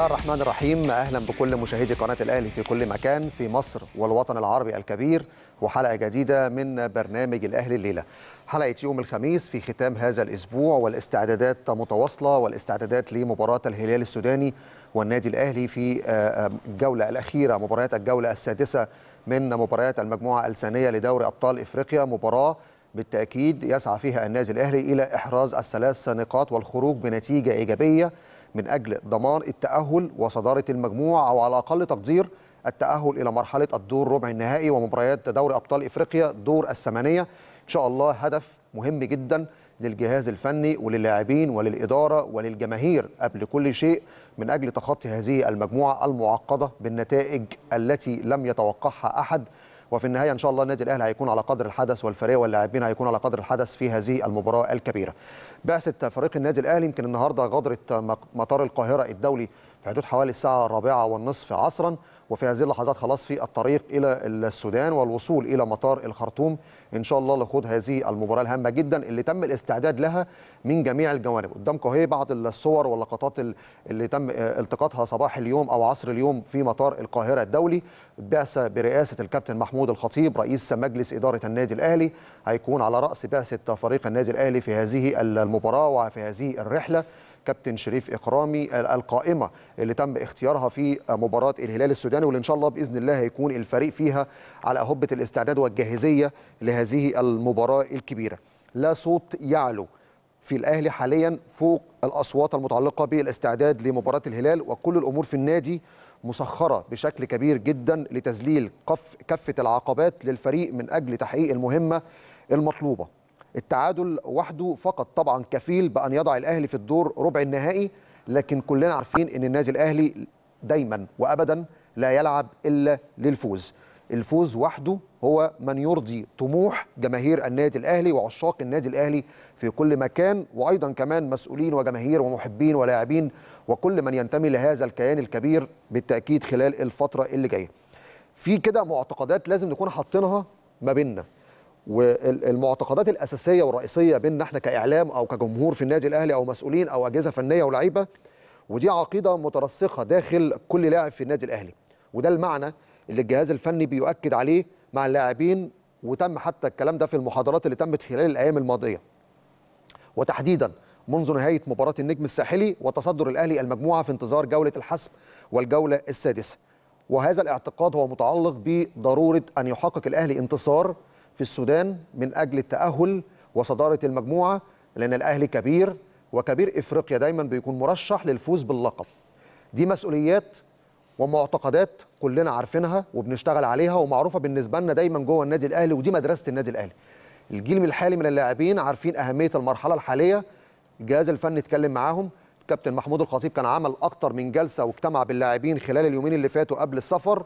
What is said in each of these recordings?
الله الرحمن الرحيم اهلا بكل مشاهدي قناه الاهلي في كل مكان في مصر والوطن العربي الكبير وحلقه جديده من برنامج الاهلي الليله حلقه يوم الخميس في ختام هذا الاسبوع والاستعدادات متواصله والاستعدادات لمباراه الهلال السوداني والنادي الاهلي في الجوله الاخيره مباريات الجوله السادسه من مباريات المجموعه الثانيه لدوري ابطال افريقيا مباراه بالتاكيد يسعى فيها النادي الاهلي الى احراز الثلاث نقاط والخروج بنتيجه ايجابيه من اجل ضمان التاهل وصداره المجموعه او على اقل تقدير التاهل الى مرحله الدور ربع النهائي ومباريات دوري ابطال افريقيا دور الثمانيه ان شاء الله هدف مهم جدا للجهاز الفني وللاعبين وللاداره وللجماهير قبل كل شيء من اجل تخطي هذه المجموعه المعقده بالنتائج التي لم يتوقعها احد وفي النهايه ان شاء الله النادي الاهلي هيكون على قدر الحدث والفريق واللاعبين هيكون على قدر الحدث في هذه المباراه الكبيره. بعثه فريق النادي الاهلي يمكن النهارده غادرت مطار القاهره الدولي في حدود حوالي الساعه الرابعه والنصف عصرا وفي هذه اللحظات خلاص في الطريق الى السودان والوصول الى مطار الخرطوم ان شاء الله لخوض هذه المباراه الهامه جدا اللي تم الاستعداد لها من جميع الجوانب قدامكم اهي بعض الصور واللقطات اللي تم التقاطها صباح اليوم او عصر اليوم في مطار القاهره الدولي بعثه برئاسه الكابتن محمود الخطيب رئيس مجلس اداره النادي الاهلي هيكون على راس بعثه فريق النادي الاهلي في هذه المباراه وفي هذه الرحله كابتن شريف اكرامي القائمه اللي تم اختيارها في مباراه الهلال السوداني واللي ان شاء الله باذن الله هيكون الفريق فيها على هبه الاستعداد والجاهزيه لهذه المباراه الكبيره. لا صوت يعلو في الاهلي حاليا فوق الاصوات المتعلقه بالاستعداد لمباراه الهلال وكل الامور في النادي مسخره بشكل كبير جدا لتذليل قف كفه العقبات للفريق من اجل تحقيق المهمه المطلوبه. التعادل وحده فقط طبعا كفيل بان يضع الاهلي في الدور ربع النهائي لكن كلنا عارفين ان النادي الاهلي دايما وابدا لا يلعب الا للفوز الفوز وحده هو من يرضي طموح جماهير النادي الاهلي وعشاق النادي الاهلي في كل مكان وايضا كمان مسؤولين وجماهير ومحبين ولاعبين وكل من ينتمي لهذا الكيان الكبير بالتاكيد خلال الفتره اللي جايه في كده معتقدات لازم نكون حاطينها ما بيننا والمعتقدات الاساسيه والرئيسيه بيننا احنا كاعلام او كجمهور في النادي الاهلي او مسؤولين او اجهزه فنيه ولاعيبه ودي عقيده مترسخه داخل كل لاعب في النادي الاهلي وده المعنى اللي الجهاز الفني بيؤكد عليه مع اللاعبين وتم حتى الكلام ده في المحاضرات اللي تمت خلال الايام الماضيه وتحديدا منذ نهايه مباراه النجم الساحلي وتصدر الاهلي المجموعه في انتظار جوله الحسم والجوله السادسه وهذا الاعتقاد هو متعلق بضروره ان يحقق الاهلي انتصار في السودان من اجل التاهل وصداره المجموعه لان الاهلي كبير وكبير افريقيا دايما بيكون مرشح للفوز باللقب. دي مسؤوليات ومعتقدات كلنا عارفينها وبنشتغل عليها ومعروفه بالنسبه لنا دايما جوه النادي الاهلي ودي مدرسه النادي الاهلي. الجيل الحالي من اللاعبين عارفين اهميه المرحله الحاليه الجهاز الفني اتكلم معاهم الكابتن محمود الخطيب كان عمل اكتر من جلسه واجتمع باللاعبين خلال اليومين اللي فاتوا قبل السفر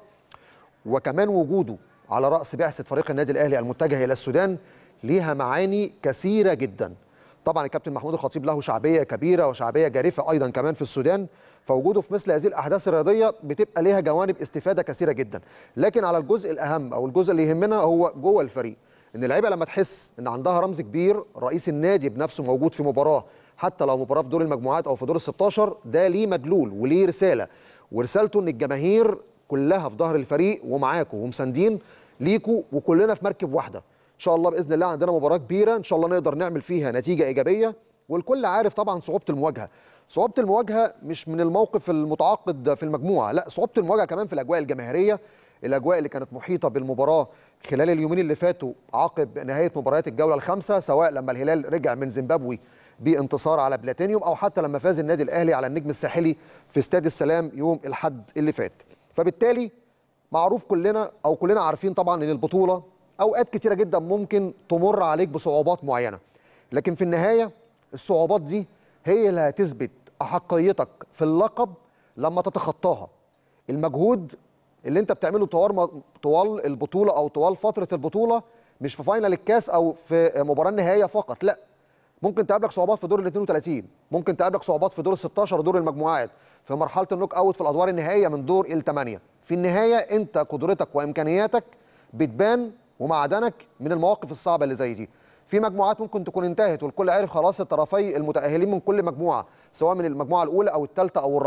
وكمان وجوده على راس بعثه فريق النادي الاهلي المتجه الى السودان ليها معاني كثيره جدا. طبعا الكابتن محمود الخطيب له شعبيه كبيره وشعبيه جارفه ايضا كمان في السودان فوجوده في مثل هذه الاحداث الرياضيه بتبقى ليها جوانب استفاده كثيره جدا. لكن على الجزء الاهم او الجزء اللي يهمنا هو جوه الفريق. ان اللعيبه لما تحس ان عندها رمز كبير رئيس النادي بنفسه موجود في مباراه حتى لو مباراه في دور المجموعات او في دور ال 16 ده ليه مدلول وليه رساله ورسالته ان الجماهير كلها في ظهر الفريق ومعاكم ومساندين ليكوا وكلنا في مركب واحده ان شاء الله باذن الله عندنا مباراه كبيره ان شاء الله نقدر نعمل فيها نتيجه ايجابيه والكل عارف طبعا صعوبه المواجهه صعوبه المواجهه مش من الموقف المتعاقد في المجموعه لا صعوبه المواجهه كمان في الاجواء الجماهيريه الاجواء اللي كانت محيطه بالمباراه خلال اليومين اللي فاتوا عقب نهايه مباريات الجوله الخامسه سواء لما الهلال رجع من زيمبابوي بانتصار على بلاتينيوم او حتى لما فاز النادي الاهلي على النجم الساحلي في استاد السلام يوم الاحد اللي فات فبالتالي معروف كلنا او كلنا عارفين طبعا ان البطوله اوقات كتيره جدا ممكن تمر عليك بصعوبات معينه لكن في النهايه الصعوبات دي هي اللي هتثبت احقيتك في اللقب لما تتخطاها المجهود اللي انت بتعمله طوال طوال البطوله او طوال فتره البطوله مش في فاينل الكاس او في مباراه نهائيه فقط لا ممكن تقابلك صعوبات في دور ال 32 ممكن تقابلك صعوبات في دور ال 16 ودور المجموعات في مرحله النوك اوت في الادوار النهائيه من دور الثمانيه في النهايه انت قدرتك وامكانياتك بتبان ومعدنك من المواقف الصعبه اللي زي دي في مجموعات ممكن تكون انتهت والكل عارف خلاص الطرفي المتاهلين من كل مجموعه سواء من المجموعه الاولى او الثالثه او الرابعه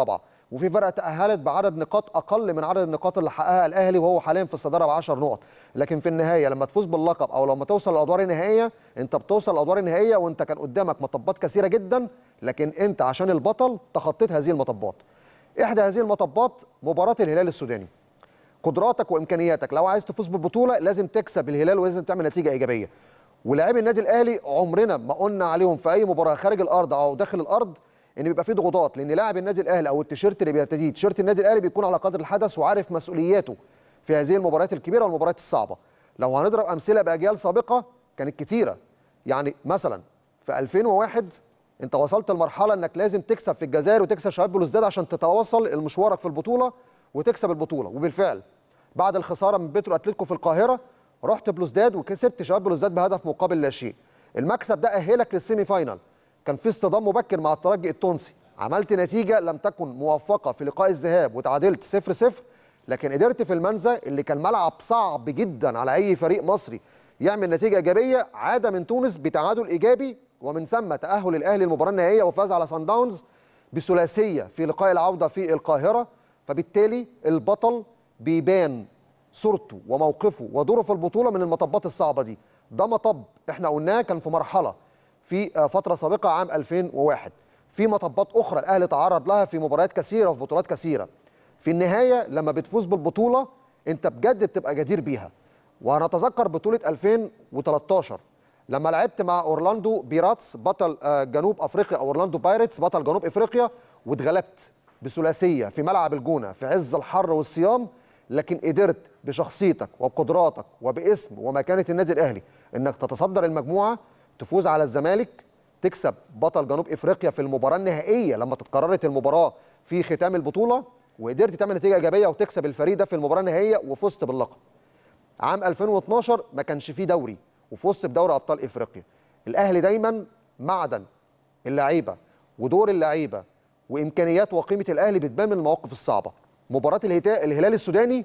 وفي فرق تاهلت بعدد نقاط اقل من عدد النقاط اللي حققها الاهلي وهو حاليا في الصداره ب 10 نقط لكن في النهايه لما تفوز باللقب او لما توصل للادوار النهائيه انت بتوصل للادوار النهائيه وانت كان قدامك مطبات كثيره جدا لكن انت عشان البطل تخطيت هذه المطبات احدى هذه المطبات مباراه الهلال السوداني قدراتك وامكانياتك لو عايز تفوز بالبطوله لازم تكسب الهلال ولازم تعمل نتيجه ايجابيه ولاعبي النادي الاهلي عمرنا ما قلنا عليهم في اي مباراه خارج الارض او داخل الارض ان بيبقى في ضغوطات لان لاعب النادي الاهلي او التيشيرت اللي بيرتديه تيشيرت النادي الاهلي بيكون على قدر الحدث وعارف مسؤولياته في هذه المباريات الكبيره والمباريات الصعبه لو هنضرب امثله باجيال سابقه كانت كتيره يعني مثلا في 2001 انت وصلت لمرحله انك لازم تكسب في الجزائر وتكسب شباب بلوزداد عشان تتواصل المشوارك في البطوله وتكسب البطوله وبالفعل بعد الخساره من بيترو اتلتيكو في القاهره رحت بلوزداد وكسبت شباب بلوزداد بهدف مقابل لا شيء المكسب ده اهلك للسيمي فاينال كان في اصطدام مبكر مع الترجي التونسي عملت نتيجه لم تكن موفقه في لقاء الذهاب وتعادلت 0 0 لكن قدرت في المنزا اللي كان ملعب صعب جدا على اي فريق مصري يعمل نتيجه ايجابيه عاد من تونس بتعادل ايجابي ومن ثم تاهل الاهلي للمباراه النهائيه وفاز على سان داونز بثلاثيه في لقاء العوده في القاهره فبالتالي البطل بيبان صورته وموقفه ودوره في البطوله من المطبات الصعبه دي ده مطب احنا قلناه كان في مرحله في فتره سابقه عام 2001 في مطبات اخرى الاهلي تعرض لها في مباريات كثيره وفي بطولات كثيره في النهايه لما بتفوز بالبطوله انت بجد بتبقى جدير بيها وهنتذكر بطوله 2013 لما لعبت مع اورلاندو بيراتس بطل جنوب افريقيا او اورلاندو بايرتس بطل جنوب افريقيا واتغلبت بثلاثيه في ملعب الجونه في عز الحر والصيام لكن قدرت بشخصيتك وبقدراتك وباسم ومكانه النادي الاهلي انك تتصدر المجموعه تفوز على الزمالك تكسب بطل جنوب افريقيا في المباراه النهائيه لما تتكررت المباراه في ختام البطوله وقدرت تعمل نتيجه ايجابيه وتكسب الفريق ده في المباراه النهائيه وفزت باللقب. عام 2012 ما كانش فيه دوري وفزت بدوري ابطال افريقيا. الاهلي دايما معدن اللعيبه ودور اللعيبه وامكانيات وقيمه الاهلي بتبان من المواقف الصعبه. مباراه الهلال السوداني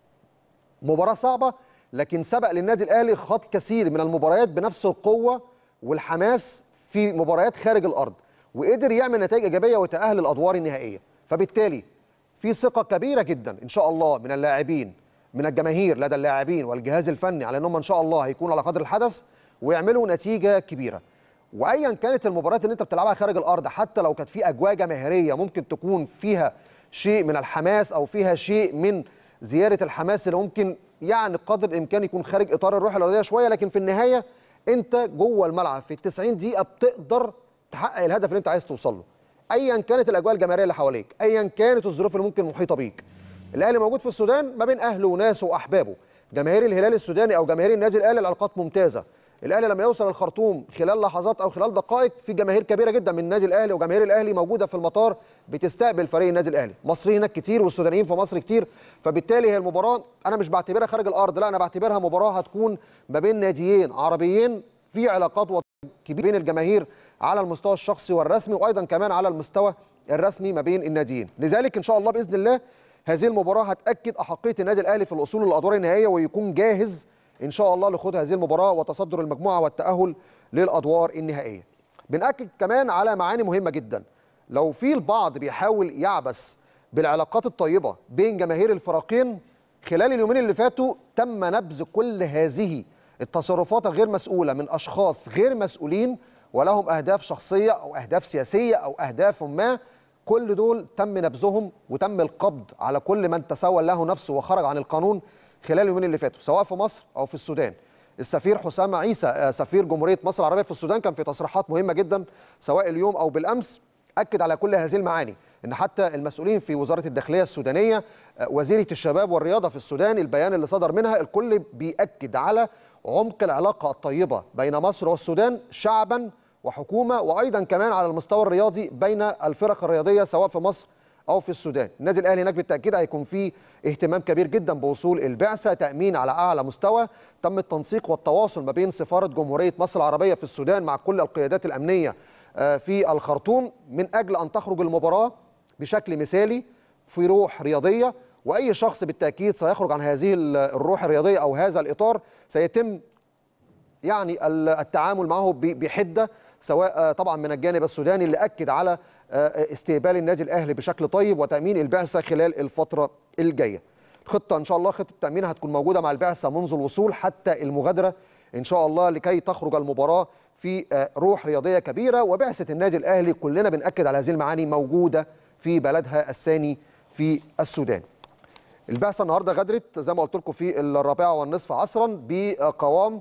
مباراه صعبه لكن سبق للنادي الاهلي خاض كثير من المباريات بنفس القوه والحماس في مباريات خارج الارض وقدر يعمل نتائج ايجابيه وتاهل الادوار النهائيه فبالتالي في ثقه كبيره جدا ان شاء الله من اللاعبين من الجماهير لدى اللاعبين والجهاز الفني على انهم ان شاء الله هيكونوا على قدر الحدث ويعملوا نتيجه كبيره وايا كانت المباريات اللي انت بتلعبها خارج الارض حتى لو كانت في اجواء جماهيريه ممكن تكون فيها شيء من الحماس او فيها شيء من زياده الحماس اللي ممكن يعني قدر الامكان يكون خارج اطار الروح الرياضيه شويه لكن في النهايه انت جوه الملعب في ال 90 دقيقه بتقدر تحقق الهدف اللي انت عايز توصل له ايا كانت الاجواء الجماهيريه اللي حواليك ايا كانت الظروف اللي ممكن محيطه بيك الاهلي موجود في السودان ما بين اهله وناسه واحبابه جماهير الهلال السوداني او جماهير النادي الاهلي العلاقات ممتازه الاهلي لما يوصل الخرطوم خلال لحظات او خلال دقائق في جماهير كبيره جدا من النادي الاهلي وجماهير الاهلي موجوده في المطار بتستقبل فريق النادي الاهلي مصريين هناك كتير والسودانيين في مصر كتير فبالتالي هي المباراه انا مش بعتبرها خارج الارض لا انا بعتبرها مباراه هتكون ما بين ناديين عربيين في علاقات كبيره بين الجماهير على المستوى الشخصي والرسمي وايضا كمان على المستوى الرسمي ما بين الناديين لذلك ان شاء الله باذن الله هذه المباراه هتاكد احقيه النادي الاهلي في الوصول للادوار النهائيه ويكون جاهز ان شاء الله لخوض هذه المباراه وتصدر المجموعه والتاهل للادوار النهائيه بناكد كمان على معاني مهمه جدا لو في البعض بيحاول يعبث بالعلاقات الطيبه بين جماهير الفريقين خلال اليومين اللي فاتوا تم نبذ كل هذه التصرفات الغير مسؤوله من اشخاص غير مسؤولين ولهم اهداف شخصيه او اهداف سياسيه او اهداف ما كل دول تم نبذهم وتم القبض على كل من تسول له نفسه وخرج عن القانون خلال اليومين اللي فاتوا سواء في مصر او في السودان السفير حسام عيسى سفير جمهوريه مصر العربيه في السودان كان في تصريحات مهمه جدا سواء اليوم او بالامس اكد على كل هذه المعاني ان حتى المسؤولين في وزاره الداخليه السودانيه وزيره الشباب والرياضه في السودان البيان اللي صدر منها الكل بياكد على عمق العلاقه الطيبه بين مصر والسودان شعبا وحكومه وايضا كمان على المستوى الرياضي بين الفرق الرياضيه سواء في مصر او في السودان النادي الاهلي هناك بالتاكيد هيكون فيه اهتمام كبير جدا بوصول البعثه تامين على اعلى مستوى تم التنسيق والتواصل ما بين سفاره جمهوريه مصر العربيه في السودان مع كل القيادات الامنيه في الخرطوم من اجل ان تخرج المباراه بشكل مثالي في روح رياضيه واي شخص بالتاكيد سيخرج عن هذه الروح الرياضيه او هذا الاطار سيتم يعني التعامل معه بحده سواء طبعا من الجانب السوداني اللي اكد على استقبال النادي الاهلي بشكل طيب وتامين البعثه خلال الفتره الجايه. الخطه ان شاء الله خطه التامين هتكون موجوده مع البعثه منذ الوصول حتى المغادره ان شاء الله لكي تخرج المباراه في روح رياضيه كبيره وبعثه النادي الاهلي كلنا بناكد على هذه المعاني موجوده في بلدها الثاني في السودان. البعثه النهارده غادرت زي ما قلت لكم في الرابعه والنصف عصرا بقوام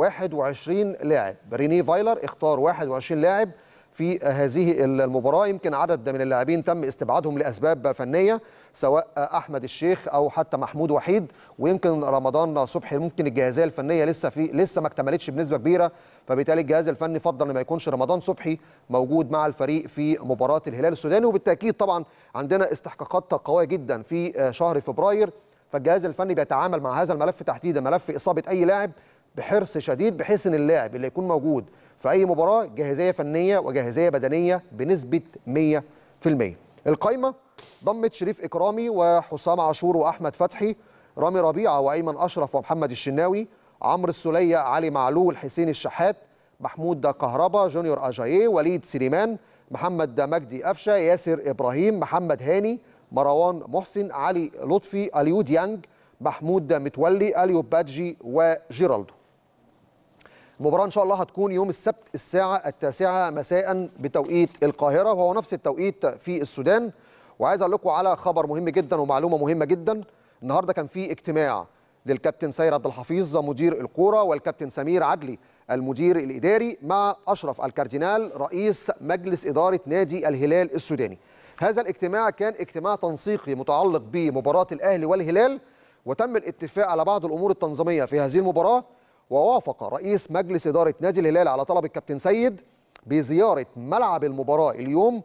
21 لاعب ريني فايلر اختار 21 لاعب في هذه المباراه يمكن عدد من اللاعبين تم استبعادهم لاسباب فنيه سواء احمد الشيخ او حتى محمود وحيد ويمكن رمضان صبحي ممكن الجاهزيه الفنيه لسه في لسه ما اكتملتش بنسبه كبيره فبالتالي الجهاز الفني فضل ان ما يكونش رمضان صبحي موجود مع الفريق في مباراه الهلال السوداني وبالتاكيد طبعا عندنا استحقاقات قويه جدا في شهر فبراير فالجهاز الفني بيتعامل مع هذا الملف تحديدا ملف اصابه اي لاعب بحرص شديد بحيث ان اللاعب اللي يكون موجود في اي مباراه جاهزيه فنيه وجاهزيه بدنيه بنسبه 100% القائمه ضمت شريف اكرامي وحسام عاشور واحمد فتحي رامي ربيعه وايمن اشرف ومحمد الشناوي عمرو السوليه علي معلول حسين الشحات محمود كهربا جونيور اجاييه وليد سليمان محمد مجدي قفشه ياسر ابراهيم محمد هاني مروان محسن علي لطفي اليو ديانج محمود متولي اليو بادجي وجيرالدو المباراة إن شاء الله هتكون يوم السبت الساعة التاسعة مساء بتوقيت القاهرة وهو نفس التوقيت في السودان وعايز أقول لكم على خبر مهم جدا ومعلومة مهمة جدا النهاردة كان في اجتماع للكابتن سيد عبد الحفيظ مدير الكورة والكابتن سمير عدلي المدير الإداري مع أشرف الكاردينال رئيس مجلس إدارة نادي الهلال السوداني هذا الاجتماع كان اجتماع تنسيقي متعلق بمباراة الأهلي والهلال وتم الاتفاق على بعض الأمور التنظيمية في هذه المباراة ووافق رئيس مجلس إدارة نادي الهلال على طلب الكابتن سيد بزيارة ملعب المباراة اليوم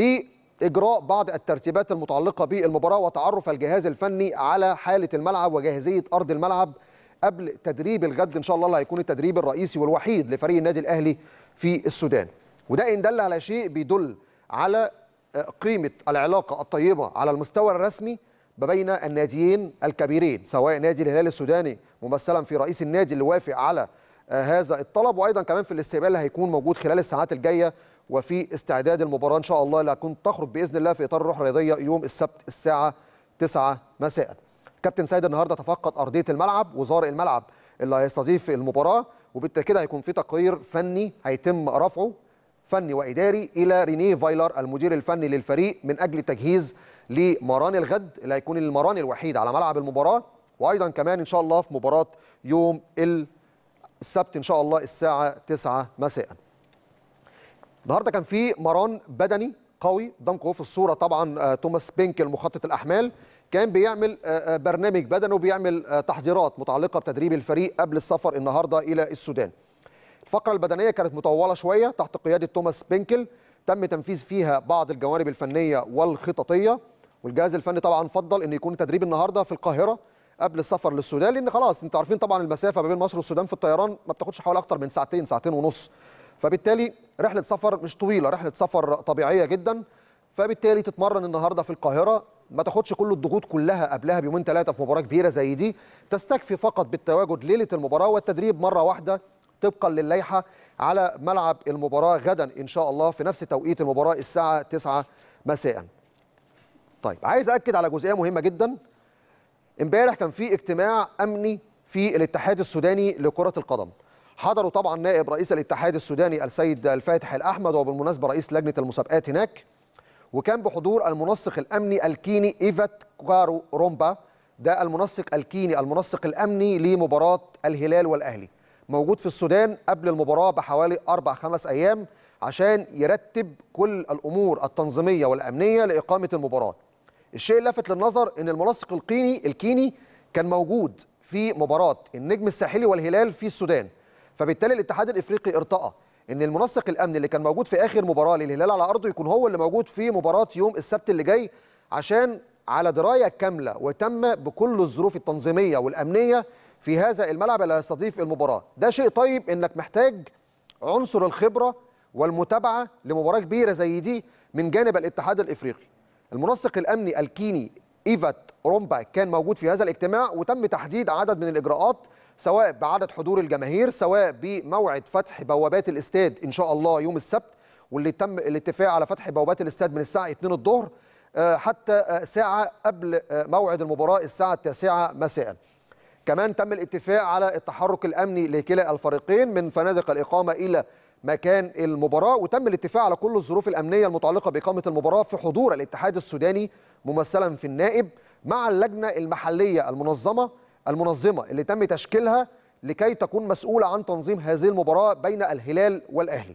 لإجراء بعض الترتيبات المتعلقة بالمباراة وتعرف الجهاز الفني على حالة الملعب وجاهزية أرض الملعب قبل تدريب الغد إن شاء الله اللي هيكون التدريب الرئيسي والوحيد لفريق النادي الأهلي في السودان وده إن دل على شيء بيدل على قيمة العلاقة الطيبة على المستوى الرسمي ما بين الناديين الكبيرين سواء نادي الهلال السوداني ممثلا في رئيس النادي اللي وافق على هذا الطلب وايضا كمان في الاستقبال اللي هيكون موجود خلال الساعات الجايه وفي استعداد المباراه ان شاء الله اللي هتكون تخرج باذن الله في اطار الروح الرياضيه يوم السبت الساعه 9 مساء. كابتن سيد النهارده تفقد ارضيه الملعب وزار الملعب اللي هيستضيف المباراه وبالتاكيد هيكون في تقرير فني هيتم رفعه فني واداري الى رينيه فايلر المدير الفني للفريق من اجل تجهيز لمران الغد اللي هيكون المران الوحيد على ملعب المباراه وايضا كمان ان شاء الله في مباراه يوم السبت ان شاء الله الساعه 9 مساء. النهارده كان في مران بدني قوي قدامكم في الصوره طبعا توماس بينك المخطط الاحمال كان بيعمل برنامج بدني وبيعمل تحضيرات متعلقه بتدريب الفريق قبل السفر النهارده الى السودان. الفقره البدنيه كانت مطوله شويه تحت قياده توماس بينكل تم تنفيذ فيها بعض الجوانب الفنيه والخططيه والجهاز الفني طبعا فضل ان يكون التدريب النهارده في القاهره قبل السفر للسودان لان خلاص انتوا عارفين طبعا المسافه ما بين مصر والسودان في الطيران ما بتاخدش حوالي اكتر من ساعتين ساعتين ونص فبالتالي رحله سفر مش طويله رحله سفر طبيعيه جدا فبالتالي تتمرن النهارده في القاهره ما تاخدش كل الضغوط كلها قبلها بيومين ثلاثه في مباراه كبيره زي دي تستكفي فقط بالتواجد ليله المباراه والتدريب مره واحده طبقا للائحه على ملعب المباراه غدا ان شاء الله في نفس توقيت المباراه الساعه 9 مساء. طيب عايز اكد على جزئيه مهمه جدا امبارح كان في اجتماع امني في الاتحاد السوداني لكره القدم. حضروا طبعا نائب رئيس الاتحاد السوداني السيد الفاتح الاحمد وبالمناسبه رئيس لجنه المسابقات هناك وكان بحضور المنسق الامني الكيني ايفات كارو رومبا ده المنسق الكيني المنسق الامني لمباراه الهلال والاهلي. موجود في السودان قبل المباراة بحوالي أربع خمس أيام عشان يرتب كل الأمور التنظيمية والأمنية لإقامة المباراة الشيء اللافت للنظر أن المنسق القيني الكيني كان موجود في مباراة النجم الساحلي والهلال في السودان فبالتالي الاتحاد الإفريقي ارتأى ان المنسق الامني اللي كان موجود في اخر مباراه للهلال على ارضه يكون هو اللي موجود في مباراه يوم السبت اللي جاي عشان على درايه كامله وتم بكل الظروف التنظيميه والامنيه في هذا الملعب اللي هيستضيف المباراه ده شيء طيب انك محتاج عنصر الخبره والمتابعه لمباراه كبيره زي دي من جانب الاتحاد الافريقي المنسق الامني الكيني ايفات رومبا كان موجود في هذا الاجتماع وتم تحديد عدد من الاجراءات سواء بعدد حضور الجماهير سواء بموعد فتح بوابات الاستاد ان شاء الله يوم السبت واللي تم الاتفاق على فتح بوابات الاستاد من الساعه 2 الظهر حتى ساعه قبل موعد المباراه الساعه 9 مساء كمان تم الاتفاق على التحرك الامني لكلا الفريقين من فنادق الاقامه الى مكان المباراه وتم الاتفاق على كل الظروف الامنيه المتعلقه باقامه المباراه في حضور الاتحاد السوداني ممثلا في النائب مع اللجنه المحليه المنظمه المنظمه اللي تم تشكيلها لكي تكون مسؤوله عن تنظيم هذه المباراه بين الهلال والاهلي.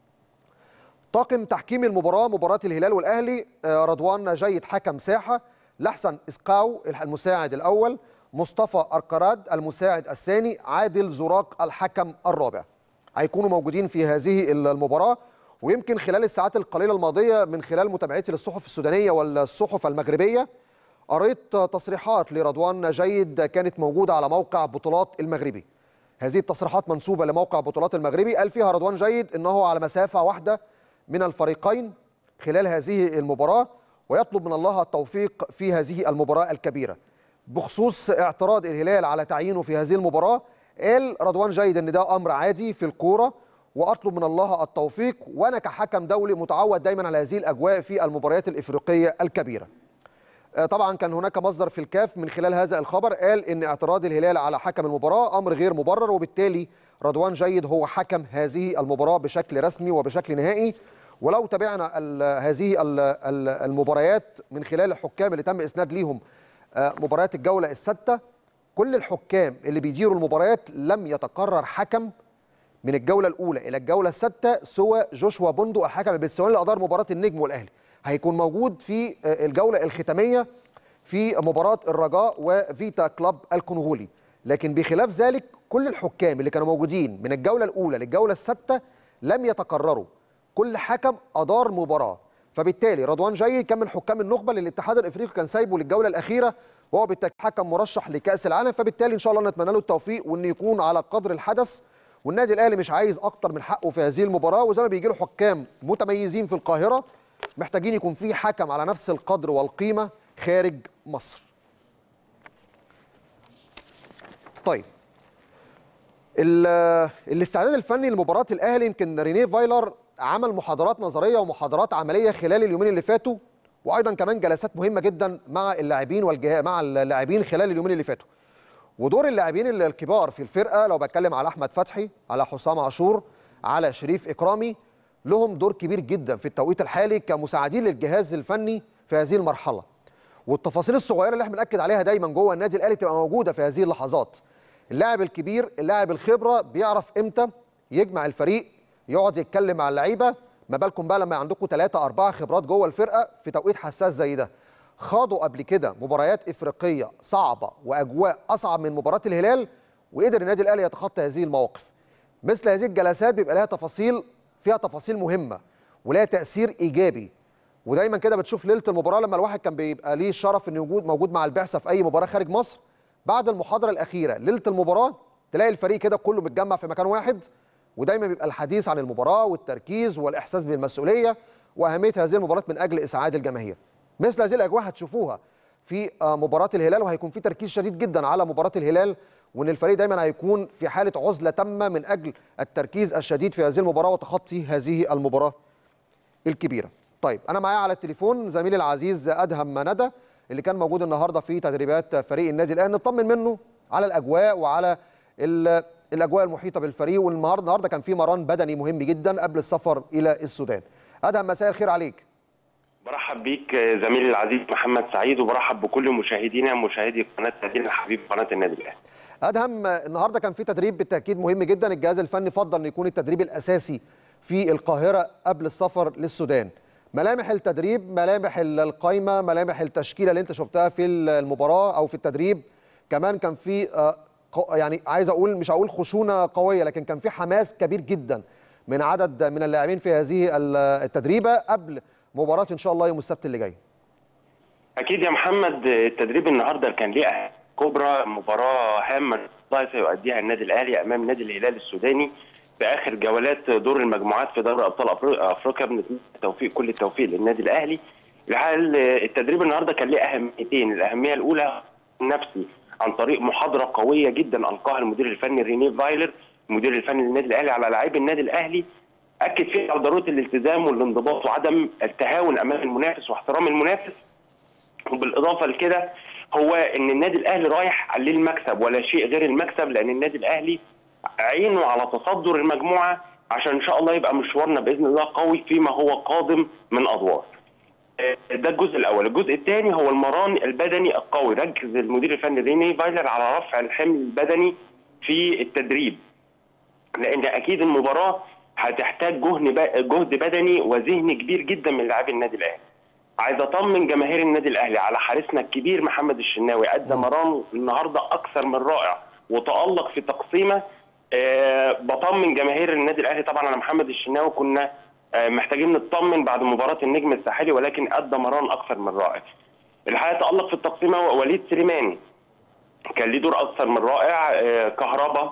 طاقم تحكيم المباراه مباراه الهلال والاهلي رضوان جيد حكم ساحه، لحسن اسقاو المساعد الاول، مصطفى أرقراد المساعد الثاني عادل زراق الحكم الرابع هيكونوا موجودين في هذه المباراة ويمكن خلال الساعات القليلة الماضية من خلال متابعتي للصحف السودانية والصحف المغربية قريت تصريحات لرضوان جيد كانت موجودة على موقع بطولات المغربي هذه التصريحات منسوبة لموقع بطولات المغربي قال فيها رضوان جيد أنه على مسافة واحدة من الفريقين خلال هذه المباراة ويطلب من الله التوفيق في هذه المباراة الكبيرة بخصوص اعتراض الهلال على تعيينه في هذه المباراة قال رضوان جيد ان ده امر عادي في الكوره واطلب من الله التوفيق وانا كحكم دولي متعود دايما على هذه الاجواء في المباريات الافريقيه الكبيره. طبعا كان هناك مصدر في الكاف من خلال هذا الخبر قال ان اعتراض الهلال على حكم المباراه امر غير مبرر وبالتالي رضوان جيد هو حكم هذه المباراه بشكل رسمي وبشكل نهائي ولو تابعنا ال هذه ال المباريات من خلال الحكام اللي تم اسناد ليهم مباريات الجوله السادسه كل الحكام اللي بيديروا المباريات لم يتقرر حكم من الجوله الاولى الى الجوله السادسه سوى جوشوا بوندو الحكم البتسواني اللي ادار مباراه النجم والاهلي هيكون موجود في الجوله الختاميه في مباراه الرجاء وفيتا كلاب الكونغولي لكن بخلاف ذلك كل الحكام اللي كانوا موجودين من الجوله الاولى للجوله السادسه لم يتقرروا كل حكم ادار مباراه فبالتالي رضوان جاي كان من حكام النخبه اللي الاتحاد الافريقي كان سايبه للجوله الاخيره وهو بالتاكيد حكم مرشح لكاس العالم فبالتالي ان شاء الله نتمنى له التوفيق وانه يكون على قدر الحدث والنادي الاهلي مش عايز اكتر من حقه في هذه المباراه وزي ما بيجي له حكام متميزين في القاهره محتاجين يكون في حكم على نفس القدر والقيمه خارج مصر. طيب الاستعداد الفني لمباراه الاهلي يمكن رينيه فايلر عمل محاضرات نظريه ومحاضرات عمليه خلال اليومين اللي فاتوا وايضا كمان جلسات مهمه جدا مع اللاعبين والجهاز مع اللاعبين خلال اليومين اللي فاتوا ودور اللاعبين الكبار في الفرقه لو بتكلم على احمد فتحي على حسام عاشور على شريف اكرامي لهم دور كبير جدا في التوقيت الحالي كمساعدين للجهاز الفني في هذه المرحله والتفاصيل الصغيره اللي احنا بناكد عليها دايما جوه النادي الاهلي تبقى موجوده في هذه اللحظات اللاعب الكبير اللاعب الخبره بيعرف امتى يجمع الفريق يقعد يتكلم مع اللعيبه ما بالكم بقى لما عندكم ثلاثة أربعة خبرات جوه الفرقة في توقيت حساس زي ده خاضوا قبل كده مباريات إفريقية صعبة وأجواء أصعب من مباراة الهلال وقدر النادي الأهلي يتخطى هذه المواقف مثل هذه الجلسات بيبقى لها تفاصيل فيها تفاصيل مهمة ولها تأثير إيجابي ودايما كده بتشوف ليلة المباراة لما الواحد كان بيبقى ليه الشرف إنه وجود موجود مع البعثة في أي مباراة خارج مصر بعد المحاضرة الأخيرة ليلة المباراة تلاقي الفريق كده كله متجمع في مكان واحد ودايما بيبقى الحديث عن المباراه والتركيز والاحساس بالمسؤوليه واهميه هذه المباراه من اجل اسعاد الجماهير. مثل هذه الاجواء هتشوفوها في مباراه الهلال وهيكون في تركيز شديد جدا على مباراه الهلال وان الفريق دايما هيكون في حاله عزله تامه من اجل التركيز الشديد في هذه المباراه وتخطي هذه المباراه الكبيره. طيب انا معايا على التليفون زميلي العزيز ادهم ندى اللي كان موجود النهارده في تدريبات فريق النادي الاهلي نطمن منه على الاجواء وعلى الاجواء المحيطه بالفريق والنهارده النهارده كان في مران بدني مهم جدا قبل السفر الى السودان. ادهم مساء الخير عليك. برحب بيك زميلي العزيز محمد سعيد وبرحب بكل مشاهدينا مشاهدي قناه تهدينا الحبيب قناه النادي الاهلي. ادهم النهارده كان في تدريب بالتاكيد مهم جدا الجهاز الفني فضل انه يكون التدريب الاساسي في القاهره قبل السفر للسودان. ملامح التدريب ملامح القايمه ملامح التشكيله اللي انت شفتها في المباراه او في التدريب كمان كان في يعني عايز اقول مش هقول خشونه قويه لكن كان في حماس كبير جدا من عدد من اللاعبين في هذه التدريبه قبل مباراه ان شاء الله يوم السبت اللي جاي. اكيد يا محمد التدريب النهارده كان ليه كبرى مباراه هامه سيؤديها النادي الاهلي امام نادي الهلال السوداني في اخر جولات دور المجموعات في دوري ابطال افريقيا بنتمنى التوفيق كل التوفيق للنادي الاهلي. الحال التدريب النهارده كان ليه اهميتين، الاهميه الاولى النفسي عن طريق محاضره قويه جدا القاها المدير الفني ريني فايلر المدير الفني للنادي الاهلي على لاعبي النادي الاهلي اكد فيها على ضروره الالتزام والانضباط وعدم التهاون امام المنافس واحترام المنافس وبالاضافه لكده هو ان النادي الاهلي رايح للمكسب ولا شيء غير المكسب لان النادي الاهلي عينه على تصدر المجموعه عشان ان شاء الله يبقى مشوارنا باذن الله قوي فيما هو قادم من ادوار. ده الجزء الاول، الجزء الثاني هو المران البدني القوي، ركز المدير الفني ريني فايلر على رفع الحمل البدني في التدريب. لان اكيد المباراه هتحتاج جهد جهد بدني وذهني كبير جدا من لاعبي النادي الاهلي. عايز اطمن جماهير النادي الاهلي على حارسنا الكبير محمد الشناوي ادى مران النهارده اكثر من رائع وتالق في تقسيمه أه بطمن جماهير النادي الاهلي طبعا على محمد الشناوي كنا أه محتاجين نطمن بعد مباراه النجم الساحلي ولكن ادى مران اكثر من رائع. الحقيقه تالق في التقسيمه وليد سليماني كان ليه دور اكثر من رائع أه كهربا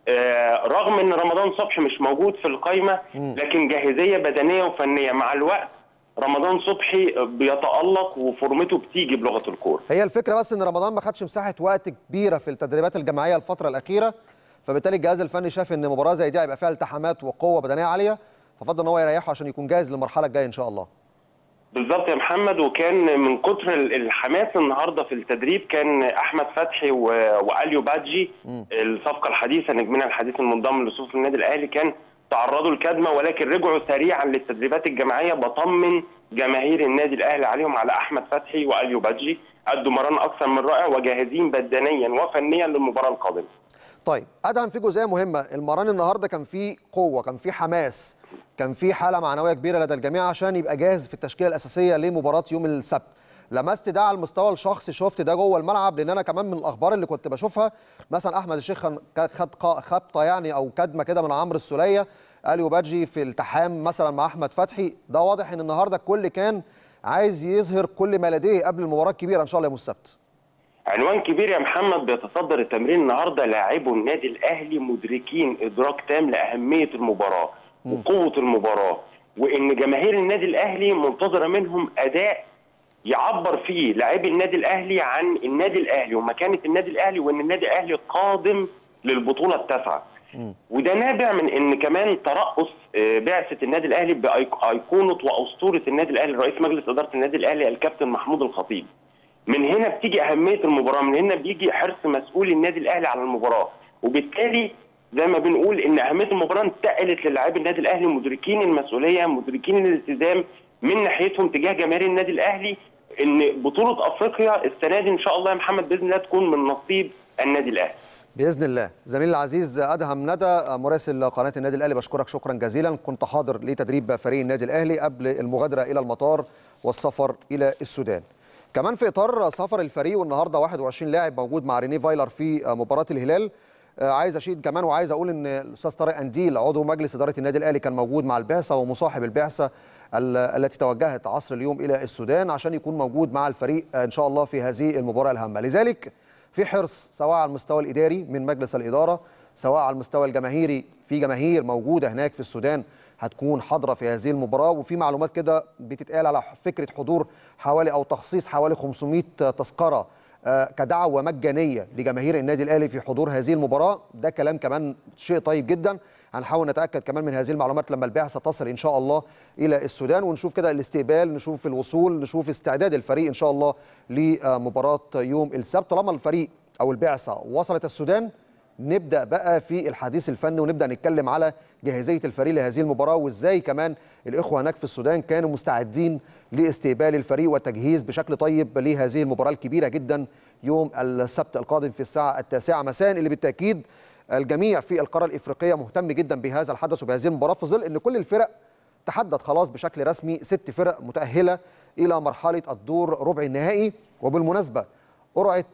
رغم ان رمضان صبحي مش موجود في القائمه لكن جاهزيه بدنيه وفنيه مع الوقت رمضان صبحي بيتالق وفورمته بتيجي بلغه الكوره. هي الفكره بس ان رمضان ما خدش مساحه وقت كبيره في التدريبات الجماعيه الفتره الاخيره فبالتالي الجهاز الفني شاف ان مباراه زي دي هيبقى فيها التحامات وقوه بدنيه عاليه ففضل ان هو يريحه عشان يكون جاهز للمرحله الجايه ان شاء الله. بالظبط يا محمد وكان من كتر الحماس النهارده في التدريب كان احمد فتحي واليو بادجي الصفقه الحديثه نجمنا الحديث المنضم لصفوف النادي الاهلي كان تعرضوا لكدمه ولكن رجعوا سريعا للتدريبات الجماعيه بطمن جماهير النادي الاهلي عليهم على احمد فتحي واليو بادجي ادوا مران اكثر من رائع وجاهزين بدنيا وفنيا للمباراه القادمه. طيب ادهم في جزئيه مهمه المران النهارده كان فيه قوه كان فيه حماس كان فيه حاله معنويه كبيره لدى الجميع عشان يبقى جاهز في التشكيله الاساسيه لمباراه يوم السبت لمست ده على المستوى الشخصي شفت ده جوه الملعب لان انا كمان من الاخبار اللي كنت بشوفها مثلا احمد الشيخ خد خبطه يعني او كدمه كده من عمرو السوليه اليو بادجي في التحام مثلا مع احمد فتحي ده واضح ان النهارده الكل كان عايز يظهر كل ما لديه قبل المباراه الكبيره ان شاء الله يوم السبت عنوان كبير يا محمد بيتصدر التمرين النهارده لاعبو النادي الاهلي مدركين ادراك تام لاهميه المباراه وقوه المباراه وان جماهير النادي الاهلي منتظره منهم اداء يعبر فيه لاعبي النادي الاهلي عن النادي الاهلي ومكانه النادي الاهلي وان النادي الاهلي قادم للبطوله التاسعه وده نابع من ان كمان ترأس بعثه النادي الاهلي بايقونه واسطوره النادي الاهلي رئيس مجلس اداره النادي الاهلي الكابتن محمود الخطيب. من هنا بتيجي اهميه المباراه، من هنا بيجي حرص مسؤولي النادي الاهلي على المباراه، وبالتالي زي ما بنقول ان اهميه المباراه انتقلت للاعبي النادي الاهلي مدركين المسؤوليه، مدركين الالتزام من ناحيتهم تجاه جماهير النادي الاهلي ان بطوله افريقيا السنه دي ان شاء الله يا محمد باذن الله تكون من نصيب النادي الاهلي. باذن الله زميلي العزيز ادهم ندى مراسل قناه النادي الاهلي بشكرك شكرا جزيلا كنت حاضر لتدريب فريق النادي الاهلي قبل المغادره الى المطار والسفر الى السودان كمان في اطار سفر الفريق والنهارده 21 لاعب موجود مع ريني فايلر في مباراه الهلال عايز اشيد كمان وعايز اقول ان الاستاذ طارق انديل عضو مجلس اداره النادي الاهلي كان موجود مع البعثه ومصاحب البعثه التي توجهت عصر اليوم الى السودان عشان يكون موجود مع الفريق ان شاء الله في هذه المباراه الهامه لذلك في حرص سواء على المستوى الاداري من مجلس الاداره سواء على المستوى الجماهيري في جماهير موجوده هناك في السودان هتكون حاضره في هذه المباراه وفي معلومات كده بتتقال على فكره حضور حوالي او تخصيص حوالي 500 تذكره كدعوه مجانيه لجماهير النادي الاهلي في حضور هذه المباراه ده كلام كمان شيء طيب جدا هنحاول نتاكد كمان من هذه المعلومات لما البعثه تصل ان شاء الله الى السودان ونشوف كده الاستقبال نشوف الوصول نشوف استعداد الفريق ان شاء الله لمباراه يوم السبت طالما الفريق او البعثه وصلت السودان نبدا بقى في الحديث الفني ونبدا نتكلم على جاهزيه الفريق لهذه المباراه وازاي كمان الاخوه هناك في السودان كانوا مستعدين لاستقبال الفريق والتجهيز بشكل طيب لهذه المباراه الكبيره جدا يوم السبت القادم في الساعه التاسعه مساء اللي بالتاكيد الجميع في القاره الافريقيه مهتم جدا بهذا الحدث وبهذه المباراه في ظل ان كل الفرق تحدد خلاص بشكل رسمي ست فرق متاهله الى مرحله الدور ربع النهائي وبالمناسبه قرعه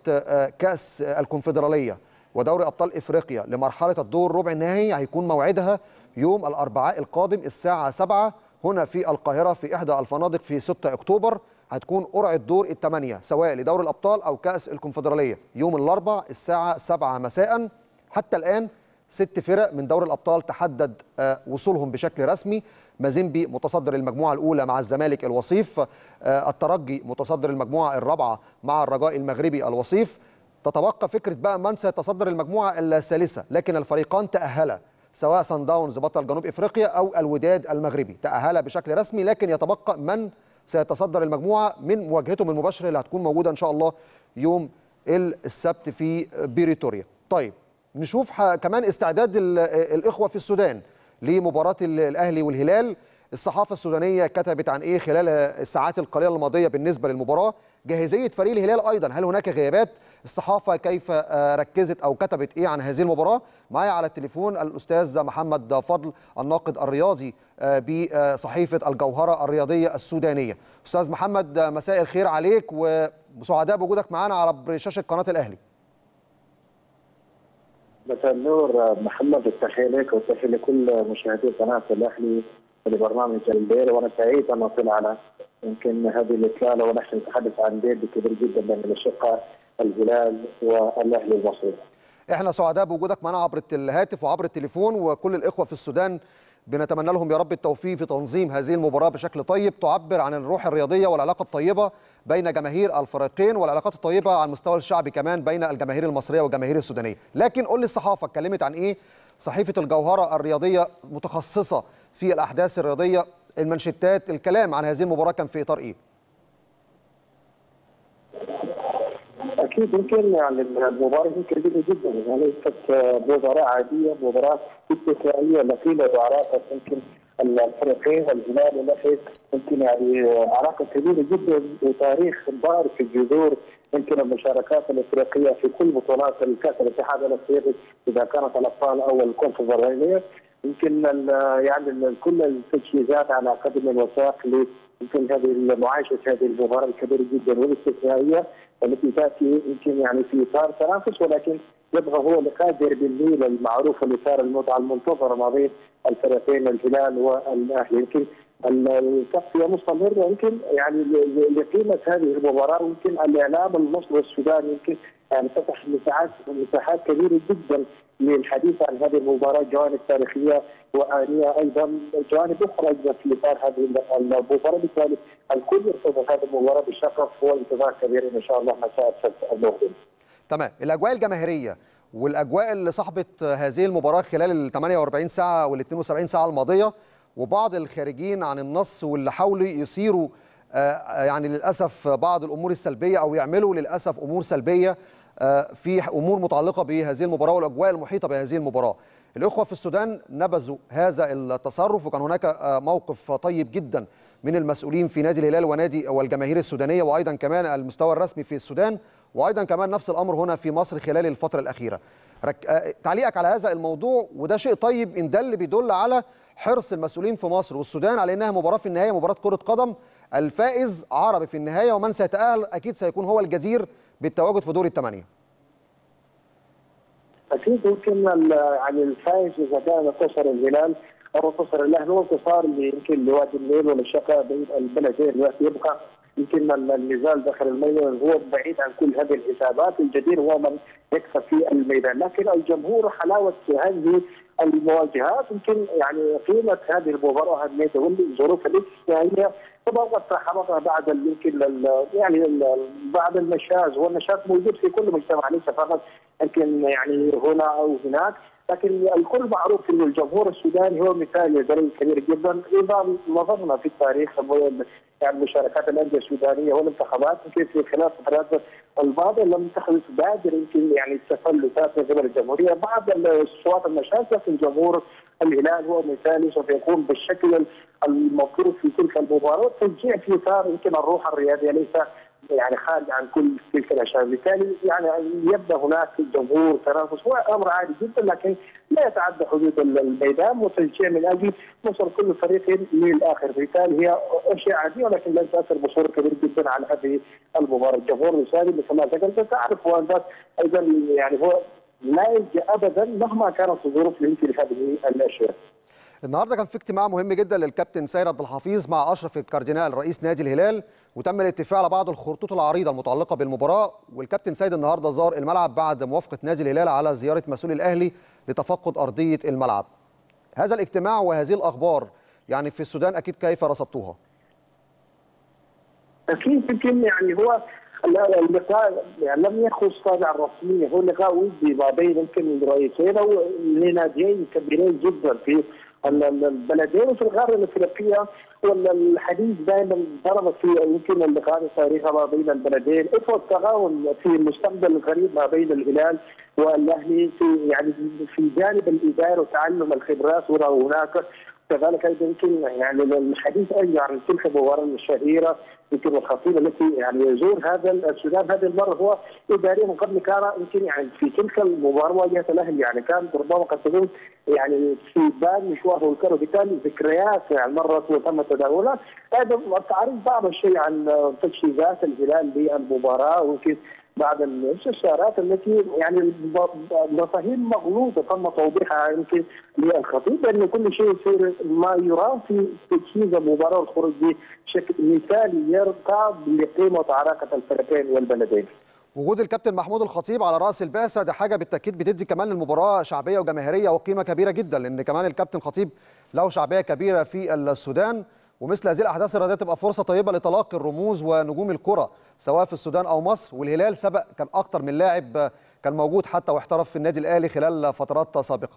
كاس الكونفدراليه ودوري ابطال افريقيا لمرحله الدور ربع النهائي هيكون موعدها يوم الاربعاء القادم الساعه 7 هنا في القاهره في احدى الفنادق في 6 اكتوبر هتكون قرعه دور الثمانيه سواء لدوري الابطال او كاس الكونفدراليه يوم الاربعاء الساعه 7 مساء حتى الان ست فرق من دوري الابطال تحدد وصولهم بشكل رسمي مازيمبي متصدر المجموعه الاولى مع الزمالك الوصيف الترجي متصدر المجموعه الرابعه مع الرجاء المغربي الوصيف تتبقى فكره بقى من سيتصدر المجموعه الثالثه لكن الفريقان تاهلا سواء سان داونز بطل جنوب افريقيا او الوداد المغربي تاهل بشكل رسمي لكن يتبقى من سيتصدر المجموعه من مواجهتهم المباشره اللي هتكون موجوده ان شاء الله يوم السبت في بريتوريا طيب نشوف كمان استعداد الاخوه في السودان لمباراه الاهلي والهلال الصحافه السودانيه كتبت عن ايه خلال الساعات القليله الماضيه بالنسبه للمباراه جاهزيه فريق الهلال ايضا هل هناك غيابات الصحافه كيف ركزت او كتبت ايه عن هذه المباراه معايا على التليفون الاستاذ محمد فضل الناقد الرياضي بصحيفه الجوهره الرياضيه السودانيه استاذ محمد مساء الخير عليك وسعداء بوجودك معانا على شاشه قناه الاهلي مساء النور محمد التحيه لك والتحيه لكل مشاهدي قناه الاهلي لبرنامج الليل وانا سعيد ان اطلع على يمكن هذه الاطلاله ونحن نتحدث عن ديربي كبير جدا بين الاشقاء الهلال والاهلي المصري. احنا سعداء بوجودك معنا عبر الهاتف وعبر التليفون وكل الاخوه في السودان بنتمنى لهم يا رب التوفيق في تنظيم هذه المباراه بشكل طيب تعبر عن الروح الرياضيه والعلاقه الطيبه بين جماهير الفريقين والعلاقات الطيبه على المستوى الشعبي كمان بين الجماهير المصريه والجماهير السودانيه، لكن قول لي الصحافه اتكلمت عن ايه؟ صحيفه الجوهره الرياضيه متخصصه في الاحداث الرياضيه المنشتات الكلام عن هذه المباراه كان في اطار ايه؟ اكيد يمكن يعني المباراه يمكن كبيره جدا يعني ليست مباراه عاديه مباراه استثنائيه مثيله وعلاقه يمكن الفريقين الهلال والاهلي يمكن يعني علاقه كبيره جدا وتاريخ ضار في الجذور يمكن المشاركات الافريقيه في كل بطولات الكاس الاتحاد الافريقي اذا كانت الابطال او الكونفدراليه يمكن يعني كل التجهيزات على قدم وساق يمكن هذه معايشه هذه المباراه الكبيره جدا والاستثنائيه التي تاتي يمكن يعني في اطار تنافس ولكن يبقى هو لقاء ديربي الليل المعروف اللي صار المتعه المنتظره ما بين الفريقين الهلال والاهلي يمكن التغطيه مستمره يمكن يعني لقيمه هذه المباراه يمكن الاعلام المصري والسوداني يمكن يعني فتح مساحات مساحات كبيره جدا للحديث عن هذه المباراه جوانب تاريخيه وآنية ايضا جوانب اخرى في اطار هذه المباراه بالتالي الكل يرتبط هذه المباراه بشغف وانتظار كبير ان شاء الله مساء السبت المقبل. تمام الاجواء الجماهيريه والاجواء اللي صاحبت هذه المباراه خلال ال 48 ساعه وال 72 ساعه الماضيه وبعض الخارجين عن النص واللي حاولوا يثيروا يعني للاسف بعض الامور السلبيه او يعملوا للاسف امور سلبيه في امور متعلقه بهذه المباراه والاجواء المحيطه بهذه المباراه. الاخوه في السودان نبذوا هذا التصرف وكان هناك موقف طيب جدا من المسؤولين في نادي الهلال ونادي والجماهير السودانيه وايضا كمان المستوى الرسمي في السودان وايضا كمان نفس الامر هنا في مصر خلال الفتره الاخيره. رك... تعليقك على هذا الموضوع وده شيء طيب ان ده اللي بيدل على حرص المسؤولين في مصر والسودان على انها مباراه في النهايه مباراه كره قدم الفائز عربي في النهايه ومن سيتاهل اكيد سيكون هو الجدير بالتواجد في دور الثمانيه. اكيد يمكن يعني الفائز اذا كان انتصر الهلال او انتصر الاهلي هو انتصار اللي يمكن لوادي النيل والشقاء بين البلدين يبقى يمكن النزال داخل الميدان هو بعيد عن كل هذه الحسابات الجدير هو من يكسب في الميدان لكن الجمهور حلاوه هذه المواجهات يمكن يعني قيمه هذه المباراه اهميتها والظروف الاستثنائيه تبغت صاحبتها بعد يمكن يعني بعد النشاز والنشاز موجود في كل مجتمع ليس فقط يمكن يعني هنا او هناك لكن الكل معروف انه الجمهور السوداني هو مثال دليل كبير جدا اذا نظرنا في التاريخ يعني مشاركات الانديه السودانيه والانتخابات يمكن في خلال الفترات الماضيه لم تحدث بادر يمكن يعني التسلسات من قبل الجمهوريه بعض الاصوات النشاطه في الجمهور الهلال هو مثالي سوف يكون بالشكل المطلوب في تلك المباراه تشجيع في اطار يمكن الروح الرياضيه ليس يعني خارج عن كل تلك الاشياء، بالتالي يعني يبدا هناك جمهور تنافس هو امر عادي جدا لكن لا يتعدى حدود الميدان وتشجيع من اجل نصر كل فريق للاخر، بالتالي هي اشياء عاديه ولكن لن تاثر بصوره كبيره جدا على هذه المباراه، الجمهور السعودي مثل ما ذكرت تعرف وانت ايضا يعني هو لا يلجا ابدا مهما كانت الظروف يمكن هذه الاشياء. النهارده كان في اجتماع مهم جدا للكابتن سيد عبد الحفيظ مع اشرف الكاردينال رئيس نادي الهلال وتم الاتفاق على بعض الخطوط العريضه المتعلقه بالمباراه والكابتن سيد النهارده زار الملعب بعد موافقه نادي الهلال على زياره مسؤول الاهلي لتفقد ارضيه الملعب. هذا الاجتماع وهذه الاخبار يعني في السودان اكيد كيف رصدتوها؟ اكيد يمكن يعني هو اللقاء يعني لم يخص طابع رسمي هو لقاء ودي ما بين يمكن الرئيسين او لناديين كبيرين جدا في البلدين وفي القاره الافريقيه والحديث دائما ضرب في يمكن اللقاءات التاريخيه ما بين البلدين افرض التعاون في المستقبل القريب ما بين الهلال والاهلي في يعني في جانب الاداره وتعلم الخبرات وهناك كذلك ايضا يمكن يعني الحديث ايضا عن تلك المباراه الشهيره يمكن الخطيب التي يعني يزور هذا السودان هذه المره هو اداريا من قبل كان يمكن يعني في تلك المباراه مواجهه الاهلي يعني كان ربما قد تكون يعني في بال مشواره الكره وبالتالي ذكريات يعني مرت وتم تداولها هذا تعريف بعض الشيء عن تجهيزات الهلال للمباراه ويمكن بعض الاستشارات التي يعني مفاهيم مغلوطه تم توضيحها يمكن للخطيب بان كل شيء يصير ما يرام في تجهيز المباراه والخروج بشكل مثالي يرقى لقيمه وعراقه الفريقين والبلدين. وجود الكابتن محمود الخطيب على راس البعثه ده حاجه بالتاكيد بتدي كمان للمباراه شعبيه وجماهيريه وقيمه كبيره جدا لان كمان الكابتن خطيب له شعبيه كبيره في السودان ومثل هذه الاحداث الرياضيه تبقى فرصه طيبه لتلاقي الرموز ونجوم الكره سواء في السودان او مصر والهلال سبق كان اكتر من لاعب كان موجود حتى واحترف في النادي الاهلي خلال فترات سابقه.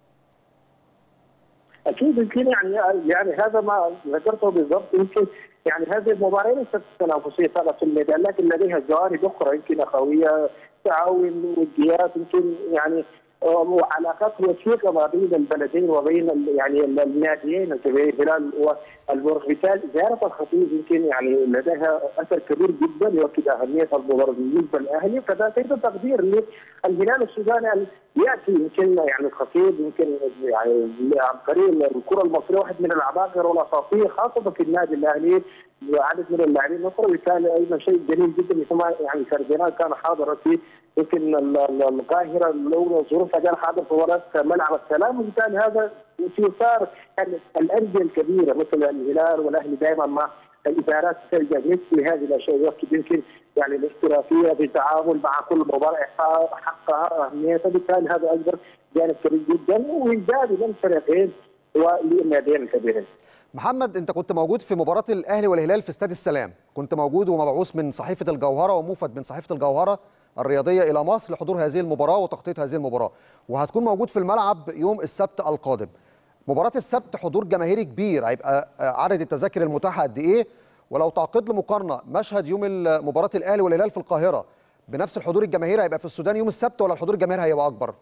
اكيد يمكن يعني يعني هذا ما ذكرته بالضبط يمكن يعني هذه المباراه ليست تنافسيه فقط في الميدان لكن لديها جوانب اخرى يمكن اخويه تعاون وديات يمكن يعني وعلاقات وثيقه ما بين البلدين وبين يعني الناديين الهلال والمرغ بالتالي زياره الخطيب يمكن يعني لديها اثر كبير جدا يؤكد اهميه المباراه بالنسبه للاهلي وكذلك ايضا تقدير للهلال السوداني ياتي يمكن يعني الخطيب يمكن يعني عن طريق الكره المصريه واحد من العباقره والاساطير خاصه في النادي الاهلي وعدد من اللاعبين مصر وبالتالي ايضا شيء جميل جدا مثل يعني كاردينال كان حاضرا في يمكن القاهره لو ظروفها كان حاضر في مباراه ملعب السلام وبالتالي هذا في اطار يعني الانديه الكبيره مثل الهلال والاهلي دائما مع الادارات تلجا مثل هذه الاشياء يؤكد يمكن يعني الاحترافيه في التعامل مع كل مباراه حقها اهميتها بالتالي هذا اكبر جانب كبير جدا وإيجاد للفريقين وللناديين الكبيرين. محمد انت كنت موجود في مباراه الاهلي والهلال في استاد السلام كنت موجود ومبعوث من صحيفه الجوهره وموفد من صحيفه الجوهره الرياضيه الى مصر لحضور هذه المباراه وتغطيه هذه المباراه وهتكون موجود في الملعب يوم السبت القادم مباراه السبت حضور جماهيري كبير هيبقى عدد التذاكر المتاحه قد ايه ولو تعقد لمقارنه مشهد يوم مباراه الاهلي والهلال في القاهره بنفس الحضور الجماهيري هيبقى في السودان يوم السبت ولا الحضور الجماهيري هيبقى اكبر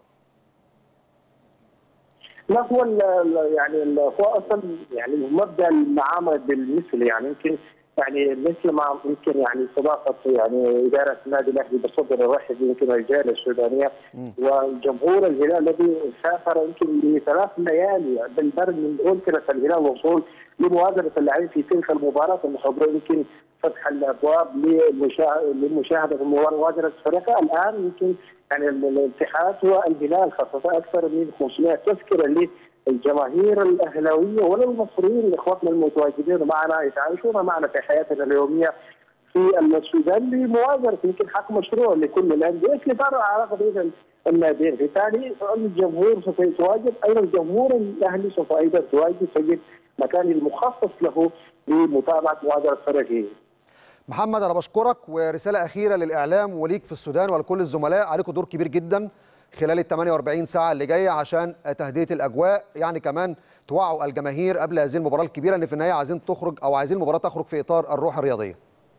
لا هو يعني هو اصلا يعني مبدا المعامله بالمثل يعني يمكن يعني مثل ما يمكن يعني استضافت يعني اداره النادي الاهلي بصدر الرحب يمكن الرجال السودانيه وجمهور الهلال الذي سافر يمكن لثلاث ليالي بالبرد من أنكرة الهلال الوصول لمواجهه اللاعبين في تلك المباراه المحضره يمكن فتح الابواب لمشاهده مواجهه الفريق الان يمكن يعني الاتحاد والهلال خصص اكثر من 500 تذكره الجماهير الاهلاويه وللمصريين اخواتنا المتواجدين معنا يتعايشون معنا في حياتنا اليوميه في السودان لمواجهه يمكن حق مشروع لكل الانديه في اطار علاقه بين الناديين، بالتالي الجمهور سوف يتواجد ايضا الجمهور الاهلي سوف ايضا يتواجد سيجد مكان المخصص له لمتابعه مواجهه فريقه. محمد انا بشكرك ورساله اخيره للاعلام وليك في السودان ولكل الزملاء عليكم دور كبير جدا خلال ال 48 ساعه اللي جايه عشان تهدئه الاجواء يعني كمان توعوا الجماهير قبل هذه المباراه الكبيره ان في النهايه عايزين تخرج او عايزين المباراه تخرج في اطار الروح الرياضيه.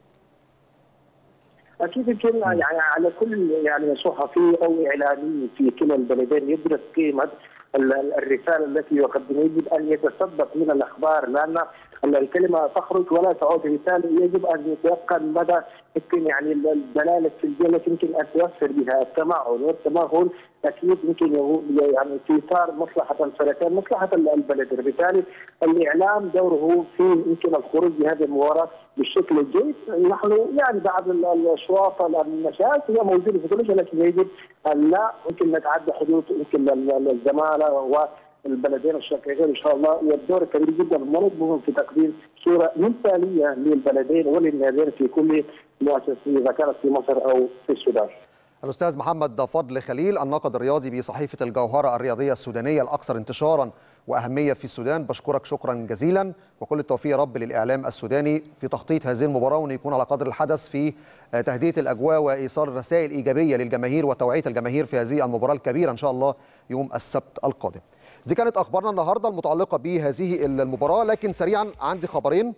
اكيد يمكن يعني على كل يعني صحفي او اعلامي في كلا البلدين يدرك قيمه الرساله التي يقدم يجب ان يتصدق من الاخبار لان الكلمه تخرج ولا تعود بالتالي يجب ان يتيقن مدى يمكن يعني الدلاله السلبيه التي يمكن ان تؤثر بها التمعن والتمهل اكيد يمكن يعني في اطار مصلحه الفريقين مصلحه البلد بالتالي الاعلام دوره في يمكن الخروج بهذه المباراه بالشكل الجيد نحن يعني بعض الاشواط النشاط هي موجوده في كل شيء لكن يجب ان لا يمكن نتعدى حدود يمكن الزماله و البلدين الشقيقين ان شاء الله والدور كبير جدا مرض في تقديم صوره مثاليه للبلدين وللناديين في كل مؤسسه اذا كانت في مصر او في السودان. الأستاذ محمد فضل خليل الناقد الرياضي بصحيفة الجوهرة الرياضية السودانية الأكثر انتشارا وأهمية في السودان بشكرك شكرا جزيلا وكل التوفيق يا رب للإعلام السوداني في تخطيط هذه المباراة وأن يكون على قدر الحدث في تهدئة الأجواء وإيصال رسائل إيجابية للجماهير وتوعية الجماهير في هذه المباراة الكبيرة إن شاء الله يوم السبت القادم دي كانت أخبارنا النهاردة المتعلقة بهذه المباراة لكن سريعا عندي خبرين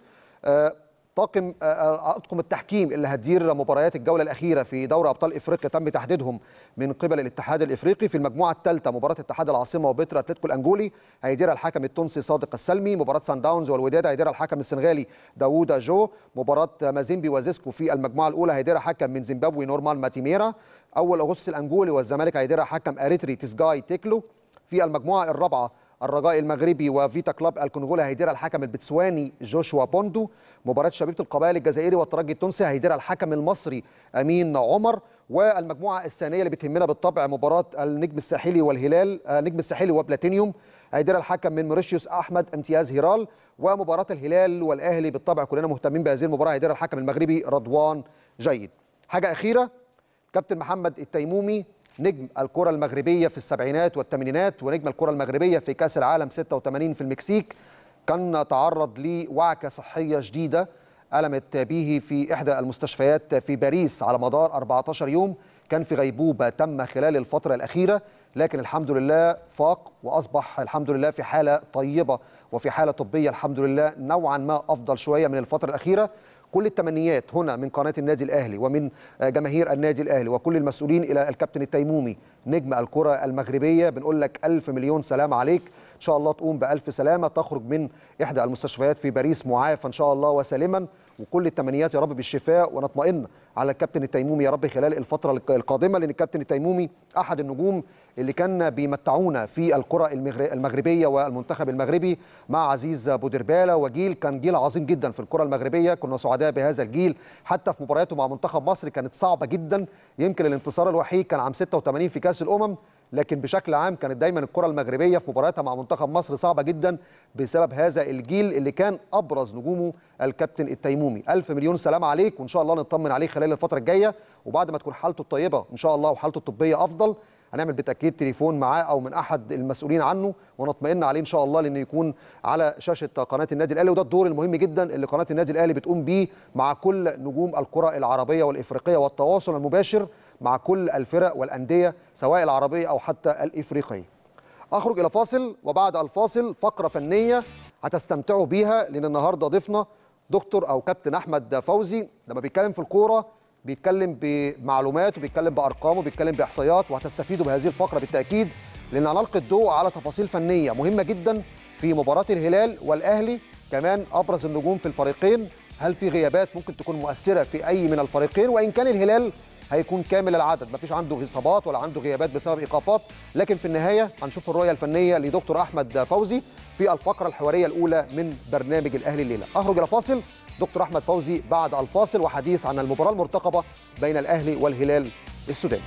طاقم اطقم التحكيم اللي هتدير مباريات الجوله الاخيره في دوري ابطال افريقيا تم تحديدهم من قبل الاتحاد الافريقي في المجموعه الثالثه مباراه اتحاد العاصمه وبترا اتلتيكو الانجولي هيديرها الحكم التونسي صادق السلمي مباراه سان داونز والوداد هيديرها الحكم السنغالي داوود جو مباراه مازيمبي وزيسكو في المجموعه الاولى هيديرها حكم من زيمبابوي نورمان ماتيميرا اول اغسطس الانجولي والزمالك هيديرها حكم اريتري تسجاي تيكلو في المجموعه الرابعه الرجاء المغربي وفيتا كلاب الكونغولي هيديرها الحكم البتسواني جوشوا بوندو مباراة شبيبة القبائل الجزائري والترجي التونسي هيديرها الحكم المصري أمين عمر والمجموعة الثانية اللي بتهمنا بالطبع مباراة النجم الساحلي والهلال النجم الساحلي وبلاتينيوم هيديرها الحكم من موريشيوس أحمد امتياز هيرال ومباراة الهلال والأهلي بالطبع كلنا مهتمين بهذه المباراة هيديرها الحكم المغربي رضوان جيد حاجة أخيرة كابتن محمد التيمومي نجم الكرة المغربية في السبعينات والثمانينات ونجم الكرة المغربية في كأس العالم 86 في المكسيك كان تعرض لوعكة صحية جديدة ألمت به في إحدى المستشفيات في باريس على مدار 14 يوم كان في غيبوبة تم خلال الفترة الأخيرة لكن الحمد لله فاق وأصبح الحمد لله في حالة طيبة وفي حالة طبية الحمد لله نوعا ما أفضل شوية من الفترة الأخيرة كل التمنيات هنا من قناة النادي الأهلي ومن جماهير النادي الأهلي وكل المسؤولين إلى الكابتن التيمومي نجم الكرة المغربية بنقول لك ألف مليون سلام عليك إن شاء الله تقوم بألف سلامة تخرج من إحدى المستشفيات في باريس معافى إن شاء الله وسالما وكل التمنيات يا رب بالشفاء ونطمئن على الكابتن التيمومي يا رب خلال الفترة القادمة لأن الكابتن التيمومي أحد النجوم اللي كان بيمتعونا في الكرة المغربية والمنتخب المغربي مع عزيز بودربالة وجيل كان جيل عظيم جدا في الكرة المغربية كنا سعداء بهذا الجيل حتى في مبارياته مع منتخب مصر كانت صعبة جدا يمكن الانتصار الوحيد كان عام 86 في كأس الأمم لكن بشكل عام كانت دايما الكره المغربيه في مبارياتها مع منتخب مصر صعبه جدا بسبب هذا الجيل اللي كان ابرز نجومه الكابتن التيمومي الف مليون سلام عليك وان شاء الله نطمن عليه خلال الفتره الجايه وبعد ما تكون حالته الطيبه ان شاء الله وحالته الطبيه افضل هنعمل بالتاكيد تليفون معاه او من احد المسؤولين عنه ونطمئن عليه ان شاء الله لانه يكون على شاشه قناه النادي الاهلي وده الدور المهم جدا اللي قناه النادي الاهلي بتقوم بيه مع كل نجوم الكره العربيه والافريقيه والتواصل المباشر مع كل الفرق والانديه سواء العربيه او حتى الافريقيه. اخرج الى فاصل وبعد الفاصل فقره فنيه هتستمتعوا بيها لان النهارده ضيفنا دكتور او كابتن احمد فوزي لما بيتكلم في الكوره بيتكلم بمعلومات وبيتكلم بارقام وبيتكلم باحصائيات وهتستفيدوا بهذه الفقره بالتاكيد لان هنلقي الضوء على تفاصيل فنيه مهمه جدا في مباراه الهلال والاهلي كمان ابرز النجوم في الفريقين هل في غيابات ممكن تكون مؤثره في اي من الفريقين وان كان الهلال هيكون كامل العدد مفيش عنده اصابات ولا عنده غيابات بسبب ايقافات لكن في النهايه هنشوف الرؤيه الفنيه لدكتور احمد فوزي في الفقره الحواريه الاولى من برنامج الاهلي الليله اخرج الى فاصل دكتور احمد فوزي بعد الفاصل وحديث عن المباراه المرتقبه بين الاهلي والهلال السوداني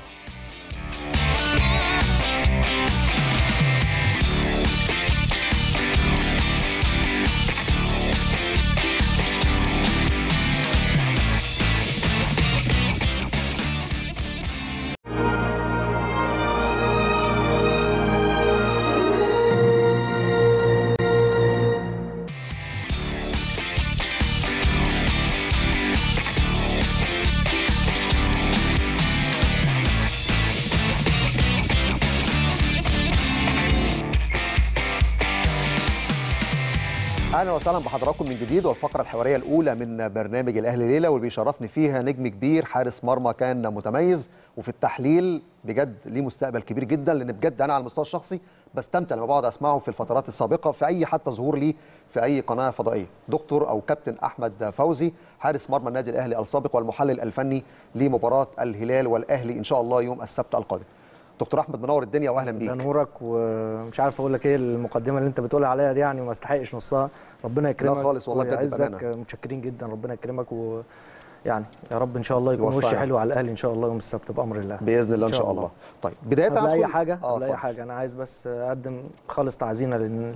اهلا وسهلا بحضراتكم من جديد والفقره الحواريه الاولى من برنامج الاهلي ليله واللي بيشرفني فيها نجم كبير حارس مرمى كان متميز وفي التحليل بجد ليه مستقبل كبير جدا لان بجد انا على المستوى الشخصي بستمتع لما بقعد اسمعه في الفترات السابقه في اي حتى ظهور ليه في اي قناه فضائيه دكتور او كابتن احمد فوزي حارس مرمى النادي الاهلي السابق والمحلل الفني لمباراه الهلال والاهلي ان شاء الله يوم السبت القادم دكتور احمد منور الدنيا واهلا بيك ده نورك ومش عارف اقول لك ايه المقدمه اللي انت بتقول عليها دي يعني ما استحقش نصها ربنا يكرمك لا خالص والله بجد ويعزك بأمانة. متشكرين جدا ربنا يكرمك و يعني يا رب ان شاء الله يكون وش يوفقنا. حلو على الاهلي ان شاء الله يوم السبت بامر الله باذن الله ان شاء الله طيب بدايه قبل اي هدخل- حاجه اه قبل اي اتفضل. حاجه انا عايز بس اقدم خالص تعزينا لل-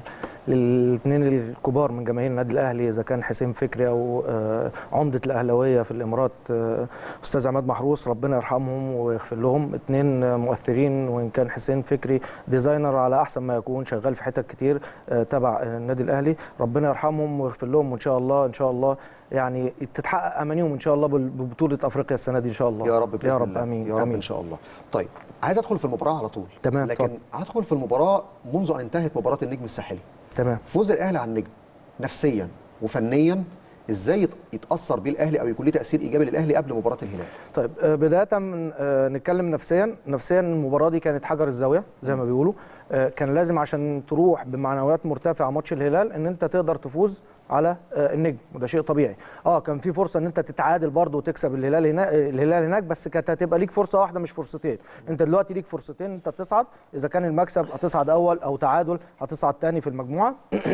للاثنين الكبار من جماهير النادي الاهلي اذا كان حسين فكري او آه، عمده الاهلاويه في الامارات آه، استاذ عماد محروس ربنا يرحمهم ويغفر لهم اثنين مؤثرين وان كان حسين فكري ديزاينر على احسن ما يكون شغال في حتت كتير آه، تبع النادي الاهلي ربنا يرحمهم ويغفر لهم وان شاء الله ان شاء الله يعني تتحقق امانيهم ان شاء الله بال- ببطوله افريقيا السنه دي ان شاء الله يا رب باذن يا رب الله امين يا رب امين ان شاء الله طيب عايز ادخل في المباراه على طول تمام، لكن اتفضل. هدخل في المباراه منذ ان انتهت مباراه النجم الساحلي تمام فوز الاهلي على النجم نفسيا وفنيا ازاي يت- يتاثر بيه الاهلي او يكون ليه تاثير ايجابي للاهلي قبل مباراه الهلال طيب آه، بداية من آه، نتكلم نفسيا نفسيا المباراة دي كانت حجر الزاوية زي ما بيقولوا آه، كان لازم عشان تروح بمعنويات مرتفعة ماتش الهلال ان انت تقدر تفوز على آه، النجم وده شيء طبيعي اه كان في فرصة ان انت تتعادل برضه وتكسب الهلال هناك الهلال هناك بس كانت هتبقى ليك فرصة واحدة مش فرصتين انت دلوقتي ليك فرصتين انت تصعد اذا كان المكسب هتصعد اول او تعادل هتصعد تاني في المجموعة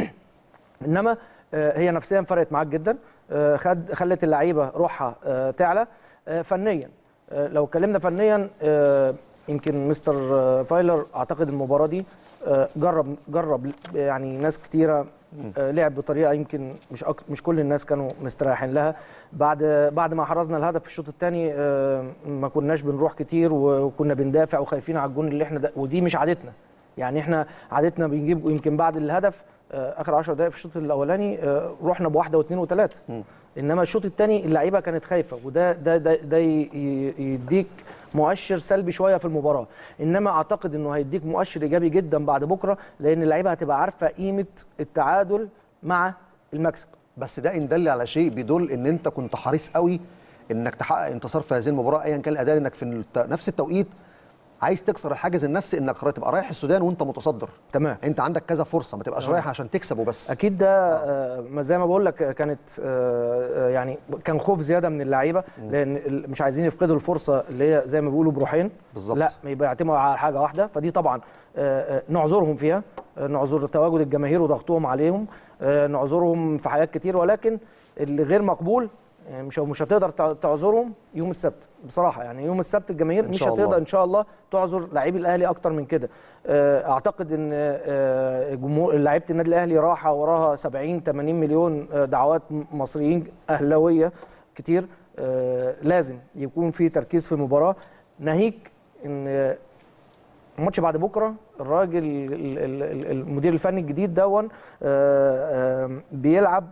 انما آه، هي نفسيا فرقت معاك جدا آه، خد خلت اللعيبه روحها آه، تعلى آه، فنيا آه، لو اتكلمنا فنيا آه، يمكن مستر آه، فايلر اعتقد المباراه دي آه، جرب جرب يعني ناس كتيره آه، لعب بطريقه يمكن مش أك... مش كل الناس كانوا مستريحين لها بعد بعد ما حرزنا الهدف في الشوط الثاني ما كناش بنروح كتير وكنا بندافع وخايفين على الجون اللي احنا ده ودي مش عادتنا يعني احنا عادتنا بنجيب يمكن بعد الهدف آه، اخر 10 دقائق في الشوط الاولاني آه، رحنا بواحده واثنين وثلاثه انما الشوط الثاني اللعيبه كانت خايفه وده ده ده, ده ي- ي- يديك مؤشر سلبي شويه في المباراه انما اعتقد انه هيديك مؤشر ايجابي جدا بعد بكره لان اللعيبه هتبقى عارفه قيمه التعادل مع المكسب بس ده ان دل على شيء بيدل ان انت كنت حريص قوي انك تحقق انتصار في هذه المباراه ايا كان الاداء انك في الت- نفس التوقيت عايز تكسر الحاجز النفسي انك تبقى رايح السودان وانت متصدر تمام انت عندك كذا فرصه ما تبقاش رايح عشان تكسب وبس اكيد ده آه، ما زي ما بقول لك آه، كانت آه، آه، يعني كان خوف زياده من اللعيبه لان ال- مش عايزين يفقدوا الفرصه اللي هي زي ما بيقولوا بروحين بالظبط. لا يبقى يعتمدوا على حاجه واحده فدي طبعا آه، آه، نعذرهم فيها آه، نعذر تواجد الجماهير وضغطهم عليهم آه، نعذرهم في حاجات كتير ولكن اللي غير مقبول يعني مش مش هتقدر تع- تعذرهم يوم السبت بصراحه يعني يوم السبت الجماهير إن مش شاء الله. هتقدر ان شاء الله تعذر لاعبي الاهلي اكتر من كده آه، اعتقد ان آه، جمهور لعيبه النادي الاهلي راحه وراها 70 80 مليون آه، دعوات م- مصريين اهلاويه كتير آه، لازم يكون في تركيز في المباراه ناهيك ان آه، الماتش بعد بكره الراجل ال- ال- ال- المدير الفني الجديد دون آه، آه، بيلعب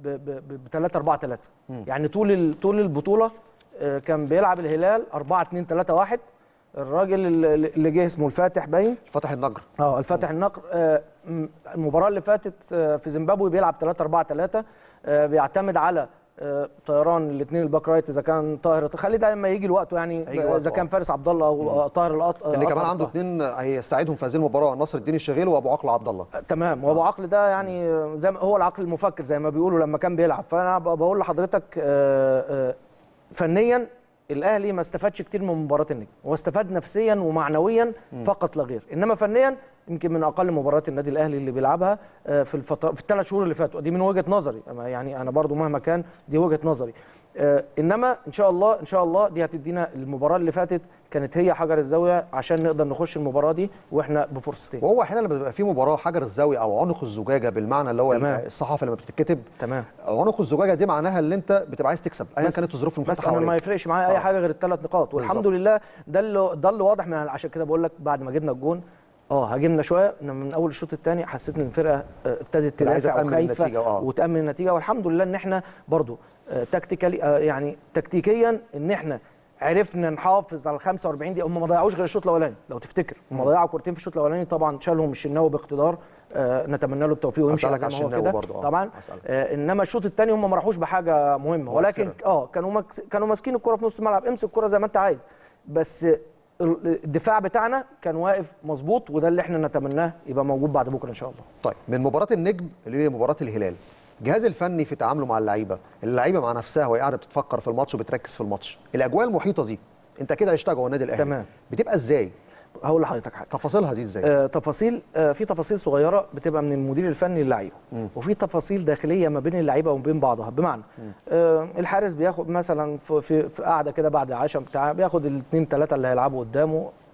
ب 3 4 3 يعني طول ال- طول البطوله آه، كان بيلعب الهلال 4 2 3 1 الراجل اللي اللي جه اسمه الفاتح باين فتح النجر اه الفاتح النقر آه، م- المباراه اللي فاتت آه، في زيمبابوي بيلعب 3 4 3 آه، بيعتمد على آه، طيران الاثنين الباك رايت اذا كان طاهر خلي ده لما يجي الوقت يعني هيجي وقته، اذا كان آه. فارس عبد الله او آه، طاهر الأط... اللي آه، كمان أطهر عنده طاهر. اثنين هيستعيدهم في هذه المباراه نصر الدين الشغيل وابو عقل عبد الله تمام وابو عقل ده يعني زي ما هو العقل المفكر زي ما بيقولوا لما كان بيلعب فانا ب- بقول لحضرتك آه، آه، فنيا الاهلي ما استفادش كتير من مباراه النجم هو استفاد نفسيا ومعنويا فقط لا غير انما فنيا يمكن من اقل مباريات النادي الاهلي اللي بيلعبها آه، في الفتره في الثلاث شهور اللي فاتوا دي من وجهه نظري أما يعني انا برضو مهما كان دي وجهه نظري آه، انما ان شاء الله ان شاء الله دي هتدينا المباراه اللي فاتت كانت هي حجر الزاويه عشان نقدر نخش المباراه دي واحنا بفرصتين وهو احيانا لما بيبقى في مباراه حجر الزاويه او عنق الزجاجه بالمعنى اللي هو تمام. الصحافه لما بتتكتب تمام عنق الزجاجه دي معناها اللي انت بتبقى عايز تكسب ايا بس- كانت الظروف المحيطه بس انا ما حواليك يفرقش معايا آه. اي حاجه غير الثلاث نقاط والحمد بالظبط. لله ده اللي ده اللي واضح من عشان كده بقول لك بعد ما جبنا الجون اه هاجمنا شويه انما من اول الشوط الثاني حسيت ان الفرقه آه، ابتدت اللي عايزة تدافع تأمن وخايفه النتيجة، آه. وتامن النتيجه والحمد لله ان احنا برضو تكتيكالي يعني تكتيكيا ان احنا عرفنا نحافظ على ال 45 دقيقه هم ما ضيعوش غير الشوط الاولاني لو تفتكر هم ضيعوا كورتين في الشوط الاولاني طبعا شالهم الشناوي باقتدار آه نتمنى له التوفيق ويمشي هسألك على على زي ما هو الشناوي كده برضو، آه. طبعا هسألك. آه انما الشوط الثاني هم ما راحوش بحاجه مهمه ولكن مؤثرة. اه كانوا مكس... كانوا ماسكين الكره في نص الملعب امسك الكره زي ما انت عايز بس ال- الدفاع بتاعنا كان واقف مظبوط وده اللي احنا نتمناه يبقى موجود بعد بكره ان شاء الله طيب من مباراه النجم اللي هي مباراه الهلال الجهاز الفني في تعامله مع اللعيبه اللعيبه مع نفسها وهي قاعده بتفكر في الماتش وبتركز في الماتش الاجواء المحيطه دي انت كده عشتها جوه النادي الاهلي تمام. بتبقى ازاي هقول لحضرتك حاجه تفاصيلها دي ازاي آه تفاصيل آه في تفاصيل صغيره بتبقى من المدير الفني للعيبه وفي تفاصيل داخليه ما بين اللعيبه وما بين بعضها بمعنى آه الحارس بياخد مثلا في في, في قاعده كده بعد عشاء بتاع بياخد الاثنين ثلاثه اللي هيلعبوا قدامه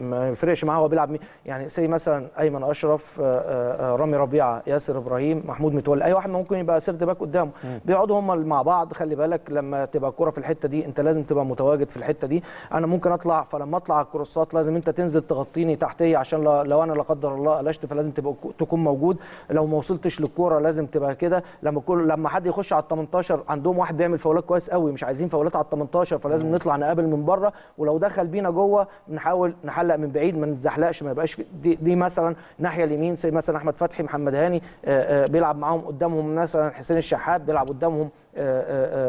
ما يفرقش معاه هو بيلعب مين يعني زي مثلا ايمن اشرف آه، آه، آه، رامي ربيعه ياسر ابراهيم محمود متولي اي واحد ممكن يبقى سيرد باك قدامه بيقعدوا هم مع بعض خلي بالك لما تبقى الكره في الحته دي انت لازم تبقى متواجد في الحته دي انا ممكن اطلع فلما اطلع على الكروسات لازم انت تنزل تغطيني تحتيه عشان لو- لو انا لا قدر الله قلشت فلازم تبقى تكون موجود لو ما وصلتش للكوره لازم تبقى كده لما كل لما حد يخش على ال 18 عندهم واحد بيعمل فاولات كويس قوي مش عايزين فاولات على ال 18 فلازم نطلع نقابل من بره ولو دخل بينا جوه نحاول نحلق من بعيد ما نتزحلقش ما يبقاش في دي, دي مثلا ناحيه اليمين زي مثلا احمد فتحي محمد هاني آه، آه، بيلعب معاهم قدامهم مثلا حسين الشحات بيلعب قدامهم آه،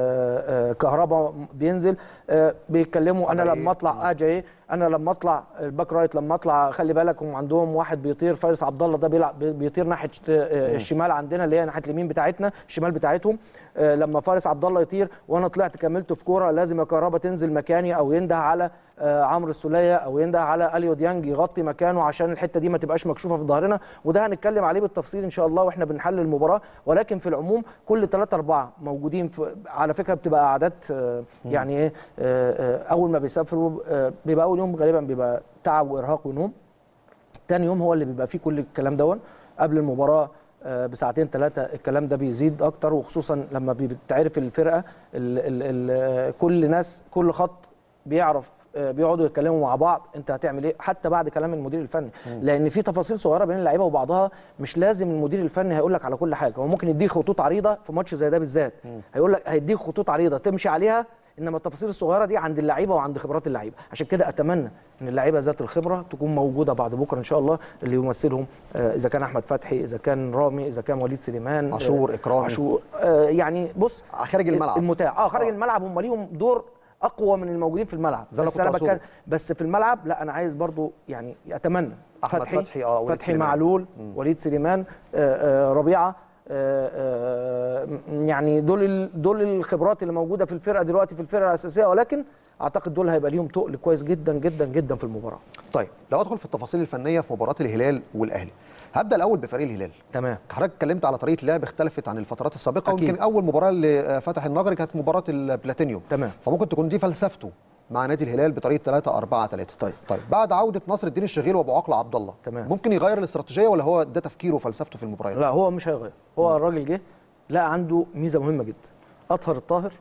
آه، آه، كهربا بينزل آه، بيتكلموا انا أجاييه. لما اطلع اجي انا لما اطلع الباك رايت لما اطلع خلي بالك هم عندهم واحد بيطير فارس عبد الله ده بيلعب بي- بيطير ناحيه آه، الشمال عندنا اللي هي ناحيه اليمين بتاعتنا الشمال بتاعتهم آه، لما فارس عبد الله يطير وانا طلعت كملت في كوره لازم يا كهربا تنزل مكاني او ينده على آه، عمرو السوليه او ينده على اليو ديانج يغطي مكانه عشان الحته دي ما تبقاش مكشوفه في ظهرنا وده هنتكلم عليه بالتفصيل ان شاء الله واحنا بنحلل المباراه ولكن في العموم كل 3 4 موجودين في على فكره بتبقى اعداد آه، يعني ايه آه، آه، اول ما بيسافروا آه، بيبقى اول يوم غالبا بيبقى تعب وارهاق ونوم تاني يوم هو اللي بيبقى فيه كل الكلام دون قبل المباراه آه، بساعتين ثلاثه الكلام ده بيزيد اكتر وخصوصا لما بتعرف الفرقه ال ال ال كل ناس كل خط بيعرف آه، بيقعدوا يتكلموا مع بعض انت هتعمل ايه حتى بعد كلام المدير الفني لان في تفاصيل صغيره بين اللعيبه وبعضها مش لازم المدير الفني هيقول لك على كل حاجه هو ممكن يديك خطوط عريضه في ماتش زي ده بالذات هيقول لك هيديك خطوط عريضه تمشي عليها انما التفاصيل الصغيره دي عند اللعيبه وعند خبرات اللعيبه عشان كده اتمنى ان اللعيبه ذات الخبره تكون موجوده بعد بكره ان شاء الله اللي يمثلهم آه، اذا كان احمد فتحي اذا كان رامي اذا كان وليد سليمان آه، عاشور، إكرامي. عاشور آه، يعني بص خارج الملعب. المتاح اه خارج آه. الملعب هم ليهم دور اقوى من الموجودين في الملعب ده اللي بس كنت انا أقصده. بتكلم بس في الملعب لا انا عايز برضو يعني اتمنى أحمد فتحي، آه، وليد فتحي سليمان. معلول وليد سليمان آه، آه، ربيعه آه، آه، يعني دول ال- دول الخبرات اللي موجوده في الفرقه دلوقتي في الفرقه الاساسيه ولكن اعتقد دول هيبقى ليهم تقل كويس جدا جدا جدا في المباراه طيب لو ادخل في التفاصيل الفنيه في مباراه الهلال والاهلي هبدا الاول بفريق الهلال تمام حضرتك اتكلمت على طريقه لعب اختلفت عن الفترات السابقه أكيد. ويمكن اول مباراه اللي آه، فتح النظر كانت مباراه البلاتينيوم تمام. فممكن تكون دي فلسفته مع نادي الهلال بطريقه 3 4 3 طيب. طيب بعد عوده نصر الدين الشغيل وابو عقل عبد الله تمام. ممكن يغير الاستراتيجيه ولا هو ده تفكيره وفلسفته في المباريات لا هو مش هيغير هو الراجل جه لقى عنده ميزه مهمه جدا اطهر الطاهر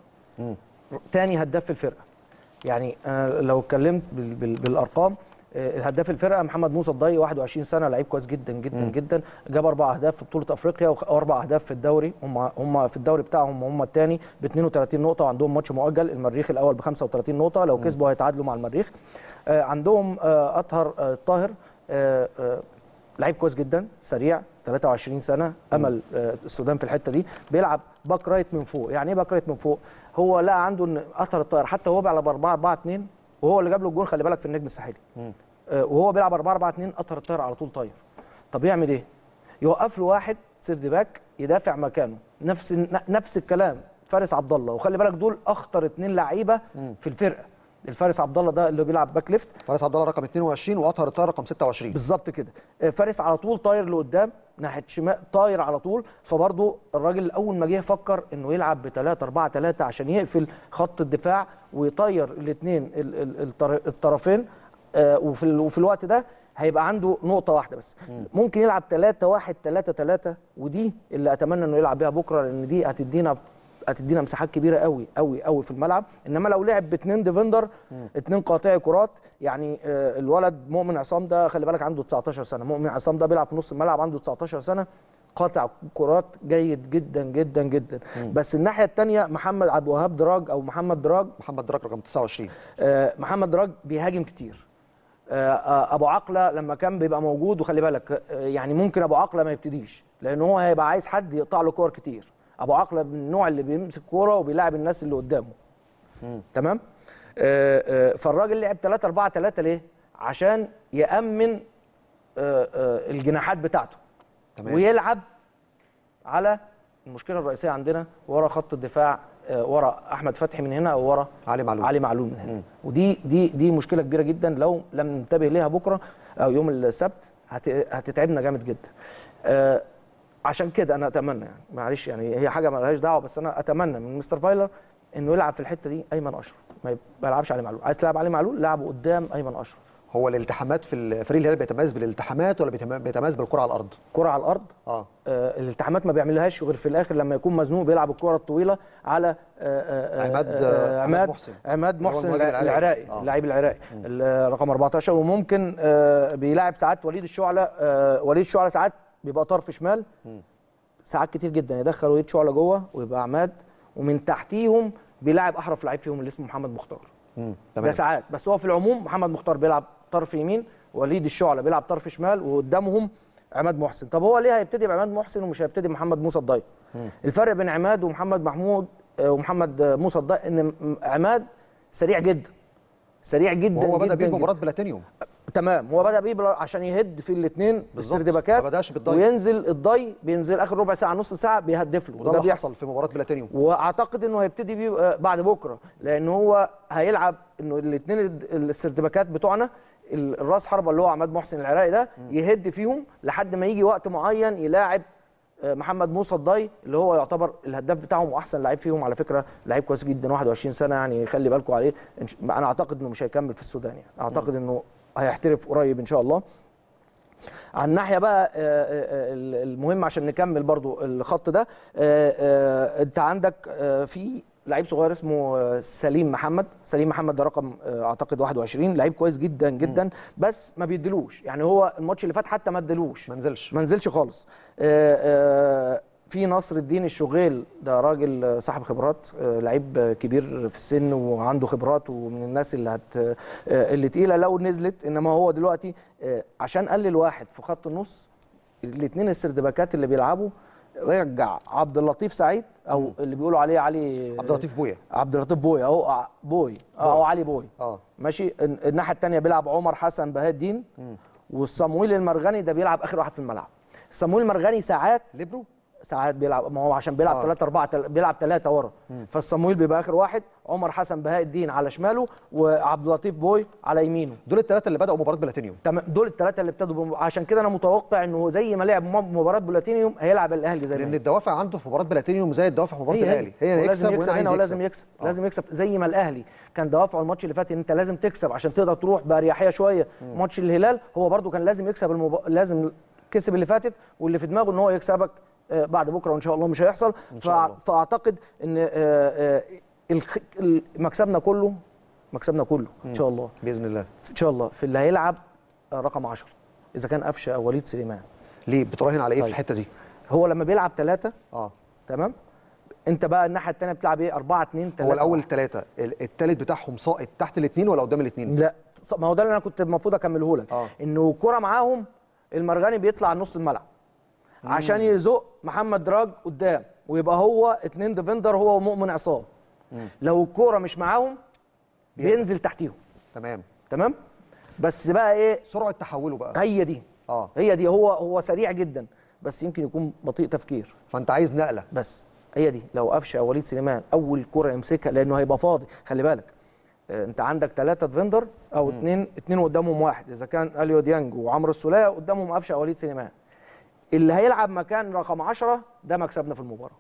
تاني هداف في الفرقه يعني أنا لو اتكلمت بال بال بالارقام آه، هداف الفرقه محمد موسى الضي 21 سنه لعيب كويس جدا جدا جدا جاب اربع اهداف في بطوله افريقيا وخ- واربع اهداف في الدوري هم هم في الدوري بتاعهم هم الثاني ب 32 نقطه وعندهم ماتش مؤجل المريخ الاول ب 35 نقطه لو كسبوا هيتعادلوا مع المريخ آه، عندهم آه، اطهر آه، الطاهر آه، آه، لعيب كويس جدا سريع 23 سنه امل آه، السودان في الحته دي بيلعب باك رايت من فوق يعني ايه باك رايت من فوق هو لقى عنده ان اثر الطاير حتى وهو بيلعب 4 4 2 وهو اللي جاب له الجون خلي بالك في النجم الساحلي آه، وهو بيلعب 4 4 2 اثر الطاير على طول طاير طب يعمل ايه يوقف له واحد سيرد باك يدافع مكانه نفس نفس الكلام فارس عبد الله وخلي بالك دول اخطر اثنين لعيبه في الفرقه الفارس عبد الله ده اللي بيلعب باك ليفت فارس عبد الله رقم 22 واطهر الطاهر رقم 26 بالظبط كده آه، فارس على طول طاير لقدام ناحيه شمال طاير على طول فبرضه الراجل اول ما جه فكر انه يلعب ب 3 4 3 عشان يقفل خط الدفاع ويطير الاثنين الطرفين آه، وفي ال- وفي الوقت ده هيبقى عنده نقطة واحدة بس ممكن يلعب 3 1 3 3 ودي اللي اتمنى انه يلعب بيها بكره لان دي هتدينا هتدينا مساحات كبيره قوي قوي قوي في الملعب انما لو لعب باثنين ديفندر اثنين قاطعي كرات يعني آه، الولد مؤمن عصام ده خلي بالك عنده 19 سنه مؤمن عصام ده بيلعب في نص الملعب عنده 19 سنه قاطع كرات جيد جدا جدا جدا بس الناحيه الثانيه محمد عبد الوهاب دراج او محمد دراج محمد دراك رقم 29 آه، محمد دراج بيهاجم كتير آه، آه، ابو عقله لما كان بيبقى موجود وخلي بالك آه، يعني ممكن ابو عقله ما يبتديش لان هو هيبقى عايز حد يقطع له كور كتير ابو عقله من النوع اللي بيمسك كوره وبيلاعب الناس اللي قدامه تمام آه، آه، فالراجل لعب 3 4 3 ليه عشان يامن آه، آه، الجناحات بتاعته تمام. ويلعب على المشكله الرئيسيه عندنا ورا خط الدفاع آه، ورا احمد فتحي من هنا او ورا علي معلول علي معلول من هنا ودي دي دي مشكله كبيره جدا لو لم ننتبه ليها بكره او يوم السبت هت- هتتعبنا جامد جدا آه، عشان كده انا اتمنى يعني معلش يعني هي حاجه ما لهاش دعوه بس انا اتمنى من مستر فايلر انه يلعب في الحته دي ايمن اشرف ما يب- ما يلعبش علي معلول عايز تلعب علي معلول لعبه قدام ايمن اشرف هو الالتحامات في الفريق الهلال بيتميز بالالتحامات ولا بيتم- بيتميز بالكره على الارض كره على الارض اه آه، الالتحامات ما بيعملهاش غير في الاخر لما يكون مزنوق بيلعب الكره الطويله على آه، آه، عماد- آه، عماد عماد محسن. عماد اللي هو محسن المهاجم الع- العراقي. العراقي آه. اللاعب العراقي ال- رقم 14 وممكن آه، بيلاعب ساعات وليد الشعله آه، وليد الشعله ساعات بيبقى طرف شمال ساعات كتير جدا يدخل وليد شعله جوه ويبقى عماد ومن تحتيهم بيلاعب احرف لعيب فيهم اللي اسمه محمد مختار مم. ده تمام ساعات بس هو في العموم محمد مختار بيلعب طرف يمين وليد الشعله بيلعب طرف شمال وقدامهم عماد محسن طب هو ليه هيبتدي بعماد محسن ومش هيبتدي بمحمد موسى الضايق الفرق بين عماد ومحمد محمود آه، ومحمد آه، موسى الضايق ان م- عماد سريع جدا سريع جدا وهو بدا جدا بيه جداً. مباراه بلاتينيوم تمام هو بدا بيه بلا- عشان يهد في الاثنين بالظبط. السردباكات ما بدأش بالضي. وينزل الضي بينزل اخر ربع ساعه نص ساعه بيهدف له وده اللي حصل في مباراه بلاتينيوم واعتقد انه هيبتدي بيه آه، بعد بكره لان هو هيلعب انه الاثنين السردباكات بتوعنا ال- الراس حربه اللي هو عماد محسن العراقي ده يهد فيهم لحد ما يجي وقت معين يلاعب آه، محمد موسى الضي اللي هو يعتبر الهداف بتاعهم واحسن لعيب فيهم على فكره لعيب كويس جدا 21 سنه يعني خلي بالكم عليه إن ش- انا اعتقد انه مش هيكمل في السودان يعني اعتقد انه هيحترف قريب ان شاء الله على الناحيه بقى آه، آه، آه، المهم عشان نكمل برضو الخط ده آه، آه، انت عندك آه، في لعيب صغير اسمه آه، سليم محمد سليم محمد ده رقم آه، اعتقد 21 لعيب كويس جدا جدا بس ما بيديلوش يعني هو الماتش اللي فات حتى ما ادالوش ما نزلش ما نزلش خالص آه، آه، في نصر الدين الشغيل ده راجل آه، صاحب خبرات آه، لعيب آه، كبير في السن وعنده خبرات ومن الناس اللي هت آه، اللي تقيله لو نزلت انما هو دلوقتي آه، عشان قلل واحد في خط النص الاثنين السردباكات اللي بيلعبوا رجع عبد اللطيف سعيد او اللي بيقولوا عليه علي عبد اللطيف بويا عبد اللطيف بوي اهو ع- بوي اه او علي بوي اه ماشي الن- الناحيه الثانيه بيلعب عمر حسن بهاء الدين والصمويل المرغني ده بيلعب اخر واحد في الملعب صمويل المرغني ساعات ليبرو ساعات بيلعب ما هو عشان بيلعب آه. 3 4 بيلعب 3 ورا فالصمويل بيبقى اخر واحد عمر حسن بهاء الدين على شماله وعبد اللطيف بوي على يمينه دول الثلاثه اللي بداوا مباراه بلاتينيوم تمام دول الثلاثه اللي ابتدوا بم... عشان كده انا متوقع انه زي ما لعب م- مباراه بلاتينيوم هيلعب الاهلي زي ما لان هي. الدوافع عنده في مباراه بلاتينيوم زي الدوافع في مباراه هي الاهلي هي ولازم يكسب يكسب وهنا عايز هنا ولازم يكسب يكسب لازم يكسب زي ما الاهلي كان دوافعه الماتش اللي فات ان انت لازم تكسب عشان تقدر تروح باريحيه شويه ماتش الهلال هو برده كان لازم يكسب المب... لازم كسب اللي فاتت واللي في دماغه ان هو يكسبك آه، بعد بكره وان شاء الله مش هيحصل شاء الله. فاعتقد ان آه، آه، الخ... ال- مكسبنا كله مكسبنا كله ان شاء الله باذن الله ان شاء الله في اللي هيلعب آه، رقم 10 اذا كان قفشه او وليد سليمان ليه بتراهن على ايه في طيب. الحته دي هو لما بيلعب ثلاثه اه تمام انت بقى الناحيه الثانيه بتلعب ايه 4 2 3 هو الاول ثلاثه الثالث بتاعهم ساقط تحت الاثنين ولا قدام الاثنين لا ص- ما هو ده اللي انا كنت المفروض اكمله لك آه. انه الكره معاهم المرغني بيطلع نص الملعب عشان يزق محمد دراج قدام ويبقى هو اتنين ديفندر هو ومؤمن عصام لو الكوره مش معاهم بيرجع. بينزل تحتيهم تمام تمام بس بقى ايه سرعه تحوله بقى هي دي اه هي دي هو هو سريع جدا بس يمكن يكون بطيء تفكير فانت عايز نقله بس هي دي لو قفشه او وليد سليمان اول كره يمسكها لانه هيبقى فاضي خلي بالك آه، انت عندك ثلاثه ديفندر او اثنين اثنين قدامهم واحد اذا كان اليو ديانج وعمرو السوليه قدامهم قفشه او وليد سليمان اللي هيلعب مكان رقم 10 ده مكسبنا في المباراه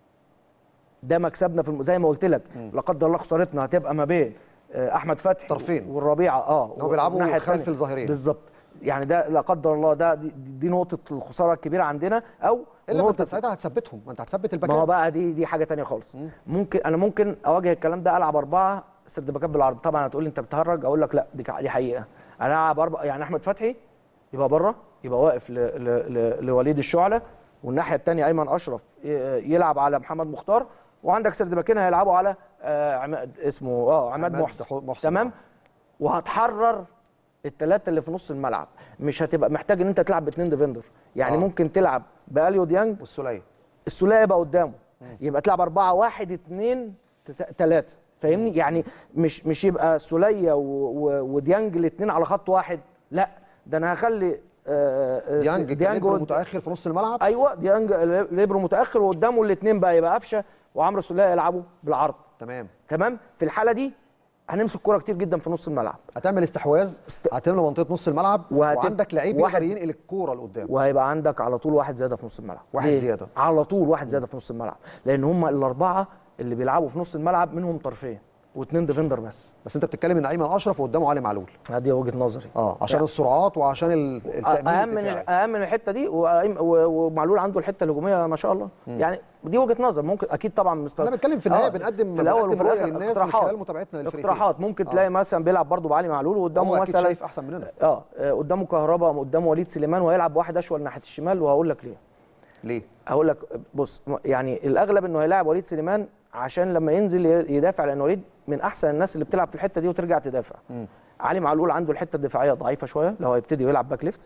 ده مكسبنا في الم... زي ما قلت لك لا قدر الله خسارتنا هتبقى ما بين آه، احمد فتحي طرفين. والربيعه اه هو بيلعبوا والناحية خلف التانية. الظهيرين. بالظبط يعني ده لا قدر الله ده دي, دي نقطه الخساره الكبيره عندنا او الا ما انت نقطة- ساعتها هتثبتهم ما انت هتثبت ما هو الباكات بقى دي دي حاجه تانية خالص ممكن انا ممكن اواجه الكلام ده العب اربعه سرد باكات بالعرض طبعا هتقول لي انت بتهرج اقول لك لا دي دي حقيقه انا العب اربعه يعني احمد فتحي يبقى بره يبقى واقف ل... ل... ل... لوليد الشعله والناحيه الثانيه ايمن اشرف ي- يلعب على محمد مختار وعندك سرد باكين هيلعبوا على آه عماد اسمه اه عماد عماد محسن, محسن، تمام آه. وهتحرر الثلاثه اللي في نص الملعب مش هتبقى محتاج ان انت تلعب باثنين ديفندر يعني آه. ممكن تلعب باليو ديانج والسوليه السوليه يبقى قدامه يبقى تلعب أربعة واحد اتنين ثلاثة فاهمني يعني مش مش يبقى سوليه و- و- وديانج الاثنين على خط واحد لا ده انا هخلي آه، آه، ديانج ديانج كاليبرو ود- متاخر في نص الملعب ايوه ديانج ليبرو متاخر وقدامه الاثنين بقى يبقى قفشه وعمرو السوليه يلعبوا بالعرض تمام تمام في الحاله دي هنمسك كرة كتير جدا في نص الملعب هتعمل استحواذ است- هتملى منطقه نص الملعب وهتب- وعندك لعيب واحد- يقدر ينقل الكوره لقدام وهيبقى عندك على طول واحد زياده في نص الملعب واحد ليه؟ زيادة. على طول واحد زياده في نص الملعب لان هم الاربعه اللي بيلعبوا في نص الملعب منهم طرفين واثنين ديفندر بس بس انت بتتكلم ان ايمن اشرف وقدامه علي معلول هذه وجهه نظري اه عشان يعني السرعات وعشان ال- التامين اهم من الدفاعي. اهم من الحته دي وأيم- و- ومعلول عنده الحته الهجوميه ما شاء الله يعني دي وجهه نظر ممكن اكيد طبعا مستر احنا بنتكلم في النهايه بنقدم في الاول بنقدم وفي رؤيه الاخر للناس من اقتراحات خلال متابعتنا للفريقين اقتراحات ممكن آه. تلاقي مثلا بيلعب برضه بعلي معلول هو وقدامه اكيد مثلا شايف احسن مننا اه آه، قدامه كهربا قدامه وليد سليمان وهيلعب واحد اشول ناحيه الشمال وهقول لك ليه ليه هقول لك بص م- يعني الاغلب انه هيلاعب وليد سليمان عشان لما ينزل ي- يدافع لان وليد من احسن الناس اللي بتلعب في الحته دي وترجع تدافع علي معلول عنده الحته الدفاعيه ضعيفه شويه لو هيبتدي يلعب باك ليفت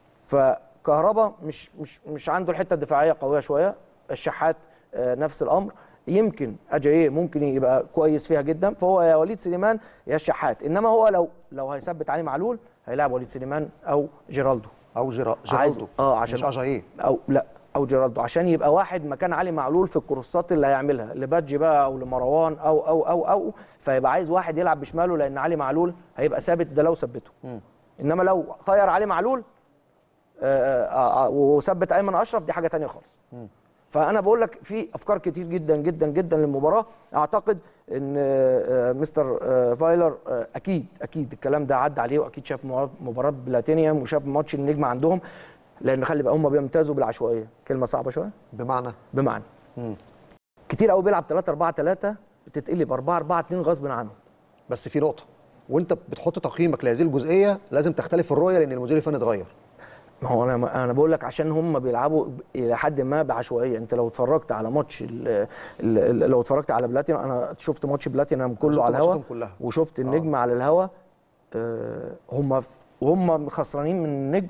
فكهربا مش مش مش عنده الحته الدفاعيه قويه شويه الشحات آه، نفس الامر يمكن اجاييه ممكن يبقى كويس فيها جدا فهو يا وليد سليمان يا الشحات انما هو لو لو هيثبت علي معلول هيلاعب وليد سليمان او جيرالدو او جيرا- عايز- جيرالدو اه عشان مش اجاييه او لا او جيرالدو عشان يبقى واحد مكان علي معلول في الكروسات اللي هيعملها لبادجي بقى او لمروان او او او او فيبقى عايز واحد يلعب بشماله لان علي معلول هيبقى ثابت ده لو ثبته انما لو طير علي معلول آه، آه، آه، وثبت ايمن اشرف دي حاجه تانية خالص فانا بقول لك في افكار كتير جدا جدا جدا للمباراه اعتقد ان آه، آه، مستر آه، فايلر آه، اكيد اكيد الكلام ده عدى عليه واكيد شاف مباراة- مباراه بلاتينيوم وشاف ماتش النجم عندهم لان خلي بقى هم بيمتازوا بالعشوائيه كلمه صعبه شويه بمعنى بمعنى كتير قوي بيلعب 3 4 3 بتتقلب 4 4 2 غصب عنه بس في نقطه وانت بتحط تقييمك لهذه الجزئيه لازم تختلف الرؤيه لان المدير الفني اتغير ما هو انا انا بقول لك عشان هم بيلعبوا ب- الى حد ما بعشوائيه انت لو اتفرجت على ماتش ال ال ال لو اتفرجت على بلاتينم انا شفت ماتش بلاتينم كله شفت على الهوا ماتشاتهم كلها. وشفت النجم على الهوا آه، هم ف- وهم خسرانين من النجم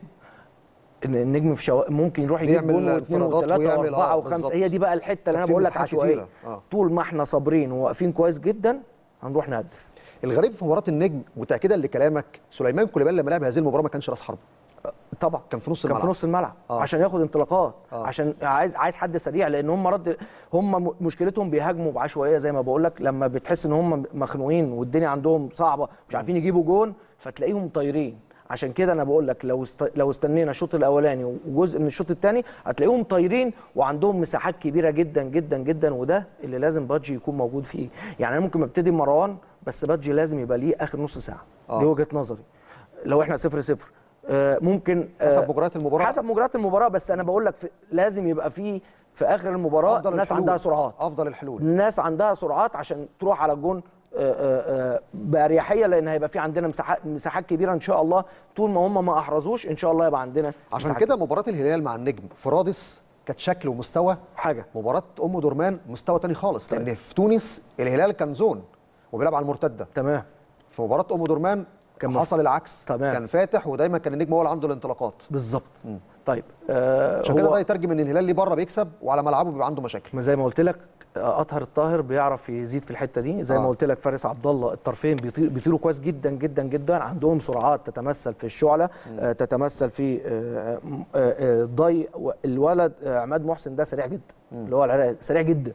إن النجم في شو... ممكن يروح يجيب بيعمل جول واثنين انفرادات وثلاثه ويعمل- واربعه آه، وخمسه بالظبط. هي دي بقى الحته اللي انا في بقول لك مساحات عشوائيه كتيرة، آه. طول ما احنا صابرين وواقفين كويس جدا هنروح نهدف الغريب في مباراه النجم وتاكيدا لكلامك سليمان كوليبالي لما لعب هذه المباراه ما كانش راس حرب طبعا كان في نص كان في الملعب. نص الملعب آه. عشان ياخد انطلاقات آه. عشان عايز عايز حد سريع لان هم رد هم م- مشكلتهم بيهاجموا بعشوائيه زي ما بقول لك لما بتحس ان هم مخنوقين والدنيا عندهم صعبه مش عارفين يجيبوا جون فتلاقيهم طايرين عشان كده انا بقول لك لو است... لو استنينا الشوط الاولاني وجزء من الشوط الثاني هتلاقيهم طايرين وعندهم مساحات كبيره جدا جدا جدا وده اللي لازم بادجي يكون موجود فيه يعني انا ممكن ابتدي بمروان بس بادجي لازم يبقى ليه اخر نص ساعه آه. دي وجهه نظري لو احنا صفر صفر آه، ممكن آه، حسب مجريات المباراه حسب مجريات المباراه بس انا بقول لك في لازم يبقى في في اخر المباراه افضل ناس الحلول. عندها سرعات افضل الحلول ناس عندها سرعات عشان تروح على الجون آه، آه، آه، باريحيه لان هيبقى في عندنا مساحات مساحات كبيره ان شاء الله طول ما هم ما احرزوش ان شاء الله يبقى عندنا عشان مساحات كده مباراه الهلال مع النجم في رادس كانت شكل ومستوى حاجه مباراه ام درمان مستوى تاني خالص لان في تونس الهلال كان زون وبيلعب على المرتده تمام في مباراه ام درمان كان كان حصل العكس تمام. كان فاتح ودايما كان النجم هو اللي عنده الانطلاقات بالظبط طيب آه عشان كده هو- ده يترجم ان الهلال ليه بره بيكسب وعلى ملعبه بيبقى عنده مشاكل ما زي ما قلت لك آه، اطهر الطاهر بيعرف يزيد في الحته دي زي آه. ما قلت لك فارس عبد الله الطرفين بيطير بيطيروا كويس جدا جدا جدا عندهم سرعات تتمثل في الشعله آه، تتمثل في آه، م- آه، آه، ضي و- الولد آه، عماد محسن ده سريع جدا اللي هو العراقي سريع جدا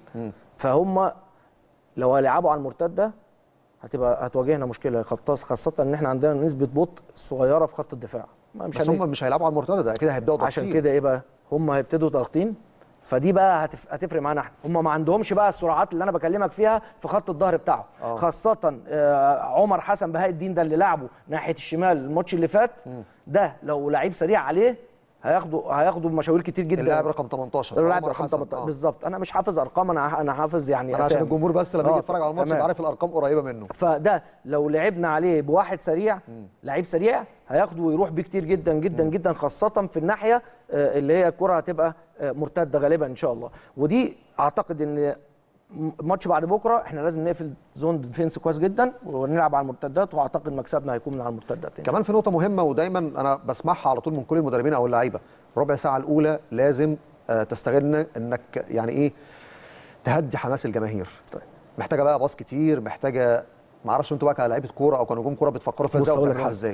فهم لو هيلعبوا على المرتده هتبقى هتواجهنا مشكله خاصه خاصه ان احنا عندنا نسبه بطء صغيره في خط الدفاع ما مش بس هن- هم مش هيلعبوا على المرتده ده كده هيبداوا عشان ضاغطين. كده ايه بقى هم هيبتدوا ضاغطين فدي بقى هتف... هتفرق معانا احنا هم ما عندهمش بقى السرعات اللي انا بكلمك فيها في خط الظهر بتاعه آه. خاصه آه عمر حسن بهاء الدين ده اللي لعبه ناحيه الشمال الماتش اللي فات ده لو لعيب سريع عليه هياخدوا هياخدوا مشاوير كتير جدا اللاعب رقم 18 اللاعب عمر رقم حسن. 18 آه. بالظبط انا مش حافظ ارقام انا انا حافظ يعني انا عشان أسامي. الجمهور بس لما آه، يجي يتفرج على الماتش تمام. يبقى عارف الارقام قريبه منه فده لو لعبنا عليه بواحد سريع لعيب سريع هياخده ويروح بيه كتير جدا جدا جدا خاصة في الناحية آه، اللي هي الكرة هتبقى آه، مرتدة غالبا إن شاء الله ودي أعتقد إن م- ماتش بعد بكرة احنا لازم نقفل زون ديفينس كويس جدا ونلعب على المرتدات واعتقد مكسبنا هيكون من على المرتدات يعني. كمان في نقطه مهمه ودايما انا بسمعها على طول من كل المدربين او اللعيبه ربع ساعه الاولى لازم آه، تستغل انك يعني ايه تهدي حماس الجماهير طيب. محتاجه بقى باص كتير محتاجه ما اعرفش انتوا بقى كلاعيبه كوره او كنجوم كوره بتفكروا فيها بص ازاي أقول لك وبتعملوها حاجة. ازاي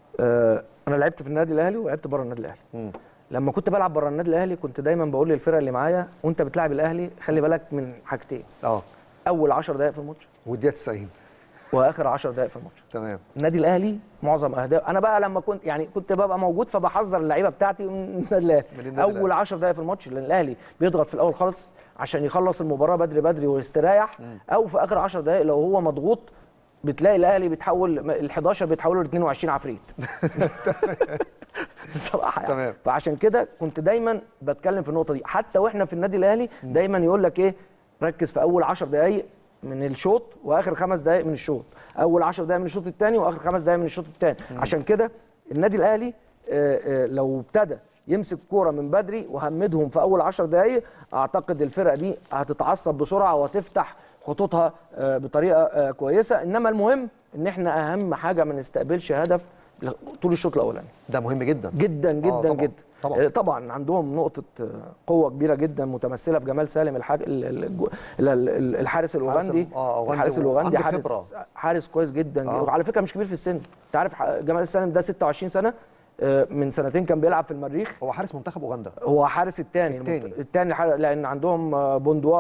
آه، انا لعبت في النادي الاهلي ولعبت بره النادي الاهلي لما كنت بلعب بره النادي الاهلي كنت دايما بقول للفرقه اللي معايا وانت بتلعب الاهلي خلي بالك من حاجتين اه اول 10 دقائق في الماتش والدقيقه 90 واخر 10 دقائق في الماتش تمام النادي الاهلي معظم اهداف انا بقى لما كنت يعني كنت ببقى موجود فبحذر اللعيبه بتاعتي من النادي الاهلي من النادي اول 10 دقائق في الماتش لان الاهلي بيضغط في الاول خالص عشان يخلص المباراه بدري بدري ويستريح او في اخر 10 دقائق لو هو مضغوط بتلاقي الاهلي بيتحول ال 11 بيتحولوا ل 22 عفريت بصراحه يعني تمام. فعشان كده كنت دايما بتكلم في النقطه دي حتى واحنا في النادي الاهلي دايما يقول لك ايه ركز في اول 10 دقائق من الشوط واخر خمس دقائق من الشوط اول 10 دقائق من الشوط الثاني واخر خمس دقائق من الشوط الثاني عشان كده النادي الاهلي آه، آه، لو ابتدى يمسك كوره من بدري وهمدهم في اول 10 دقائق اعتقد الفرقه دي هتتعصب بسرعه وهتفتح خطوطها آه، بطريقه آه، كويسه انما المهم ان احنا اهم حاجه ما نستقبلش هدف طول الشوط الاولاني ده مهم جدا جدا جدا طبعاً، جدا طبعاً. آه، طبعا عندهم نقطه آه، قوه كبيره جدا متمثله في جمال سالم الحاج... ال- ال- الجو- ال- ال- الحارس الاوغندي آه، أوغندي الحارس الاوغندي وعنده حارس خبرة. حارس كويس جدا آه. وعلى فكره مش كبير في السن انت عارف ح- جمال سالم ده 26 سنه آه، من سنتين كان بيلعب في المريخ هو حارس منتخب اوغندا هو حارس الثاني التاني. الثاني لان عندهم آه، بوندوا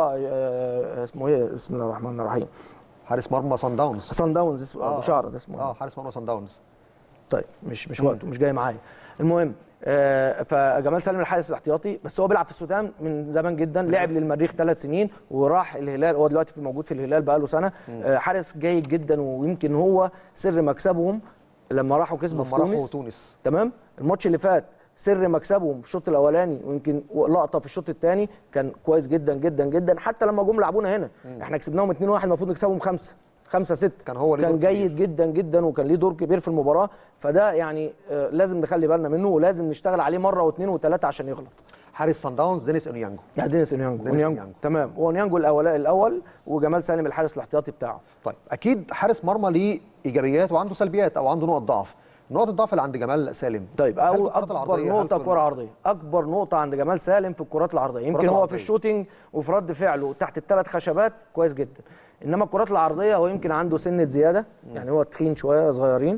آه، اسمه ايه بسم الله الرحمن الرحيم حارس مرمى سان داونز سان داونز اسمه ابو شعر ده اسمه اه حارس مرمى سان داونز طيب مش مش وقته مش جاي معايا المهم آه فجمال سالم الحارس الاحتياطي بس هو بيلعب في السودان من زمان جدا لعب للمريخ ثلاث سنين وراح الهلال هو دلوقتي في موجود في الهلال بقاله سنه آه حارس جيد جدا ويمكن هو سر مكسبهم لما راحوا كسبوا في لما راحوا تونس تونس تمام الماتش اللي فات سر مكسبهم في الشوط الاولاني ويمكن لقطه في الشوط الثاني كان كويس جدا جدا جدا حتى لما جم لعبونا هنا احنا كسبناهم 2-1 المفروض نكسبهم خمسه خمسة ست كان هو ليه كان دور جيد جدا جدا وكان ليه دور كبير في المباراه فده يعني آه، لازم نخلي بالنا منه ولازم نشتغل عليه مره واثنين وثلاثه عشان يغلط حارس سان داونز دينيس انيانجو يعني دينيس اونيانجو دينيس اونيانجو أونيانجو. تمام اونيانجو الاول الاول وجمال سالم الحارس الاحتياطي بتاعه طيب اكيد حارس مرمى ليه ايجابيات وعنده سلبيات او عنده نقط ضعف نقط الضعف اللي عند جمال سالم طيب هل في أو الكرات اكبر العرضية؟ هل نقطه في- كره عرضيه اكبر نقطه عند جمال سالم في الكرات العرضيه يمكن هو العرضية. في الشوتينج وفي رد فعله تحت الثلاث خشبات كويس جدا انما الكرات العرضيه هو يمكن عنده سنه زياده يعني هو تخين شويه صغيرين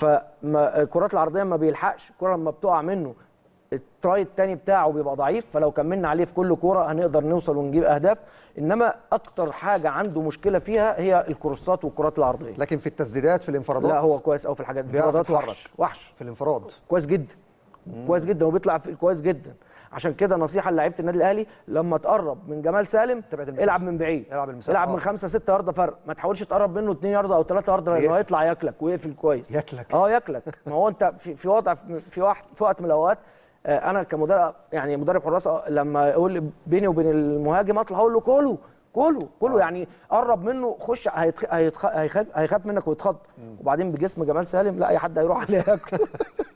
فالكرات العرضيه ما بيلحقش الكره لما بتقع منه التراي التاني بتاعه بيبقى ضعيف فلو كملنا عليه في كل كوره هنقدر نوصل ونجيب اهداف انما اكتر حاجه عنده مشكله فيها هي الكروسات والكرات العرضيه لكن في التسديدات في الانفرادات لا هو كويس قوي في الحاجات دي بيعرف انفرادات يتحرك. وحش وحش في الانفراد كويس جدا كويس جدا وبيطلع في كويس جدا عشان كده نصيحه لعيبه النادي الاهلي لما تقرب من جمال سالم تبعد المسافة. العب من بعيد العب المسافة، العب آه. من 5 6 يارده فرق ما تحاولش تقرب منه 2 يارده او 3 يارده لانه ويقفل. هيطلع ياكلك ويقفل كويس ياكلك. اه ياكلك ما هو انت في في وضع في واحد في وقت من الاوقات آه، انا كمدرب يعني مدرب حراس لما يقول لي بيني وبين المهاجم اطلع اقول له كله كله كله يعني قرب منه خش هيتخ... هيتخ... هيخاف هيخاف منك ويتخض وبعدين بجسم جمال سالم لا اي حد هيروح عليه ياكله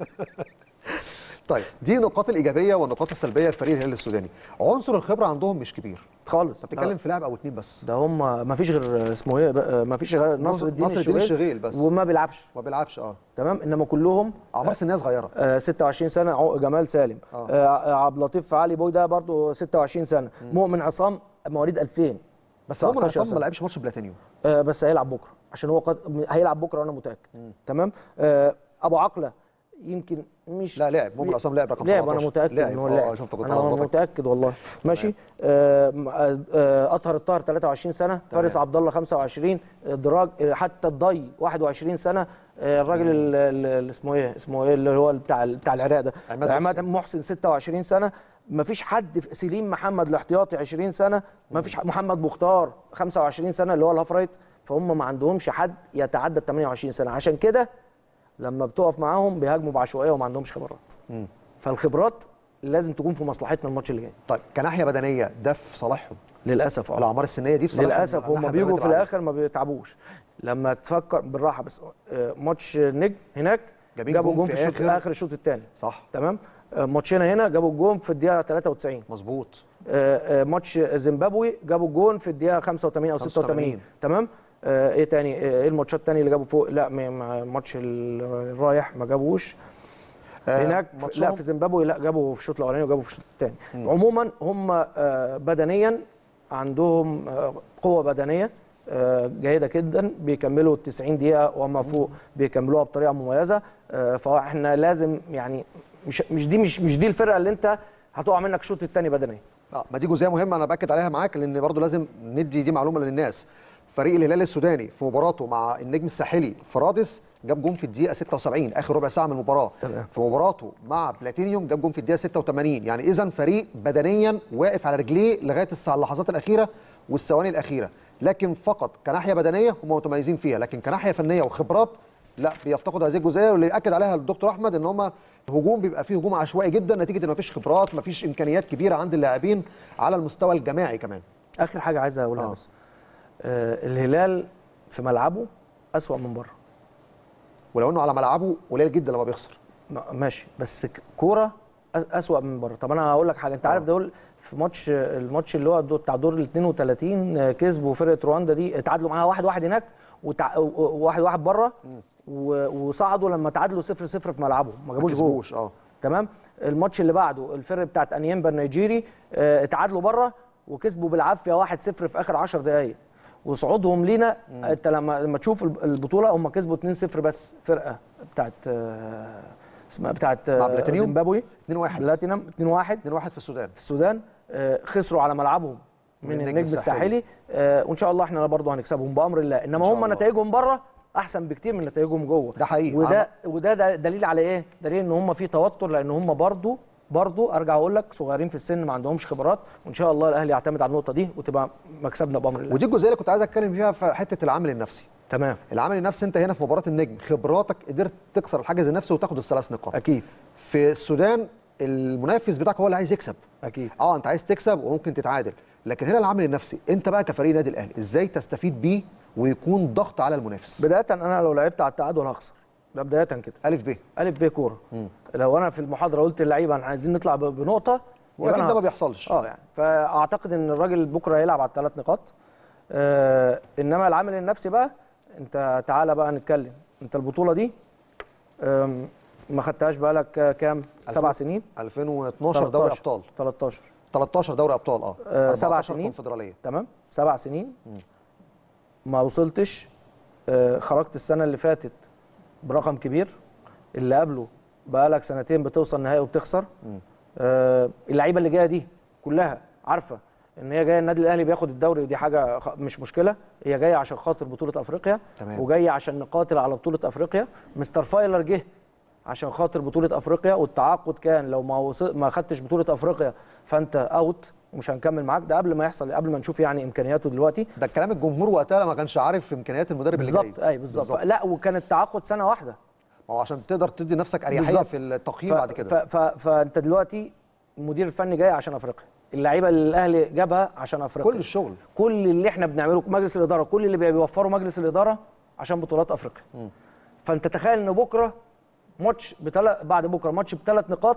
طيب دي النقاط الايجابيه والنقاط السلبيه لفريق الهلال السوداني عنصر الخبره عندهم مش كبير خالص انت بتتكلم في لاعب او اتنين بس ده هم ما فيش غير اسمه ايه بقى، ما فيش غير نصر الدين نصر الدين الشغيل الشغيل بس. وما بيلعبش ما بيلعبش اه تمام انما كلهم اعمار سنيه صغيره آه 26 سنه عو- جمال سالم آه. آه عبد اللطيف علي بوي ده برضه 26 سنه مؤمن عصام مواليد 2000 بس مؤمن 19 عصام سنة. ما لعبش ماتش بلاتينيوم آه بس هيلعب بكره عشان هو قد... هيلعب بكره وانا متاكد تمام آه ابو عقله يمكن مش لا لعب مؤمن عصام لعب رقم لعب 17 انا متاكد لعب ان هو اه لعب شفت كنت انا هلخبطك. متاكد والله ماشي آه م- آه، آه، اطهر الطاهر 23 سنه فارس عبد الله 25 آه، دراج آه، حتى الضي 21 سنه آه، الراجل ال- ال- اللي اسمه ايه اسمه ايه اللي هو بتاع بتاع العراق ده عماد عماد محسن 26 سنه ما فيش حد في سليم محمد الاحتياطي 20 سنه ما فيش ح- محمد مختار 25 سنه اللي هو الهاف رايت فهم ما عندهمش حد يتعدى ال 28 سنه عشان كده لما بتقف معاهم بيهاجموا بعشوائيه وما عندهمش خبرات فالخبرات لازم تكون في مصلحتنا الماتش اللي جاي طيب كناحيه بدنيه ده في صالحهم للاسف اه الاعمار السنيه دي في صالحهم للاسف هم الناحية بيجوا البدنية في تبقى الاخر ما بيتعبوش لما تفكر بالراحه بس آه، ماتش نجم هناك جايبين جابوا جون جون في في الشوط آخر. اخر الشوط الثاني صح تمام آه، ماتشنا هنا جابوا الجون في الدقيقه 93 مظبوط آه، آه، ماتش زيمبابوي جابوا الجون في الدقيقه 85 او 86 85. تمام آه، ايه تاني آه، ايه الماتشات التانية اللي جابوا فوق لا م- م- ماتش ال- الرايح ما جابوش آه، هناك في- لا ماتشهم- في زيمبابوي لا جابوا في الشوط الاولاني وجابوا في الشوط الثاني عموما هم آه، بدنيا عندهم آه، قوه بدنيه آه، جيده جدا بيكملوا ال 90 دقيقه وما فوق بيكملوها بطريقه مميزه آه، فاحنا لازم يعني مش مش دي مش مش دي الفرقه اللي انت هتقع منك الشوط الثاني بدنيا اه ما دي جزئيه مهمه انا باكد عليها معاك لان برضو لازم ندي دي معلومه للناس فريق الهلال السوداني في مباراته مع النجم الساحلي في رادس جاب جون في الدقيقه 76 اخر ربع ساعه من المباراه تمام. في مباراته مع بلاتينيوم جاب جون في الدقيقه 86 يعني اذا فريق بدنيا واقف على رجليه لغايه الساعة اللحظات الاخيره والثواني الاخيره لكن فقط كناحيه بدنيه هم متميزين فيها لكن كناحيه فنيه وخبرات لا بيفتقدوا هذه الجزئيه واللي اكد عليها الدكتور احمد ان هم هجوم بيبقى فيه هجوم عشوائي جدا نتيجه ان مفيش خبرات مفيش امكانيات كبيره عند اللاعبين على المستوى الجماعي كمان اخر حاجه عايز اقولها آه. بس آه الهلال في ملعبه اسوأ من بره ولو انه على ملعبه قليل جدا لما بيخسر ما- ماشي بس ك- كوره أ- اسوأ من بره طب انا هقول لك حاجه انت عارف دول في ماتش الماتش اللي هو بتاع دور ال 32 آه، كسبوا فرقه رواندا دي اتعادلوا معاها واحد واحد هناك وتع... و- و- واحد واحد بره و... وصعدوا لما تعادلوا 0 0 في ملعبهم ما ما جابوش جول كسبوش اه تمام الماتش اللي بعده الفرقه بتاعت انيمبا النيجيري آه، اتعادلوا بره وكسبوا بالعافيه 1-0 في اخر 10 دقائق وصعودهم لينا انت لما لما تشوف الب- البطوله هم كسبوا 2-0 بس فرقه بتاعت آه، اسمها بتاعت مع آه، بلاتينيوم؟ زيمبابوي 2-1 بلاتينم 2-1 2-1 في السودان في السودان آه، خسروا على ملعبهم من, النجم النجم الساحلي. الساحلي آه، وان شاء الله احنا برضه هنكسبهم بامر الله انما شاء هم الله. نتائجهم بره احسن بكتير من نتائجهم جوه ده حقيقي. وده عم- وده ده دليل على ايه دليل ان هم في توتر لان هم برضه برضه ارجع اقول لك صغيرين في السن ما عندهمش خبرات وان شاء الله الاهلي يعتمد على النقطه دي وتبقى مكسبنا بامر الله ودي الجزئيه اللي كنت عايز اتكلم فيها في حته العامل النفسي تمام العامل النفسي انت هنا في مباراه النجم خبراتك قدرت تكسر الحاجز النفسي وتاخد الثلاث نقاط اكيد في السودان المنافس بتاعك هو اللي عايز يكسب اكيد اه انت عايز تكسب وممكن تتعادل لكن هنا العامل النفسي انت بقى كفريق نادي الاهلي ازاي تستفيد بيه ويكون ضغط على المنافس بدايه انا لو لعبت على التعادل هخسر ده بدايه كده الف ب الف ب كوره لو انا في المحاضره قلت للعيبه احنا عايزين نطلع ب- بنقطه يبقى واكيد أنا ده ما هخسر. بيحصلش اه يعني فاعتقد ان الراجل بكره هيلعب على الثلاث نقاط آه انما العامل النفسي بقى انت تعالى بقى نتكلم انت البطوله دي آم، ما خدتهاش بقالك كام سبع سنين 2012 دوري ابطال 13 13 دوري ابطال اه آه، سبع 14 سنين. كونفدراليه تمام سبع سنين ما وصلتش آه، خرجت السنه اللي فاتت برقم كبير اللي قبله بقالك سنتين بتوصل نهائي وبتخسر آه، اللعيبه اللي جايه دي كلها عارفه ان هي جايه النادي الاهلي بياخد الدوري ودي حاجه خ- مش مشكله هي جايه عشان خاطر بطوله افريقيا تمام. وجايه عشان نقاتل على بطوله افريقيا مستر فايلر جه عشان خاطر بطوله افريقيا والتعاقد كان لو ما وصل ما خدتش بطوله افريقيا فانت اوت ومش هنكمل معاك ده قبل ما يحصل قبل ما نشوف يعني امكانياته دلوقتي ده الكلام الجمهور وقتها ما كانش عارف امكانيات المدرب اللي جاي بالظبط اي بالظبط لا وكان التعاقد سنه واحده ما هو عشان تقدر تدي نفسك اريحيه بالظبط. في التقييم بعد كده ف... ف... فانت دلوقتي المدير الفني جاي عشان افريقيا اللعيبه اللي الاهلي جابها عشان افريقيا كل الشغل كل اللي احنا بنعمله مجلس الاداره كل اللي بيوفره مجلس الاداره عشان بطولات افريقيا فانت تخيل ان بكره ماتش بتل... بعد بكره ماتش بثلاث نقاط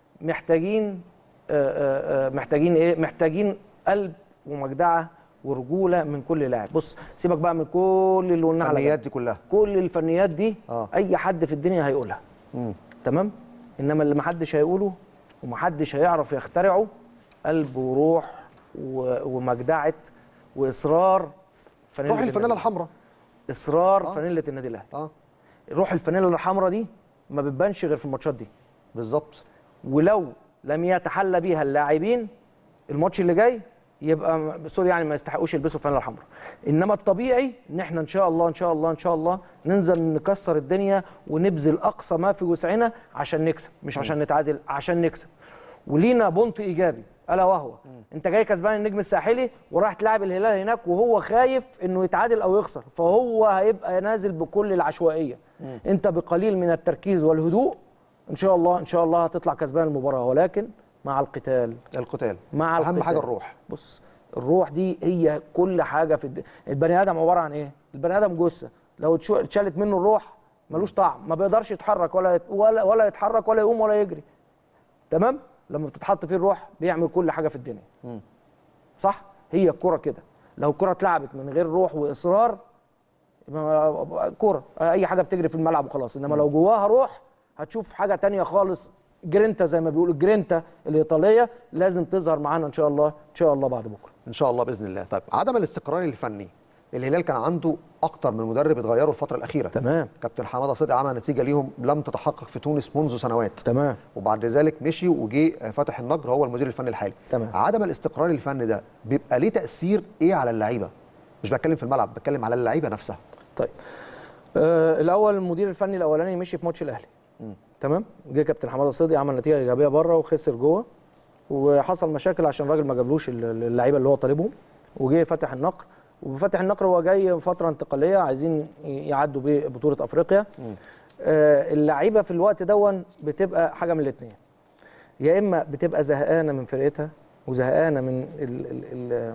محتاجين آه، آه، آه، محتاجين ايه محتاجين قلب ومجدعه ورجوله من كل لاعب بص سيبك بقى من كل اللي قلناه على الفنيات جنب. دي كلها كل الفنيات دي آه. اي حد في الدنيا هيقولها تمام انما اللي محدش هيقوله ومحدش هيعرف يخترعه قلب وروح و- ومجدعه واصرار فانيلة روح الفانيله النادي. الحمراء اصرار آه. فانيله النادي الاهلي اه روح الفانيله الحمراء دي ما بتبانش غير في الماتشات دي بالظبط ولو لم يتحلى بيها اللاعبين الماتش اللي جاي يبقى م- سوري يعني ما يستحقوش يلبسوا الفانيله الحمراء انما الطبيعي ان احنا ان شاء الله ان شاء الله ان شاء الله ننزل نكسر الدنيا ونبذل اقصى ما في وسعنا عشان نكسب مش عشان نتعادل عشان نكسب ولينا بونت ايجابي الا وهو انت جاي كسبان النجم الساحلي وراح تلعب الهلال هناك وهو خايف انه يتعادل او يخسر فهو هيبقى نازل بكل العشوائيه انت بقليل من التركيز والهدوء ان شاء الله ان شاء الله هتطلع كسبان المباراه ولكن مع القتال القتال مع اهم القتال. حاجه الروح بص الروح دي هي كل حاجه في الد... البني ادم عباره عن ايه البني ادم جثه لو اتشو- اتشالت منه الروح ملوش طعم ما بيقدرش يتحرك ولا يت... ولا ولا يتحرك ولا يقوم ولا يجري تمام لما بتتحط فيه الروح بيعمل كل حاجه في الدنيا صح هي الكره كده لو الكره اتلعبت من غير روح واصرار يبقى كوره اي حاجه بتجري في الملعب وخلاص انما لو جواها روح هتشوف حاجه تانية خالص جرينتا زي ما بيقولوا الجرينتا الايطاليه لازم تظهر معانا ان شاء الله ان شاء الله بعد بكره ان شاء الله باذن الله طيب عدم الاستقرار الفني الهلال كان عنده اكتر من مدرب اتغيروا الفتره الاخيره تمام كابتن حماده صدقي عمل نتيجه ليهم لم تتحقق في تونس منذ سنوات تمام وبعد ذلك مشي وجي فتح النجر هو المدير الفني الحالي تمام. عدم الاستقرار الفني ده بيبقى ليه تاثير ايه على اللعيبه مش بتكلم في الملعب بتكلم على اللعيبه نفسها طيب آه الاول المدير الفني الاولاني مشي في ماتش الاهلي تمام جه كابتن حماده صدقي عمل نتيجه ايجابيه بره وخسر جوه وحصل مشاكل عشان الراجل ما جابلوش ال- اللعيبه اللي هو طالبهم وجه فتح النقر وفتح النقر هو جاي فتره انتقاليه عايزين ي- يعدوا ببطوله افريقيا آه اللعيبه في الوقت دون بتبقى حاجه من الاثنين يا اما بتبقى زهقانه من فرقتها وزهقانه من ال ال ال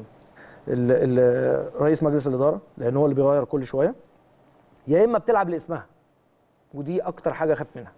ال ال رئيس مجلس الاداره لان هو اللي بيغير كل شويه يا اما بتلعب لاسمها ودي اكتر حاجه اخاف منها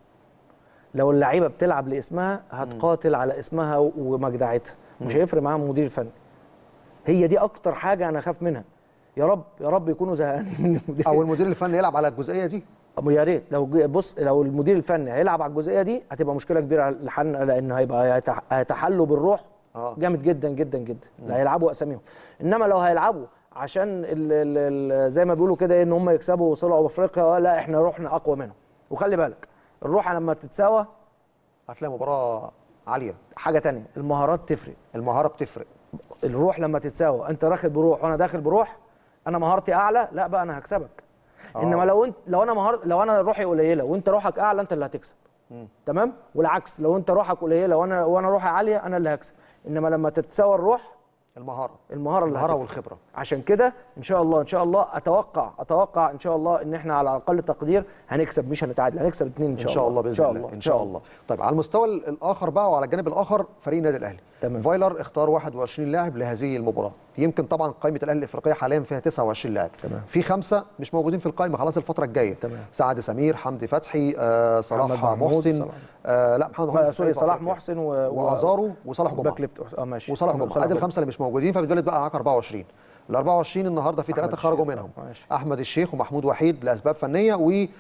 لو اللعيبه بتلعب لاسمها هتقاتل على اسمها ومجدعتها مش هيفرق معاها المدير الفني هي دي اكتر حاجه انا اخاف منها يا رب يا رب يكونوا زهقانين من المدير او المدير الفني يلعب على الجزئيه دي أما يا ريت لو جه- بص لو المدير الفني هيلعب على الجزئيه دي هتبقى مشكله كبيره لحن لان هيبقى هيتح- هيتحلوا بالروح آه. جامد جدا جدا جدا اللي هيلعبوا اساميهم انما لو هيلعبوا عشان ال ال ال زي ما بيقولوا كده إيه، ان هم يكسبوا ويوصلوا افريقيا لا احنا روحنا اقوى منهم وخلي بالك الروح لما تتساوى هتلاقي مباراه عاليه حاجه تانية المهارات تفرق المهاره بتفرق الروح لما تتساوى انت داخل بروح وانا داخل بروح انا مهارتي اعلى لا بقى انا هكسبك آه. انما لو انت لو انا مهار لو انا روحي قليله وانت روحك اعلى انت اللي هتكسب تمام والعكس لو انت روحك قليله وانا وانا روحي عاليه انا اللي هكسب انما لما تتساوى الروح المهاره المهاره اللي المهاره هتكسب. والخبره عشان كده ان شاء الله ان شاء الله اتوقع اتوقع ان شاء الله ان احنا على اقل تقدير هنكسب مش هنتعادل هنكسب اثنين ان ان شاء, شاء الله باذن الله ان شاء الله طيب على المستوى الاخر بقى وعلى الجانب الاخر فريق النادي الاهلي تمام. فايلر اختار 21 لاعب لهذه المباراه يمكن طبعا قائمه الاهلي الافريقيه حاليا فيها 29 لاعب تمام. في خمسه مش موجودين في القائمه خلاص الفتره الجايه تمام. سعد سمير حمدي فتحي آه صلاح محمد محمود، محسن صلاح. آه لا محمد ما- محمود سوري في صلاح أفريقيا. محسن و... وازارو وصلاح جمعه باك ليفت اه ماشي وصلاح جمعه ادي جمعة. الخمسه اللي مش موجودين فبتولد بقى معاك 24 ال 24 النهارده في ثلاثه أحمد خرجوا الشيخ. منهم ماشي. احمد الشيخ ومحمود وحيد لاسباب فنيه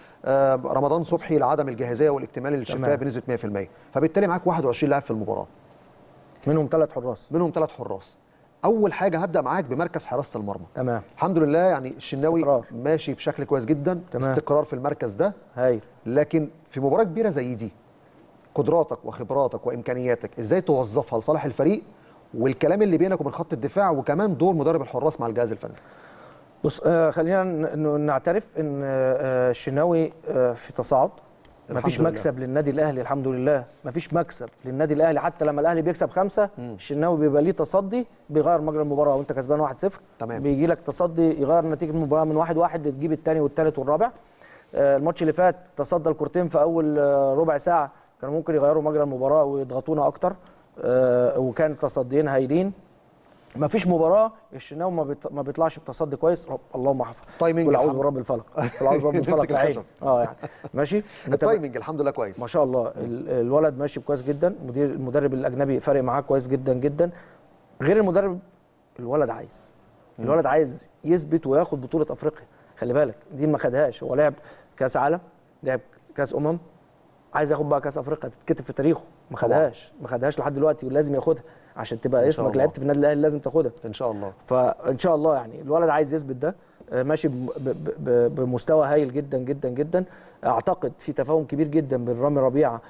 ورمضان صبحي لعدم الجاهزيه والاكتمال للشفاء تمام. بنسبه 100% فبالتالي معاك 21 لاعب في المباراه منهم ثلاث حراس منهم ثلاث حراس اول حاجه هبدا معاك بمركز حراسه المرمى تمام الحمد لله يعني الشناوي استقرار. ماشي بشكل كويس جدا تمام. استقرار في المركز ده هايل لكن في مباراه كبيره زي دي قدراتك وخبراتك وامكانياتك ازاي توظفها لصالح الفريق والكلام اللي بينك وبين خط الدفاع وكمان دور مدرب الحراس مع الجهاز الفني بص آه خلينا ن- ن- نعترف ان آه الشناوي آه في تصاعد الحمد مفيش لله. مكسب للنادي الاهلي الحمد لله مفيش مكسب للنادي الاهلي حتى لما الاهلي بيكسب خمسه الشناوي بيبقى ليه تصدي بيغير مجرى المباراه وانت كسبان 1-0 تمام. بيجي لك تصدي يغير نتيجه المباراه من 1-1 واحد واحد تجيب الثاني والثالث والرابع آه الماتش اللي فات تصدى الكورتين في اول آه ربع ساعه كانوا ممكن يغيروا مجرى المباراه ويضغطونا اكتر آه وكان تصديين هايلين ما فيش مباراه الشناوي ما, بيط... ما بيطلعش بتصدي كويس رب... اللهم احفظ تايمينج قل اعوذ الحمد. برب الفلق قل اعوذ برب الفلق نمسك في عيني الخشب. اه يعني ماشي التايمنج الحمد لله كويس ما شاء الله ال- الولد ماشي كويس جدا مدير المدرب الاجنبي فارق معاه كويس جدا جدا غير المدرب الولد عايز الولد عايز يثبت وياخد بطوله افريقيا خلي بالك دي ما خدهاش هو لعب كاس عالم لعب كاس امم عايز ياخد بقى كاس افريقيا تتكتب في تاريخه ما طبعاً. خدهاش ما خدهاش لحد دلوقتي ولازم ياخدها عشان تبقى إن شاء اسمك الله. لعبت في النادي الاهلي لازم تاخدها ان شاء الله فان شاء الله يعني الولد عايز يثبت ده آه، ماشي بم- ب- ب- ب- بمستوى هايل جدا جدا جدا اعتقد في تفاهم كبير جدا بين رامي ربيعه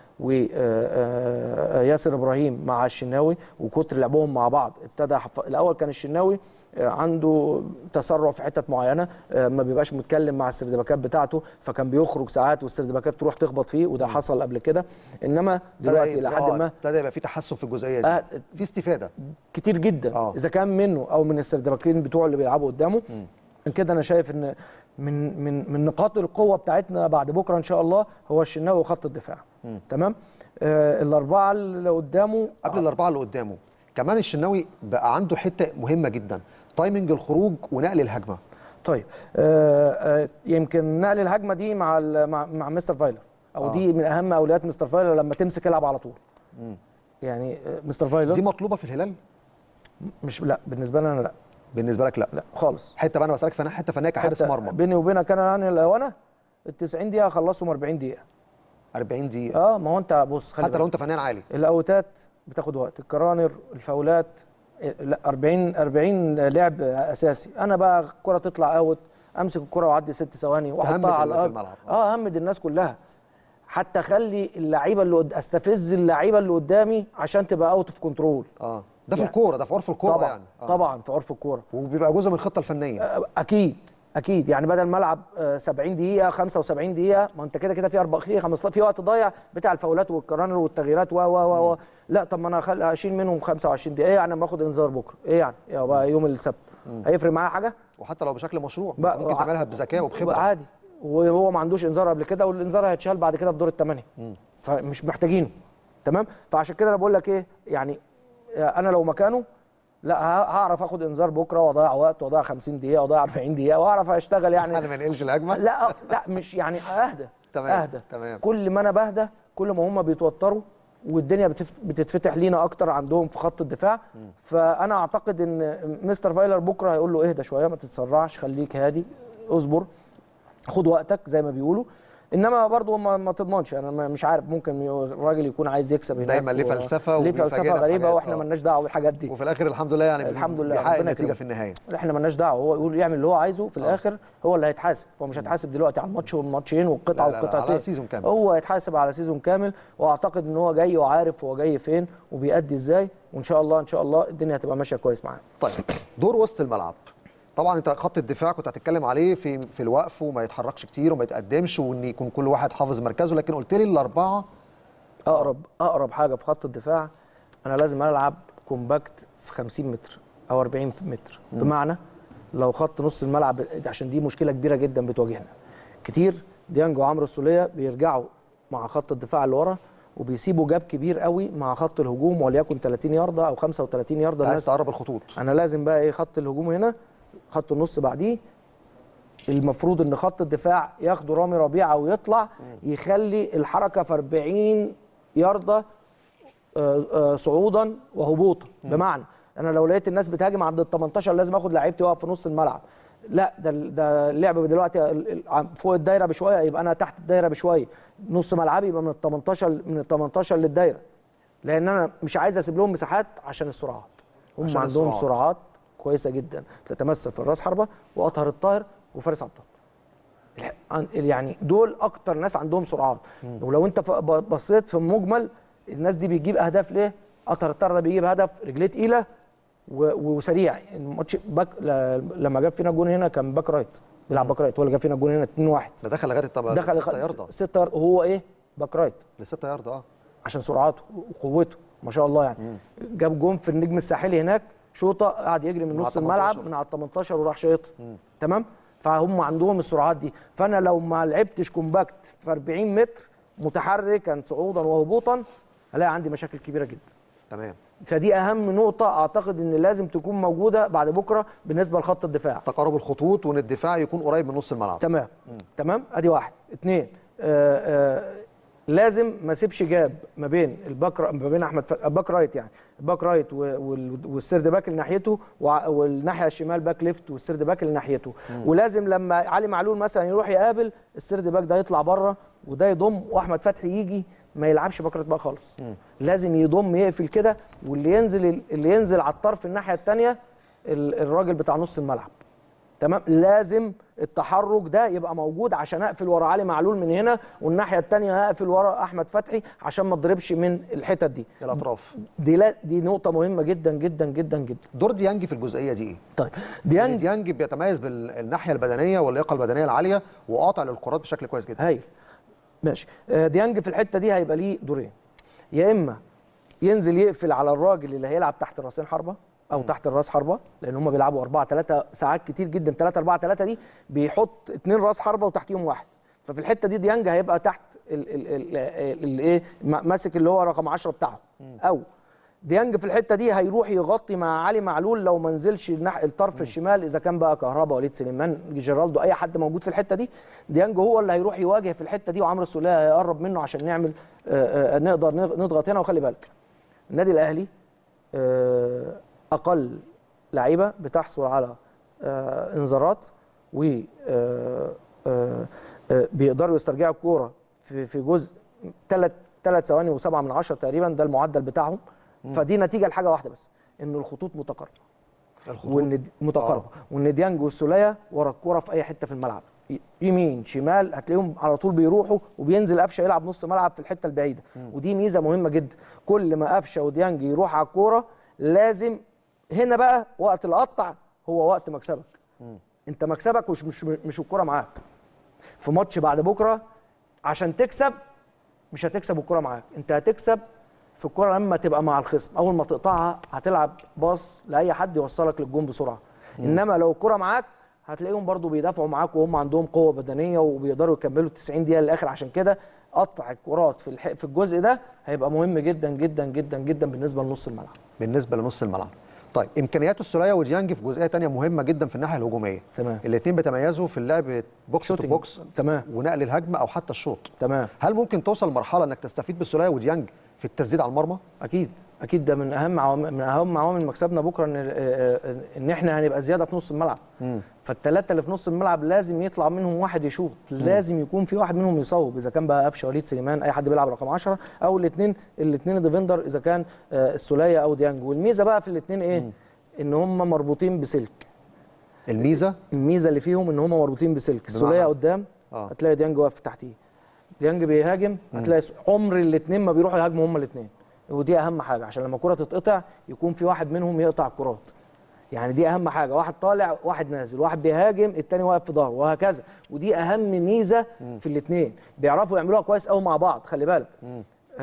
وياسر ابراهيم مع الشناوي وكتر لعبهم مع بعض ابتدى حف... الاول كان الشناوي آه، عنده تسرع في حتت معينه آه، ما بيبقاش متكلم مع السردباكات بتاعته فكان بيخرج ساعات والسردباكات تروح تخبط فيه وده حصل قبل كده انما دلوقتي ابتدى الى حد آه، ما ابتدى يبقى في تحسن في الجزئيه دي آه، في استفاده كتير جدا آه. اذا كان منه او من السردباكين بتوعه اللي بيلعبوا قدامه عشان كده انا شايف ان من من من نقاط القوه بتاعتنا بعد بكره ان شاء الله هو الشناوي وخط الدفاع تمام آه الاربعه اللي قدامه قبل الاربعه اللي قدامه كمان الشناوي بقى عنده حته مهمه جدا تايمنج الخروج ونقل الهجمه طيب آه آه يمكن نقل الهجمه دي مع ال- مع, مع مستر فايلر او آه. دي من اهم اولويات مستر فايلر لما تمسك العب على طول يعني آه، مستر فايلر دي مطلوبه في الهلال مش لا بالنسبه لي انا لا بالنسبه لك لا لا خالص حته بقى انا بسالك فنان حته فنيه كحارس حتى مرمى بيني وبينك انا يعني لو انا ال 90 دقيقه اخلصهم 40 دقيقه 40 دقيقه اه ما هو انت بص خلي حتى لو بالك. انت فنان عالي الاوتات بتاخد وقت الكرانر الفاولات إيه، لا 40 40 لعب اساسي انا بقى الكره تطلع اوت امسك الكره واعدي ست ثواني تهمد واحطها على اللي في الارض الملعب. اه همد الناس كلها حتى خلي اللعيبه اللي قد... استفز اللعيبه اللي قدامي عشان تبقى اوت اوف كنترول اه ده في يعني- الكوره ده في عرف الكوره طبعا يعني آه. طبعا في عرف الكوره وبيبقى جزء من الخطه الفنيه آه، اكيد اكيد يعني بدل ما العب آه، 70 دقيقه 75 دقيقه ما انت كده كده في اربع في 15 في وقت ضايع بتاع الفاولات والكرانر والتغييرات و و و و لا طب ما انا أخل- اشيل منهم 25 دقيقه ايه يعني لما اخد انذار بكره ايه يعني يا بقى يوم السبت هيفرق معايا حاجه وحتى لو بشكل مشروع بقى- ممكن بقى- تعملها بذكاء وبخبره عادي وهو ما عندوش انذار قبل كده والانذار هيتشال بعد كده في دور الثمانيه فمش محتاجينه تمام فعشان كده انا بقول لك ايه يعني انا لو مكانه لا ه- هعرف اخد انذار بكره واضيع وقت واضيع 50 دقيقه واضيع 40 دقيقه واعرف اشتغل يعني يعني ما ينقلش الهجمه لا لا مش يعني اهدى تمام، اهدى تمام. كل ما انا بهدى كل ما هم بيتوتروا والدنيا بتف- بتتفتح لينا اكتر عندهم في خط الدفاع فانا اعتقد ان مستر فايلر بكره هيقول له اهدى شويه ما تتسرعش خليك هادي اصبر خد وقتك زي ما بيقولوا انما برضه ما, ما تضمنش انا ما- مش عارف ممكن الراجل يكون عايز يكسب هناك دايماً ليه و- فلسفة ليه وبيفاجئنا فلسفه غريبه بحاجات، واحنا آه. مالناش دعوه بالحاجات دي وفي الاخر الحمد لله يعني الحمد لله، بيحقق ربنا النتيجه يكرمه. في النهايه احنا مالناش دعوه هو يقول يعمل اللي هو عايزه في الاخر هو اللي هيتحاسب هو مش هيتحاسب دلوقتي على الماتش والماتشين والقطعه لا، لا، لا، والقطعتين على سيزون كامل. هو هيتحاسب على سيزون كامل واعتقد ان هو جاي وعارف هو جاي فين وبيأدي ازاي وان شاء الله ان شاء الله الدنيا هتبقى ماشيه كويس معاه طيب دور وسط الملعب طبعا انت خط الدفاع كنت هتتكلم عليه في في الوقف وما يتحركش كتير وما يتقدمش وان يكون كل واحد حافظ مركزه لكن قلت لي الاربعه اقرب اقرب حاجه في خط الدفاع انا لازم العب كومباكت في 50 متر او 40 متر بمعنى لو خط نص الملعب عشان دي مشكله كبيره جدا بتواجهنا كتير ديانج وعمرو السوليه بيرجعوا مع خط الدفاع اللي ورا وبيسيبوا جاب كبير قوي مع خط الهجوم وليكن 30 يارده او 35 يارده عايز الناس تقرب الخطوط انا لازم بقى ايه خط الهجوم هنا خط النص بعديه المفروض ان خط الدفاع ياخده رامي ربيعه ويطلع يخلي الحركه في 40 يارده آه، آه، صعودا وهبوطا بمعنى انا لو لقيت الناس بتهاجم عند ال 18 لازم اخد لعيبتي واقف في نص الملعب لا ده ده اللعب دلوقتي ال- ال- عم- فوق الدايره بشويه يبقى انا تحت الدايره بشويه نص ملعبي يبقى من ال 18 من ال 18 للدايره لان انا مش عايز اسيب لهم مساحات عشان السرعات هم عشان عندهم السرعات. سرعات كويسه جدا بتتمثل في الراس حربه واطهر الطاهر وفارس عطار الح- عن- يعني دول اكتر ناس عندهم سرعات ولو انت ف- ب- بصيت في المجمل الناس دي بتجيب اهداف ليه اطهر الطاهر ده بيجيب هدف رجليه تقيله و- وسريع الماتش باك ل- لما جاب فينا الجون هنا كان باك رايت بيلعب باك رايت هو اللي جاب فينا الجون هنا 2-1 ده دخل لغايه طب دخل 6 يارده 6 يارده وهو ايه باك رايت ل 6 يارده اه عشان سرعاته وقوته ما شاء الله يعني جاب جون في النجم الساحلي هناك شوطه قعد يجري من من نص على الملعب 18. من على ال 18 وراح شايطها تمام فهم عندهم السرعات دي فانا لو ما لعبتش كومباكت في 40 متر متحركا صعودا وهبوطا هلاقي عندي مشاكل كبيره جدا تمام فدي اهم نقطه اعتقد ان لازم تكون موجوده بعد بكره بالنسبه لخط الدفاع تقارب الخطوط وان الدفاع يكون قريب من نص الملعب تمام تمام ادي واحد اثنين آه آه لازم ما اسيبش جاب ما بين الباك را- ما بين احمد ف... باك رايت يعني الباك رايت و... وال... والسيرد باك اللي ناحيته وع- والناحيه الشمال باك ليفت والسيرد باك اللي ناحيته ولازم لما علي معلول مثلا يروح يقابل السيرد باك ده يطلع بره وده يضم واحمد فتحي يجي ما يلعبش باك رايت بقى خالص لازم يضم يقفل كده واللي ينزل اللي ينزل على الطرف الناحيه الثانيه الراجل بتاع نص الملعب تمام لازم التحرك ده يبقى موجود عشان اقفل ورا علي معلول من هنا والناحيه الثانيه هقفل ورا احمد فتحي عشان ما اضربش من الحتت دي الاطراف دي لا دي نقطه مهمه جدا جدا جدا جدا دور ديانج في الجزئيه دي ايه؟ طيب يعني ديانج ديانج بيتميز بالناحيه البدنيه واللياقه البدنيه العاليه وقاطع للكرات بشكل كويس جدا هايل ماشي آه، ديانج في الحته دي هيبقى ليه دورين يا اما ينزل يقفل على الراجل اللي هيلعب تحت راسين حربه او تحت الراس حربه لان هم بيلعبوا 4 3 ساعات كتير جدا 3 4 3 دي بيحط اثنين راس حربه وتحتيهم واحد ففي الحته دي ديانج هيبقى تحت الايه ماسك اللي هو رقم 10 بتاعه او ديانج في الحته دي هيروح يغطي مع علي معلول لو ما نزلش الناح- الطرف الشمال اذا كان بقى كهربا وليد سليمان جيرالدو اي حد موجود في الحته دي ديانج هو اللي هيروح يواجه في الحته دي وعمرو السوليه هيقرب منه عشان نعمل آه، آه، نقدر نغ- نضغط هنا وخلي بالك النادي الاهلي آه، اقل لعيبه بتحصل على آه، انذارات و آه، آه، آه، بيقدروا يسترجعوا الكوره في في جزء ثلاث ثلاث ثواني وسبعة من عشرة تقريبا ده المعدل بتاعهم فدي نتيجه لحاجه واحده بس ان الخطوط متقاربه الخطوط وان دي- متقاربه وان ديانج والسوليه ورا الكوره في اي حته في الملعب ي- يمين شمال هتلاقيهم على طول بيروحوا وبينزل قفشه يلعب نص ملعب في الحته البعيده ودي ميزه مهمه جدا كل ما قفشه وديانج يروح على الكوره لازم هنا بقى وقت القطع هو وقت مكسبك انت مكسبك مش مش مش الكره معاك في ماتش بعد بكره عشان تكسب مش هتكسب الكره معاك انت هتكسب في الكره لما تبقى مع الخصم اول ما تقطعها هتلعب باص لاي حد يوصلك للجون بسرعه انما لو الكره معاك هتلاقيهم برضو بيدافعوا معاك وهم عندهم قوه بدنيه وبيقدروا يكملوا 90 دقيقه للاخر عشان كده قطع الكرات في الح... في الجزء ده هيبقى مهم جدا جدا جدا جدا بالنسبه لنص الملعب بالنسبه لنص الملعب طيب امكانيات السوليه وديانج في جزئيه تانية مهمه جدا في الناحيه الهجوميه تمام. الاثنين بيتميزوا في اللعب بوكس تو شوتينج. بوكس تمام. ونقل الهجمه او حتى الشوط تمام هل ممكن توصل لمرحله انك تستفيد بالسوليه وديانج في التسديد على المرمى اكيد اكيد ده من اهم عوامل من اهم عوامل مكسبنا بكره ان آه، ان احنا هنبقى زياده في نص الملعب فالثلاثه اللي في نص الملعب لازم يطلع منهم واحد يشوط لازم يكون في واحد منهم يصوب اذا كان بقى قفشه وليد سليمان اي حد بيلعب رقم 10 او الاثنين الاثنين ديفندر اذا كان آه، السوليه او ديانج والميزه بقى في الاثنين ايه ان هم مربوطين بسلك الميزه الميزه اللي فيهم ان هم مربوطين بسلك السوليه قدام آه. هتلاقي ديانج واقف تحتيه ديانج بيهاجم هتلاقي س- عمر الاثنين ما بيروحوا يهاجموا هم الاثنين ودي اهم حاجه عشان لما الكره تتقطع يكون في واحد منهم يقطع الكرات يعني دي اهم حاجه واحد طالع واحد نازل واحد بيهاجم التاني واقف في ظهره وهكذا ودي اهم ميزه في الاثنين بيعرفوا يعملوها كويس قوي مع بعض خلي بالك آه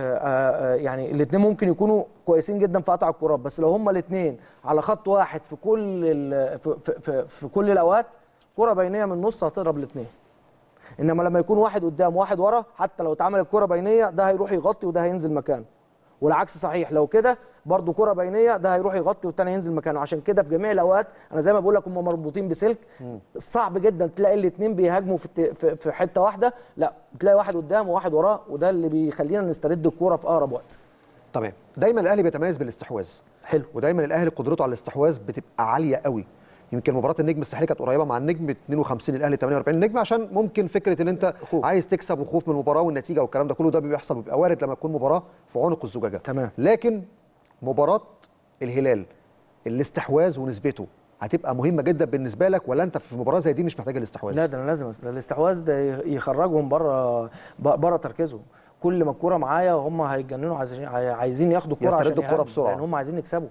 آه يعني الاثنين ممكن يكونوا كويسين جدا في قطع الكرات بس لو هما الاثنين على خط واحد في كل ال- في, في, في, في كل الاوقات كره بينيه من النص هتضرب الاثنين انما لما يكون واحد قدام وواحد ورا حتى لو اتعملت كره بينيه ده هيروح يغطي وده هينزل مكانه والعكس صحيح لو كده برضو كره بينيه ده هيروح يغطي والتاني هينزل مكانه عشان كده في جميع الاوقات انا زي ما بقول لك هم مربوطين بسلك صعب جدا تلاقي الاثنين بيهاجموا في, الت- في في حته واحده لا تلاقي واحد قدام وواحد وراه وده اللي بيخلينا نسترد الكوره في اقرب وقت تمام دايما الاهلي بيتميز بالاستحواذ حلو ودايما الاهلي قدرته على الاستحواذ بتبقى عاليه قوي يمكن مباراه النجم الساحلي كانت قريبه مع النجم 52 الاهلي 48 النجم عشان ممكن فكره ان انت خوف. عايز تكسب وخوف من المباراه والنتيجه والكلام ده كله ده بيحصل بيبقى وارد لما تكون مباراه في عنق الزجاجه تمام. لكن مباراه الهلال الاستحواذ ونسبته هتبقى مهمه جدا بالنسبه لك ولا انت في مباراه زي دي مش محتاج الاستحواذ لا ده انا لازم ده الاستحواذ ده يخرجهم بره بره تركيزهم كل ما الكوره معايا هم هيتجننوا عايزين عايزين ياخدوا الكوره يستردوا عشان الكرة يهاجموا، بسرعة. لان هم عايزين يكسبوا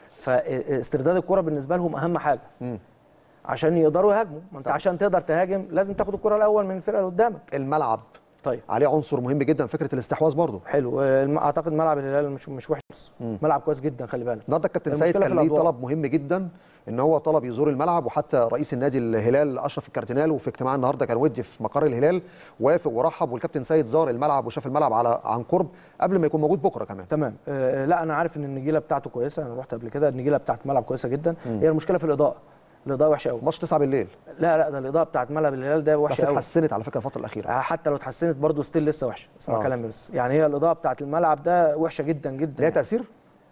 فاسترداد الكوره بالنسبه لهم اهم حاجه عشان يقدروا يهاجموا ما انت عشان تقدر تهاجم لازم تاخد الكوره الاول من الفرقه اللي قدامك الملعب طيب عليه عنصر مهم جدا فكره الاستحواذ برضه حلو الم- اعتقد ملعب الهلال مش مش وحش خالص. ملعب كويس جدا خلي بالك النهارده الكابتن سيد المشكلة كان في ليه الأضواء. طلب مهم جدا ان هو طلب يزور الملعب وحتى رئيس النادي الهلال اشرف الكارتينال وفي اجتماع النهارده كان ودي في مقر الهلال وافق ورحب والكابتن سيد زار الملعب وشاف الملعب على عن قرب قبل ما يكون موجود بكره كمان تمام آه لا انا عارف ان النجيله بتاعته كويسه انا رحت قبل كده النجيله بتاعت الملعب كويسه جدا هي المشكله في الاضاءه الاضاءه وحشه قوي ماتش 9 بالليل لا لا ده الاضاءه بتاعت ملعب الهلال ده بس وحشه قوي اتحسنت على فكره الفتره الاخيره حتى لو اتحسنت برضه ستيل لسه وحشه اسمع آه. كلامي بس يعني هي الاضاءه بتاعت الملعب ده وحشه جدا جدا ليها تاثير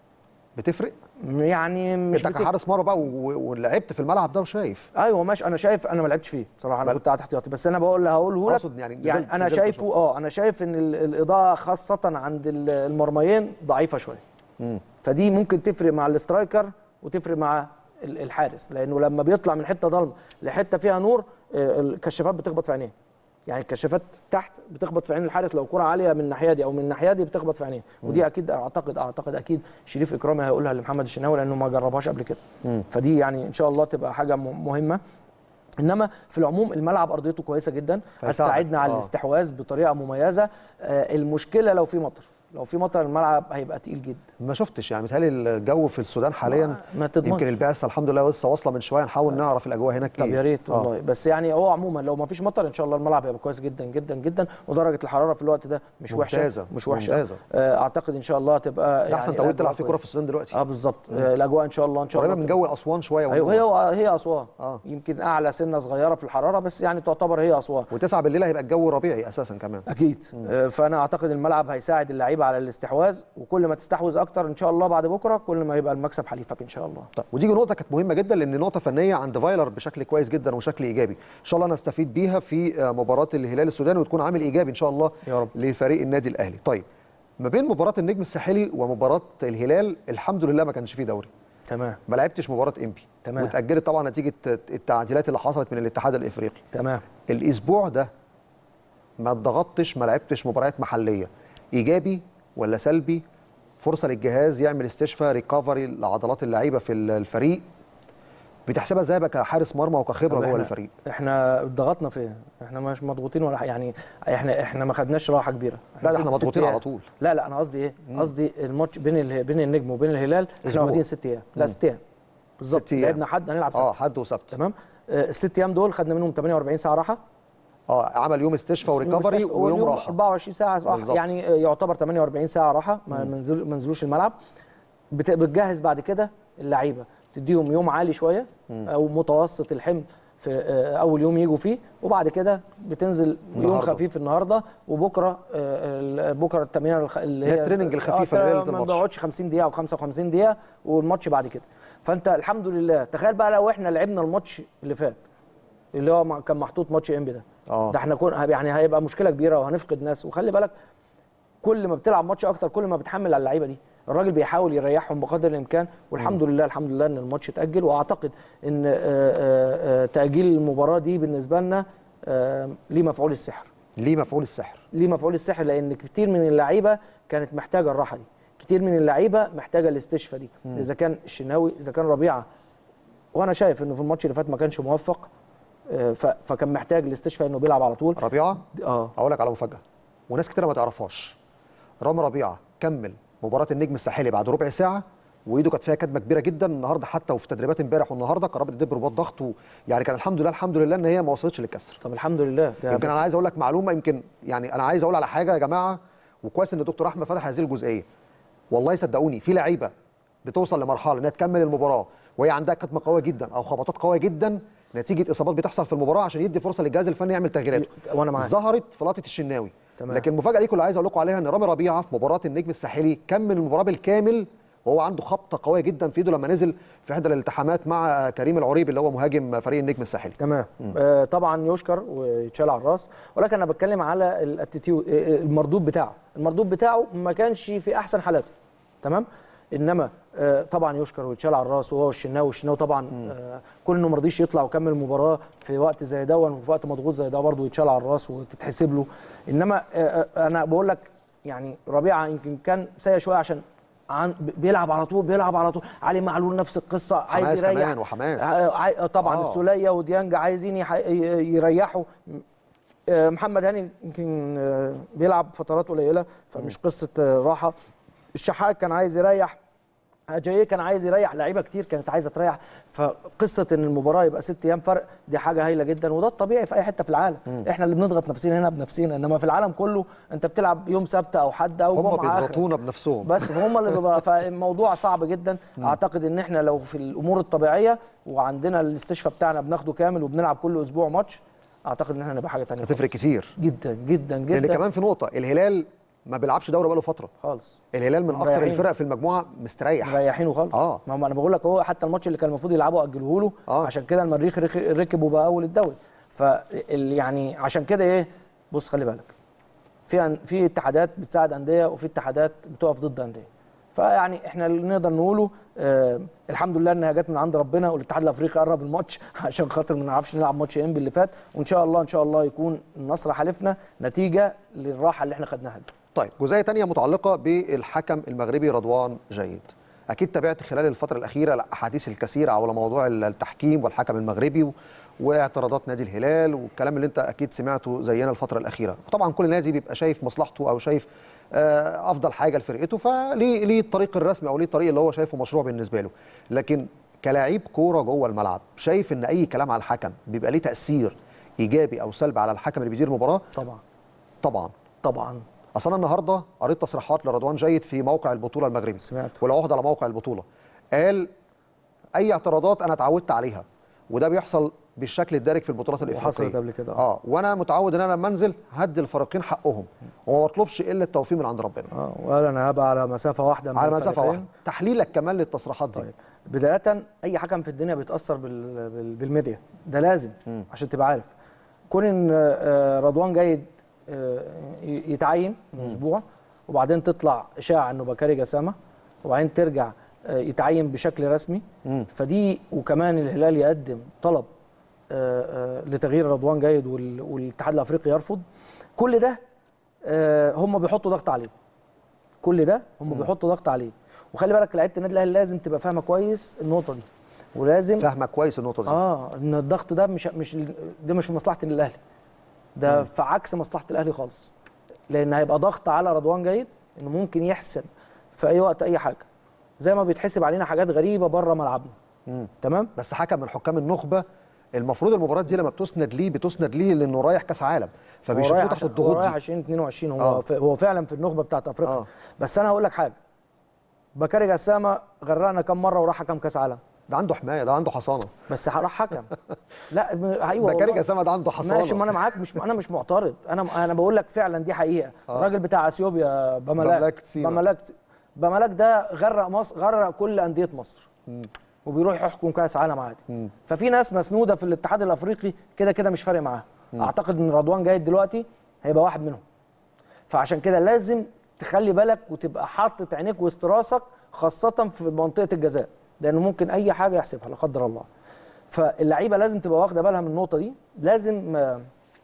بتفرق يعني مش انت بتك... كحارس مرمى بقى و- ولعبت في الملعب ده وشايف ايوه ماشي انا شايف انا ما لعبتش فيه صراحه انا بل- كنت قاعد احتياطي بس انا بقول هقوله لك أقصد يعني يعني نزلت- انا نزلت شايفه وشفت. اه انا شايف ان ال- الاضاءه خاصه عند ال- المرميين ضعيفه شويه فدي ممكن تفرق مع الاسترايكر وتفرق مع ال- الحارس لانه لما بيطلع من حته ضلمه لحته فيها نور آه، الكشافات بتخبط في عينيه يعني الكشافات تحت بتخبط في عين الحارس لو كرة عاليه من الناحيه دي او من الناحيه دي بتخبط في عينيه ودي اكيد اعتقد اعتقد اكيد شريف اكرامي هيقولها لمحمد الشناوي لانه ما جربهاش قبل كده فدي يعني ان شاء الله تبقى حاجه م- مهمه انما في العموم الملعب ارضيته كويسه جدا فيساعدك. هتساعدنا على آه. الاستحواذ بطريقه مميزه آه، المشكله لو في مطر لو في مطر الملعب هيبقى تقيل جدا ما شفتش يعني متهيألي الجو في السودان حاليا ما تضمنش. يمكن البعثه الحمد لله لسه واصله من شويه نحاول نعرف الاجواء هناك طب ايه يا ريت آه. والله بس يعني هو عموما لو ما فيش مطر ان شاء الله الملعب هيبقى كويس جدا جدا جدا ودرجه الحراره في الوقت ده مش ممتازة، وحشه مش وحشه ممتازة. آه، اعتقد ان شاء الله هتبقى ده احسن توقيت تلعب فيه كوره في كويسة. السودان دلوقتي اه بالظبط آه، الاجواء ان شاء الله ان شاء الله قريبه من تبقى- جو اسوان شويه ايوه والنور. هي هي اسوان آه. يمكن اعلى سنه صغيره في الحراره بس يعني تعتبر هي اسوان وتسعة بالليل هيبقى الجو ربيعي اساسا كمان اكيد آه، فانا اعتقد الملعب هيساعد اللعيبه على الاستحواذ وكل ما تستحوذ اكتر ان شاء الله بعد بكره كل ما يبقى المكسب حليفك ان شاء الله طيب ودي نقطه كانت مهمه جدا لان نقطه فنيه عند فايلر بشكل كويس جدا وشكل ايجابي ان شاء الله نستفيد بيها في آه، مباراه الهلال السوداني وتكون عامل ايجابي ان شاء الله يا رب. لفريق النادي الاهلي طيب ما بين مباراه النجم الساحلي ومباراه الهلال الحمد لله ما كانش فيه دوري تمام ما لعبتش مباراه انبي تمام. واتاجلت طبعا نتيجه التعديلات اللي حصلت من الاتحاد الافريقي تمام الاسبوع ده ما اتضغطتش ما لعبتش مباريات محليه ايجابي ولا سلبي فرصه للجهاز يعمل استشفاء ريكفري لعضلات اللعيبه في الفريق بتحسبها ازاي بقى كحارس مرمى وكخبره طب جوه إحنا- الفريق احنا ضغطنا فين احنا مش مضغوطين ولا حاجة. يعني احنا احنا ما خدناش راحه كبيره لا، ده ست- احنا ست مضغوطين أيام. على طول. لا لا انا قصدي ايه قصدي الماتش بين ال... بين النجم وبين الهلال احنا أسبوع. واخدين ست ايام لا ست ايام بالظبط ست أيام. لعبنا حد هنلعب اه ست حد وسبت تمام آه، الست ايام دول خدنا منهم 48 ساعه راحه اه عمل يوم استشفاء وريكفري يوم ويوم واليوم راحه 24 ساعه راحه بالظبط. يعني آه، يعتبر 48 ساعه راحه ما منزل- ما نزلوش الملعب بت- بتجهز بعد كده اللعيبه تديهم يوم عالي شويه او متوسط الحمل في آه، اول يوم يجوا فيه وبعد كده بتنزل يوم النهاردة. خفيف النهارده وبكره آه، ال- بكره التمرين الخ- اللي هي هي التريننج الخفيفة آه، اللي ليلة ما الماتش. بيقعدش 50 دقيقه او 55 دقيقه والماتش بعد كده فانت الحمد لله تخيل بقى لو احنا لعبنا الماتش اللي فات اللي هو ما- كان محطوط ماتش انبي ده اه ده احنا كون يعني هيبقى مشكله كبيره وهنفقد ناس وخلي بالك كل ما بتلعب ماتش اكتر كل ما بتحمل على اللعيبه دي الراجل بيحاول يريحهم بقدر الامكان والحمد لله الحمد لله ان الماتش اتاجل واعتقد ان آه، آه، آه، تاجيل المباراه دي بالنسبه لنا آه، ليه مفعول السحر ليه مفعول السحر ليه مفعول السحر لان كتير من اللعيبه كانت محتاجه الراحه دي كتير من اللعيبه محتاجه الاستشفاء دي اذا كان الشناوي اذا كان ربيعه وانا شايف انه في الماتش اللي فات ما كانش موفق آه، ف- فكان محتاج الاستشفاء انه بيلعب على طول ربيعه اه اقول لك على مفاجاه وناس كتير ما تعرفهاش رامي ربيعه كمل مباراه النجم الساحلي بعد ربع ساعه وايده كانت فيها كدمه كبيره جدا النهارده حتى وفي تدريبات امبارح والنهارده كان رابط ايديه برباط ضغط و... يعني كان الحمد لله الحمد لله ان هي ما وصلتش للكسر طب الحمد لله ده يمكن بس- انا عايز اقول لك معلومه يمكن يعني انا عايز اقول على حاجه يا جماعه وكويس ان الدكتور احمد فتح هذه الجزئيه والله صدقوني في لعيبه بتوصل لمرحله انها تكمل المباراه وهي عندها كتمه قويه جدا او خبطات قويه جدا نتيجه اصابات بتحصل في المباراه عشان يدي فرصه للجهاز الفني يعمل تغييراته وأنا معاك. ظهرت في لقطه الشناوي تمام. لكن المفاجاه ليكم اللي عايز اقول لكم عليها ان رامي ربيعه في مباراه النجم الساحلي كمل المباراه بالكامل وهو عنده خبطه قويه جدا في ايده لما نزل في احدى الالتحامات مع كريم العريبي اللي هو مهاجم فريق النجم الساحلي تمام آه طبعا يشكر ويتشال على الراس ولكن انا بتكلم على الاتيتيود المردود بتاعه المردود بتاعه ما كانش في احسن حالاته تمام انما آه طبعا يشكر ويتشال على الراس وهو الشناوي الشناوي طبعا آه كل انه ما رضيش يطلع ويكمل المباراه في وقت زي ده وفي وقت مضغوط زي ده برضه يتشال على الراس وتتحسب له انما آه آه، انا بقول لك يعني ربيعه يمكن كان سيء شويه عشان عن بيلعب على طول بيلعب على طول علي معلول نفس القصه عايز حماس يريح كمان وحماس. آه، عاي- طبعا آه. آه. السوليه وديانج عايزين يح- ي- يريحوا آه، محمد هاني يمكن آه، بيلعب فترات قليله فمش قصه آه، راحه الشحات كان عايز يريح جاي كان عايز يريح لعيبه كتير كانت عايزه تريح فقصه ان المباراه يبقى ست ايام فرق دي حاجه هايله جدا وده الطبيعي في اي حته في العالم احنا اللي بنضغط نفسنا هنا بنفسنا انما في العالم كله انت بتلعب يوم سبت او حد او هم جمعه آخر. بيضغطونا بنفسهم بس فهم اللي بيبقى فالموضوع صعب جدا اعتقد ان احنا لو في الامور الطبيعيه وعندنا الاستشفاء بتاعنا بناخده كامل وبنلعب كل اسبوع ماتش اعتقد ان احنا نبقى حاجه ثانيه هتفرق كتير جدا جدا لان جدا كمان في نقطه الهلال ما بيلعبش دوري بقاله فتره خالص الهلال من اكتر مريحين. الفرق في المجموعه مستريح مريحينه خالص آه. ما هو انا بقول لك هو حتى الماتش اللي كان المفروض يلعبه اجلوه له آه. عشان كده المريخ رك- ركب وبقى اول الدوري ف يعني عشان كده ايه بص خلي بالك في أن- في اتحادات بتساعد انديه وفي اتحادات بتقف ضد انديه فيعني احنا اللي نقدر نقوله آه الحمد لله انها جت من عند ربنا والاتحاد الافريقي قرب الماتش عشان خاطر ما نعرفش نلعب ماتش انبي اللي فات وان شاء الله ان شاء الله يكون النصر حالفنا نتيجه للراحه اللي احنا خدناها دي طيب جزئيه تانية متعلقه بالحكم المغربي رضوان جيد اكيد تابعت خلال الفتره الاخيره الاحاديث الكثيره على موضوع التحكيم والحكم المغربي و... واعتراضات نادي الهلال والكلام اللي انت اكيد سمعته زينا الفتره الاخيره طبعا كل نادي بيبقى شايف مصلحته او شايف آه، افضل حاجه لفرقته فليه ليه الطريق الرسمي او ليه الطريق اللي هو شايفه مشروع بالنسبه له لكن كلاعب كوره جوه الملعب شايف ان اي كلام على الحكم بيبقى ليه تاثير ايجابي او سلبي على الحكم اللي بيدير المباراه طبعا طبعا طبعا اصل انا النهارده قريت تصريحات لرضوان جيد في موقع البطوله المغربي سمعت. والعهد على موقع البطوله قال اي اعتراضات انا اتعودت عليها وده بيحصل بالشكل الدارج في البطولات الافريقيه وحصلت قبل كده، آه. اه وانا متعود ان انا لما انزل هدي الفريقين حقهم وما بطلبش الا التوفيق من عند ربنا اه ولا انا هبقى على مسافه واحده من على مسافه الفريقين. واحده تحليلك كمان للتصريحات دي طيب بدايه اي حكم في الدنيا بيتاثر بال... بال... بالميديا ده لازم عشان تبقى عارف كون ان آه، رضوان جيد آه، ي- يتعين من اسبوع وبعدين تطلع اشاعه انه بكاري جسامه وبعدين ترجع آه، يتعين بشكل رسمي فدي وكمان الهلال يقدم طلب آه، آه، لتغيير رضوان جيد وال- والاتحاد الافريقي يرفض كل ده آه، هم بيحطوا ضغط عليه كل ده هم بيحطوا ضغط عليه وخلي بالك لعيبه النادي الاهلي لازم تبقى فاهمه كويس النقطه دي ولازم فاهمه كويس النقطه دي اه ان الضغط ده مش مش ده مش في مصلحه الاهلي ده في عكس مصلحه الاهلي خالص لان هيبقى ضغط على رضوان جيد انه ممكن يحسب في اي وقت اي حاجه زي ما بيتحسب علينا حاجات غريبه بره ملعبنا تمام بس حكم من حكام النخبه المفروض المباراه دي لما بتسند ليه بتسند ليه لانه رايح كاس عالم هو فبيشوفوه رايح تحت عشان- هو الضغوط رايح دي 2022 هو آه. ف- هو فعلا في النخبه بتاعت افريقيا آه. بس انا هقول لك حاجه بكاري جسامه غرقنا كام مره وراح حكم كاس عالم ده عنده حمايه ده عنده حصانه بس راح حكم لا م- ايوه بكاري والله. جسامه ده عنده حصانه ماشي ما انا معاك مش انا مش معترض انا انا بقول لك فعلا دي حقيقه الراجل بتاع اثيوبيا بملاك بملاك تسيما. بملاك بملاك ده غرق مصر غرق كل انديه مصر وبيروح يحكم كاس عالم عادي ففي ناس مسنوده في الاتحاد الافريقي كده كده مش فارق معاها اعتقد ان رضوان جاي دلوقتي هيبقى واحد منهم فعشان كده لازم تخلي بالك وتبقى حاطط عينيك وسط راسك خاصه في منطقه الجزاء لانه ممكن اي حاجه يحسبها لا قدر الله فاللعيبه لازم تبقى واخده بالها من النقطه دي لازم آه،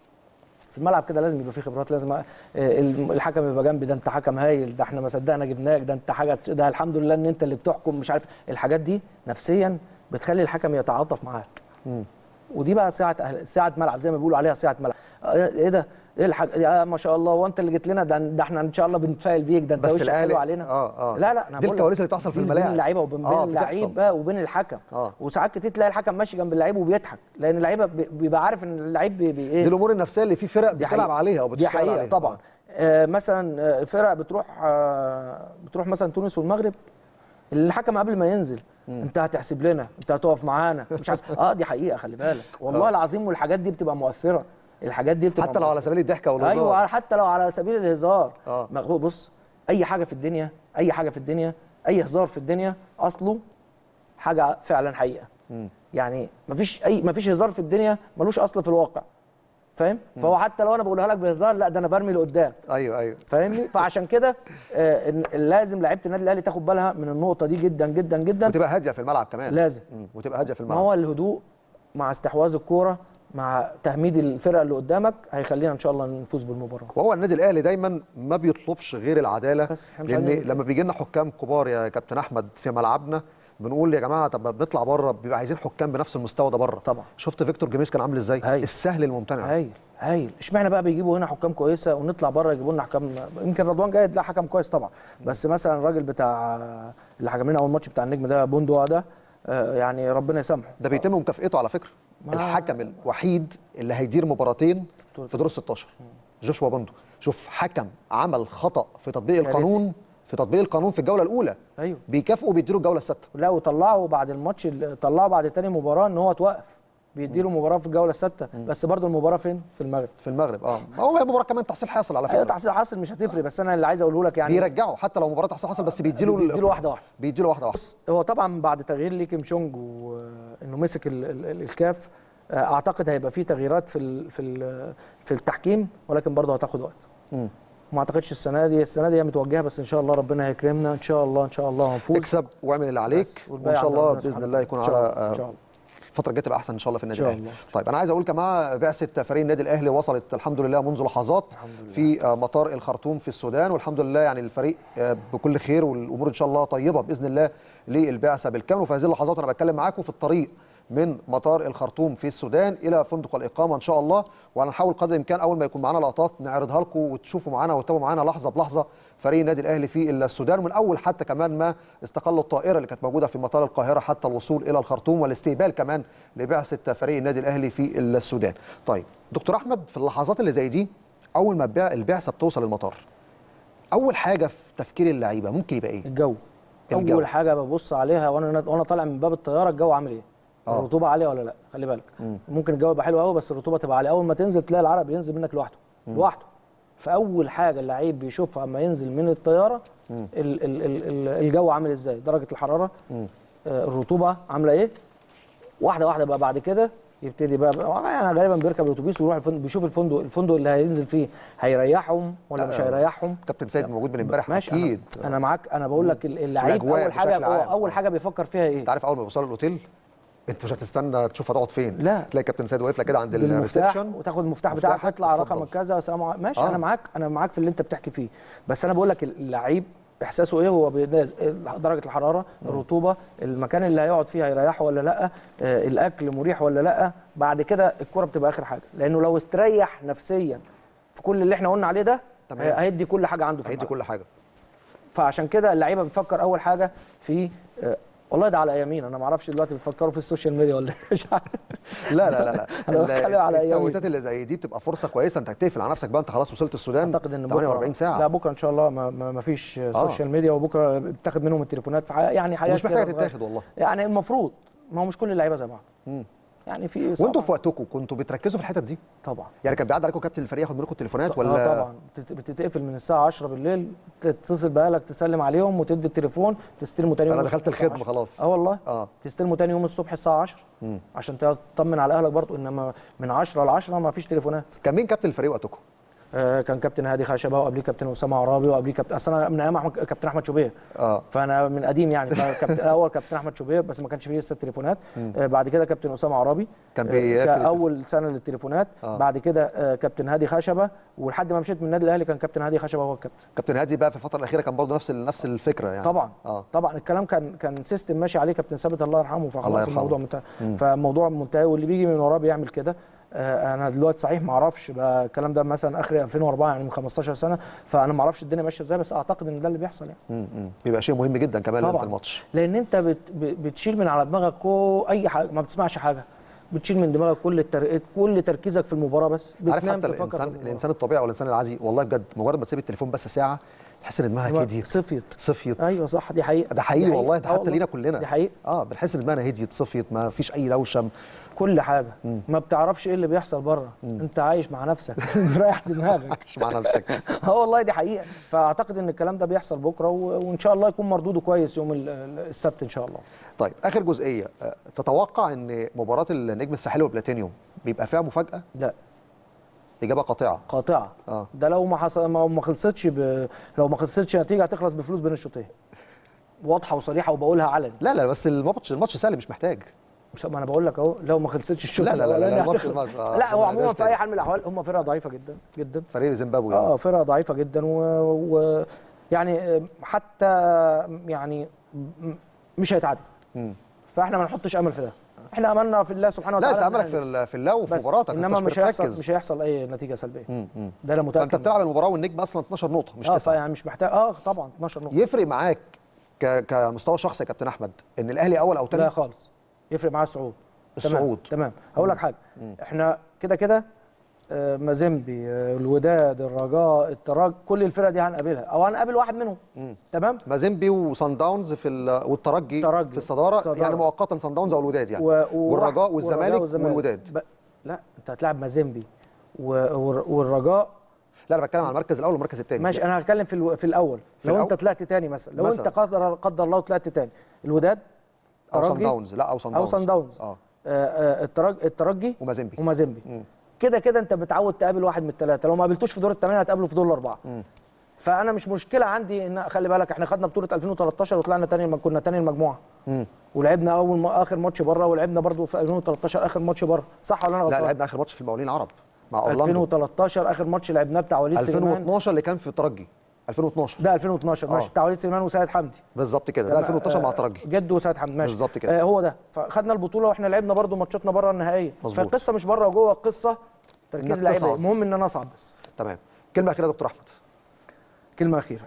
في الملعب كده لازم يبقى فيه خبرات لازم آه، الم- الحكم يبقى جنبي ده انت حكم هايل ده احنا ما صدقنا جبناك ده انت حاجه ده الحمد لله ان انت اللي بتحكم مش عارف الحاجات دي نفسيا بتخلي الحكم يتعاطف معاك ودي بقى ساعه أهل... ساعه ملعب زي ما بيقولوا عليها ساعه ملعب آه، ايه ده ايه الحاج يا ما شاء الله وانت اللي جيت لنا ده, ده احنا ان شاء الله بنتفائل بيك ده انت بس وشك الأهلي- حلو علينا آه، آه. لا لا انا دي بقول لك الكواليس اللي بتحصل في بين- الملاعب. بين اللعيبه وبين آه، بين اللعيب بتحصل. بقى وبين الحكم آه. وساعات كتير تلاقي الحكم ماشي جنب اللعيب وبيضحك لان اللعيبه بي- بيبقى عارف ان اللعيب بي... بي... دي ايه الامور النفسيه اللي في فرق دي بتلعب حقيقة. عليها او دي بتشتغل حقيقه عليها طبعا آه مثلا آه، فرق بتروح آه بتروح مثلا تونس والمغرب الحكم قبل ما ينزل انت هتحسب لنا انت هتقف معانا مش عارف اه دي حقيقه خلي بالك والله آه. العظيم والحاجات دي بتبقى مؤثره الحاجات دي بتبقى حتى لو على سبيل الضحكه والهزار ايوه حتى لو على سبيل الهزار آه. ما هو بص اي حاجه في الدنيا اي حاجه في الدنيا اي هزار في الدنيا اصله حاجه فعلا حقيقه يعني مفيش اي مفيش هزار في الدنيا ملوش اصل في الواقع فاهم فهو حتى لو انا بقولها لك بهزار لا ده انا برمي لقدام ايوه ايوه فاهمني فعشان كده آه إن- لازم لعيبه النادي الاهلي تاخد بالها من النقطه دي جدا جدا جدا وتبقى هاديه في الملعب كمان لازم. مم. وتبقى هاديه في ما الملعب هو الهدوء مع استحواذ الكوره مع تهميد الفرقه اللي قدامك هيخلينا ان شاء الله نفوز بالمباراه وهو النادي الاهلي دايما ما بيطلبش غير العداله بس إحنا مش لان عايزين- لما بيجي لنا حكام كبار يا كابتن احمد في ملعبنا بنقول يا جماعه طب ما بنطلع بره بيبقى عايزين حكام بنفس المستوى ده بره طبعا. شفت فيكتور جيميز كان عامل ازاي هايل. السهل الممتنع هايل هايل اشمعنى بقى بيجيبوا هنا حكام كويسه ونطلع بره يجيبوا لنا حكام يمكن رضوان جيد لا حكم كويس طبعا بس مثلا الراجل بتاع اللي حكم لنا اول ماتش بتاع النجم ده بوندو ده آه، يعني ربنا يسامحه ده بيتم مكافئته على فكره ما- الحكم الوحيد اللي هيدير مباراتين في دور ال 16 جوشوا بوندو شوف حكم عمل خطا في تطبيق كارثي. القانون في تطبيق القانون في الجوله الاولى ايوه بيكافئوا بيديله الجوله السادسه لا وطلعوا بعد الماتش طلعوا بعد تاني مباراه ان هو توقف بيديله مباراه في الجوله السادسه بس برضو المباراه فين في المغرب في المغرب اه هو هي مباراه كمان تحصيل حاصل على ايوه فكره تحصيل حاصل مش هتفرق بس انا اللي عايز اقوله لك يعني بيرجعوا حتى لو مباراه تحصيل حاصل بس بيديله ال- بيديله واحده واحده بيديله واحده واحده بص هو طبعا بعد تغيير لي كيم شونج وانه مسك ال ال ال الكاف آه، اعتقد هيبقى في تغييرات في ال في ال في التحكيم ولكن برضه هتاخد وقت مم. ما اعتقدش السنه دي السنه دي هي متوجهه بس ان شاء الله ربنا هيكرمنا ان شاء الله ان شاء الله هنفوز اكسب واعمل اللي عليك بس، وان والباقي شاء عند الله ربنا باذن سبحانه الله يكون إن شاء على الله، إن آه، شاء الله. الفتره الجايه تبقى احسن ان شاء الله في النادي إن شاء الاهلي الله. طيب انا عايز اقول كمان بعثه فريق النادي الاهلي وصلت الحمد لله منذ لحظات في آه، مطار الخرطوم في السودان والحمد لله يعني الفريق آه، بكل خير والامور ان شاء الله طيبه باذن الله للبعثه بالكامل وفي هذه اللحظات وانا بتكلم معاكم في الطريق من مطار الخرطوم في السودان الى فندق الاقامه ان شاء الله وهنحاول قدر الامكان اول ما يكون معانا لقطات نعرضها لكم وتشوفوا معانا وتتابعوا معانا لحظه بلحظه فريق النادي الاهلي في السودان ومن اول حتى كمان ما استقلوا الطائره اللي كانت موجوده في مطار القاهره حتى الوصول الى الخرطوم والاستقبال كمان لبعثه فريق النادي الاهلي في السودان. طيب دكتور احمد في اللحظات اللي زي دي اول ما البع- البعثه بتوصل المطار اول حاجه في تفكير اللعيبه ممكن يبقى ايه؟ الجو. الجو. اول حاجه ببص عليها وانا وانا طالع من باب الطياره الجو عامل ايه آه. الرطوبه عاليه ولا لا خلي بالك ممكن الجو يبقى حلو قوي بس الرطوبه تبقى عاليه اول ما تنزل تلاقي العرق بينزل منك لوحده لوحده فاول حاجه اللعيب بيشوفها اما ينزل من الطياره ال ال ال ال الجو عامل ازاي درجه الحراره آه الرطوبه عامله ايه واحده واحده بقى بعد كده يبتدي بقى بقى- يعني غالبا بيركب الاتوبيس ويروح الفندق بيشوف الفندق الفندق اللي هينزل فيه هيريحهم ولا مش آه. هيريحهم كابتن سيد موجود من امبارح ماشي اكيد انا, أنا معاك انا بقول لك ال- اللعيب الأجواء اول حاجه بشكل هو عام. اول آه. حاجه بيفكر فيها ايه انت عارف اول ما يوصلوا الاوتيل انت مش هتستنى تشوف هتقعد فين لا. تلاقي كابتن سيد واقف لك كده عند بالمفتاح الريسبشن وتاخد المفتاح بتاعك مفتاحك تطلع وتفضل. رقمك كذا سلام عليكم. ماشي آه. انا معاك انا معاك في اللي انت بتحكي فيه بس انا بقول لك اللعيب احساسه ايه هو بينزل درجه الحراره الرطوبه المكان اللي هيقعد فيه هيريحه ولا لا آه، الاكل مريح ولا لا بعد كده الكره بتبقى اخر حاجه لانه لو استريح نفسيا في كل اللي احنا قلنا عليه ده تمام. آه، هيدي كل حاجه عنده في هيدي الملعب. كل حاجه فعشان كده اللعيبه بتفكر اول حاجه في آه، والله ده على ايامين انا ما اعرفش دلوقتي بيفكروا في السوشيال ميديا ولا إيه، مش عارف لا لا لا لا أنا ال- بتكلم على أيامي. التوقيتات اللي زي دي بتبقى فرصه كويسه انت هتقفل على نفسك بقى انت خلاص وصلت السودان اعتقد ان 48 بكره ساعه لا بكره ان شاء الله ما, ما ما فيش سوشيال ميديا وبكره بتاخد منهم التليفونات في حاجة يعني حاجات مش محتاجه كده صغيرة. تتاخد والله يعني المفروض ما هو مش كل اللعيبه زي بعض يعني في وانتوا صعبة. في وقتكم كنتوا بتركزوا في الحتت دي طبعا يعني كان بيعدي عليكم كابتن الفريق ياخد منكم التليفونات ولا اه طبعا بتت- بتتقفل من الساعه 10 بالليل تتصل باهلك تسلم عليهم وتدي التليفون تستلمه تاني يوم انا الصبح دخلت الساعة الخدمه 10. خلاص اه والله اه تستلمه تاني يوم الصبح الساعه 10 عشان تطمن على اهلك برضو انما من 10 ل 10 ما فيش تليفونات كان مين كابتن الفريق وقتكم آه، كان كابتن هادي خشبه وقبليه كابتن اسامه عرابي وقبليه كابتن اصل انا من ايام أحمد- كابتن احمد شوبير اه فانا من قديم يعني كابتن اول كابتن احمد شوبير بس ما كانش فيه لسه التليفونات آه، بعد كده كابتن اسامه عرابي كان آه، بيقفل التليفون. اول سنه للتليفونات آه. بعد كده آه، كابتن هادي خشبه ولحد ما مشيت من النادي الاهلي كان كابتن هادي خشبه هو الكابتن كابتن هادي بقى في الفتره الاخيره كان برضه نفس ال- نفس الفكره يعني طبعا اه طبعا الكلام كان كان سيستم ماشي عليه كابتن ثابت الله يرحمه الله فخلاص يرحمه. الموضوع منتهى فالموضوع منتهي واللي بيجي من وراه بيعمل كده آه، انا دلوقتي صحيح ما اعرفش بقى الكلام ده مثلا اخر 2004 يعني من 15 سنه فانا ما اعرفش الدنيا ماشيه ازاي بس اعتقد ان ده اللي بيحصل يعني مم، مم. بيبقى شيء مهم جدا كمان ليله طبعا الماتش لان انت بت ب- بتشيل من على دماغك كو اي حاجه ما بتسمعش حاجه بتشيل من دماغك كل التر... كل تركيزك في المباراه بس عارف بتنام حتى تفكر في الانسان المباراة. الانسان الطبيعي او الانسان العادي والله بجد مجرد ما تسيب التليفون بس ساعه تحس ان دماغك هديت صفيت صفيت ايوه صح دي حقيقه ده حقيقي دي والله ده آه حتى لينا كلنا دي حقيقه اه بنحس ان دماغنا هديت صفيت ما فيش اي دوشه كل حاجه ما بتعرفش ايه اللي بيحصل بره انت عايش مع نفسك مريح دماغك مش مع نفسك اه والله دي حقيقه فاعتقد ان الكلام ده بيحصل بكره و... وان شاء الله يكون مردوده كويس يوم ال- ال- السبت ان شاء الله طيب اخر جزئيه آه، تتوقع ان مباراه النجم الساحلي وبلاتينيوم بيبقى فيها مفاجاه لا اجابه قاطعه قاطعه اه ده لو ما حصل ما ما خلصتش ب... لو ما خلصتش نتيجه هتخلص بفلوس بين الشوطين واضحه وصريحه وبقولها علني لا لا بس الماتش الماتش سهل مش محتاج مش ما انا بقول لك اهو لو ما خلصتش الشوط لا لا لا لا، الأولاني الماتش- هتخلص. الماتش- آه، لا عشان هو ما عموما نقدرش في اي تاني. حال من الاحوال هم فرقه ضعيفه جدا جدا فريق زيمبابوي اه اه فرقه ضعيفه جدا و... و... يعني حتى يعني م- مش هيتعادل فاحنا ما نحطش امل في ده احنا املنا في الله سبحانه لا وتعالى انت إن املك إحنا في نكسب. ال- في الله وفي بس مباراتك انما انت مش هيحصل مركز. مش هيحصل اي نتيجه سلبيه مم، مم. ده انا متاكد فانت بتلعب المباراه والنجم اصلا 12 نقطه مش اه 9 يعني مش محتاج اه طبعا 12 نقطه يفرق معاك ك... كمستوى شخصي يا كابتن احمد ان الاهلي اول او لا ثاني خالص يفرق معاه الصعود الصعود. تمام, تمام. هقول لك حاجه احنا كده كده آه، مازيمبي آه، الوداد الرجاء التراج كل الفرق دي هنقابلها او هنقابل واحد منهم تمام مازيمبي وصن داونز في ال... والترجي الترجي في الصداره, الصدارة. يعني مؤقتا صن داونز او الوداد يعني و... و... والرجاء والزمالك والوداد ب... لا انت هتلاعب مازيمبي و... والر- والرجاء لا انا بتكلم على المركز الاول والمركز الثاني ماشي انا هتكلم في الو... في الاول في لو الأول؟ انت طلعت تاني مثلا لو مثلاً. انت قدر قدر الله طلعت تاني الوداد او صن ترجي داونز لا او صن او داونز صن داونز اه آه، آه، الترج... الترجي ومازيمبي ومازيمبي كده كده انت متعود تقابل واحد من الثلاثه لو ما قابلتوش في دور الثمانيه هتقابله في دور الاربعه فانا مش مشكله عندي ان خلي بالك احنا خدنا بطوله 2013 وطلعنا تاني كنا تاني المجموعه ولعبنا اول ما اخر ماتش بره ولعبنا برضو في 2013 اخر ماتش بره صح ولا انا لا غلطان لعبنا اخر ماتش في المقاولين العرب مع اورلاندو 2013 اخر ماتش لعبناه بتاع وليد سليمان 2012 اللي كان في الترجي 2012 ده 2012 ماشي آه. بتاع وليد سليمان وسيد حمدي بالظبط كده ده 2012 مع الترجي جد وسيد حمدي ماشي بالظبط كده. آه هو ده فخدنا البطوله واحنا لعبنا برضو ماتشاتنا بره النهائيه مظبوط. فالقصه مش بره وجوه القصه تركيز إنك اللعيبه تصعد. المهم ان انا اصعد بس تمام كلمه اخيره يا دكتور احمد كلمة أخيرة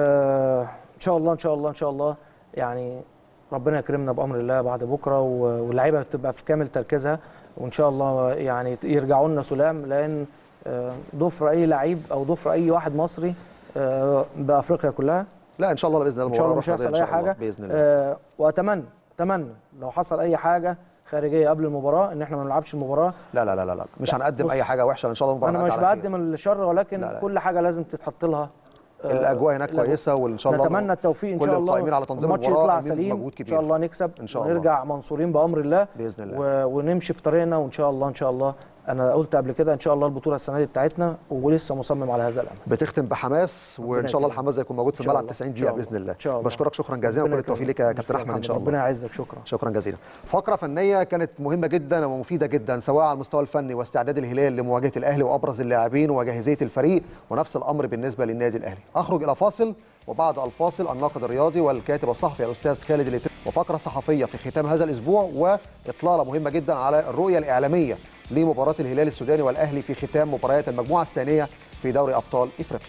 آه إن شاء الله إن شاء الله إن شاء الله يعني ربنا يكرمنا بأمر الله بعد بكرة و- واللعيبة تبقى في كامل تركيزها وإن شاء الله يعني يرجعوا لنا سلام لأن آه، ضفر أي لعيب أو ضفر أي واحد مصري آه، بإفريقيا كلها لا ان شاء الله باذن الله إن شاء الله مش المباراة هيحصل رشدية أي إن شاء الله حاجة باذن الله آه، وأتمنى أتمنى لو حصل أي حاجة خارجية قبل المباراة إن إحنا ما نلعبش المباراة لا لا لا لا, لا. مش هنقدم بص، اي حاجه وحشه ان شاء الله المباراه أنا مش نعدي على خير. بقدم الشر ولكن لا، لا. كل حاجة لازم تتحط لها آه، الاجواء هناك الأجواء. كويسه وان شاء الله نتمنى التوفيق ان كل شاء الله القائمين على تنظيم الماتش المباراه يطلع قايمين سليم بمجهود ان شاء كبير الله نكسب إن شاء الله. ونرجع منصورين بامر الله باذن الله و... ونمشي في طريقنا وان شاء الله ان شاء الله انا قلت قبل كده ان شاء الله البطوله السنه دي بتاعتنا ولسه مصمم على هذا الامر بتختم بحماس وان شاء الله يكرمك. الحماس هيكون موجود في إن شاء الملعب الله. 90 إن دقيقه شاء باذن الله. الله إن شاء الله. بشكرك شكرا جزيلا ربنا وكل التوفيق يكرمك. لك يا ميرسي كابتن احمد ان محمد. شاء الله ربنا يعزك شكرا شكرا جزيلا فقره فنيه كانت مهمه جدا ومفيده جدا سواء على المستوى الفني واستعداد الهلال لمواجهه الاهلي وابرز اللاعبين وجاهزيه الفريق ونفس الامر بالنسبه للنادي الاهلي اخرج الى فاصل وبعد الفاصل الناقد الرياضي والكاتب الصحفي الاستاذ خالد الاتري وفقره صحفيه في ختام هذا الاسبوع واطلاله مهمه جدا على الرؤيه الاعلاميه لمباراه الهلال السوداني والاهلي في ختام مباريات المجموعه الثانيه في دوري ابطال افريقيا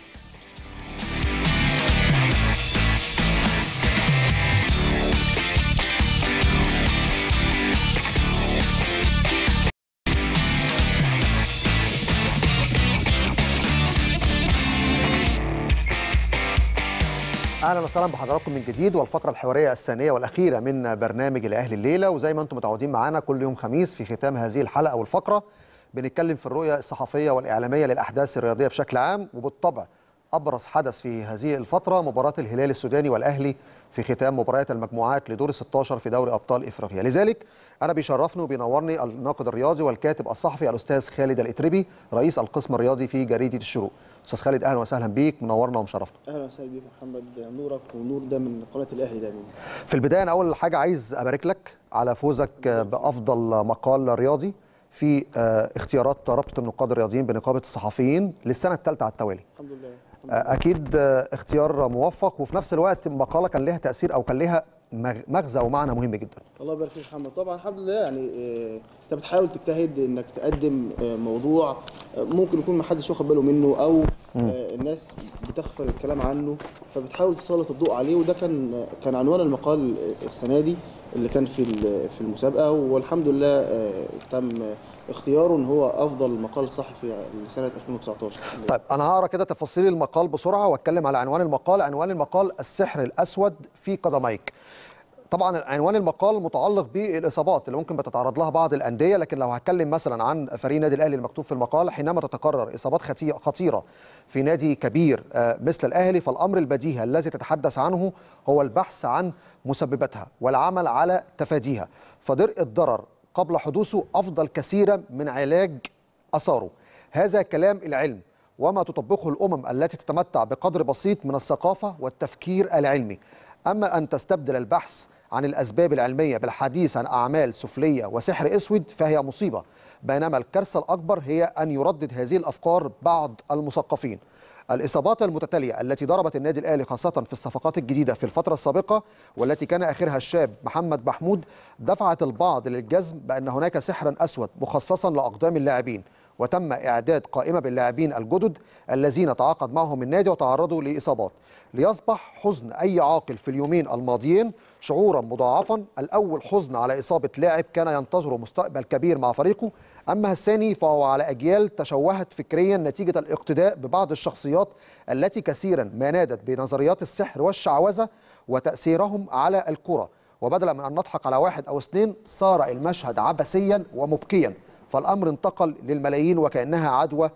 اهلا وسهلا بحضراتكم من جديد والفقره الحواريه الثانيه والاخيره من برنامج الاهلي الليله وزي ما انتم متعودين معانا كل يوم خميس في ختام هذه الحلقه والفقره بنتكلم في الرؤيه الصحفيه والاعلاميه للاحداث الرياضيه بشكل عام وبالطبع ابرز حدث في هذه الفتره مباراه الهلال السوداني والاهلي في ختام مباريات المجموعات لدور 16 في دوري ابطال افريقيا لذلك انا بيشرفني وبينورني الناقد الرياضي والكاتب الصحفي الاستاذ خالد الاتربي رئيس القسم الرياضي في جريده الشروق استاذ خالد اهلا وسهلا بيك منورنا ومشرفنا اهلا وسهلا بيك محمد نورك ونور ده من قناه الاهلي دايما في البدايه انا اول حاجه عايز ابارك لك على فوزك بافضل مقال رياضي في اختيارات رابطه النقاد الرياضيين بنقابه الصحفيين للسنه الثالثه على التوالي الحمد لله اكيد اختيار موفق وفي نفس الوقت مقاله كان لها تاثير او كان لها مغزى ومعنى مهم جدا الله يبارك فيك محمد طبعا الحمد لله يعني آه، انت بتحاول تجتهد انك تقدم آه، موضوع آه، ممكن يكون ما حدش واخد باله منه او آه، الناس بتغفل الكلام عنه فبتحاول تسلط الضوء عليه وده كان كان عنوان المقال السنه دي اللي كان في ال- في المسابقه والحمد لله آه، تم اختياره ان هو افضل مقال صحفي لسنه 2019 طيب انا هقرا كده تفاصيل المقال بسرعه واتكلم على عنوان المقال عنوان المقال السحر الاسود في قدميك طبعا عنوان المقال متعلق بالاصابات اللي ممكن بتتعرض لها بعض الانديه لكن لو هتكلم مثلا عن فريق نادي الاهلي المكتوب في المقال حينما تتكرر اصابات خطي- خطيره في نادي كبير آه، مثل الاهلي فالامر البديهي الذي تتحدث عنه هو البحث عن مسبباتها والعمل على تفاديها فدرء الضرر قبل حدوثه افضل كثيرا من علاج اثاره هذا كلام العلم وما تطبقه الامم التي تتمتع بقدر بسيط من الثقافه والتفكير العلمي اما ان تستبدل البحث عن الاسباب العلميه بالحديث عن اعمال سفليه وسحر اسود فهي مصيبه بينما الكارثه الاكبر هي ان يردد هذه الافكار بعض المثقفين الإصابات المتتالية التي ضربت النادي الأهلي خاصة في الصفقات الجديدة في الفترة السابقة والتي كان آخرها الشاب محمد محمود دفعت البعض للجزم بأن هناك سحرا أسود مخصصا لأقدام اللاعبين وتم إعداد قائمة باللاعبين الجدد الذين تعاقد معهم النادي وتعرضوا لإصابات ليصبح حزن أي عاقل في اليومين الماضيين شعورا مضاعفا الأول حزن على إصابة لاعب كان ينتظره مستقبل كبير مع فريقه أما الثاني فهو على أجيال تشوهت فكريا نتيجة الاقتداء ببعض الشخصيات التي كثيرا ما نادت بنظريات السحر والشعوذة وتأثيرهم على الكرة وبدلا من أن نضحك على واحد أو اثنين صار المشهد عبثيا ومبكيا فالأمر انتقل للملايين وكأنها عدوى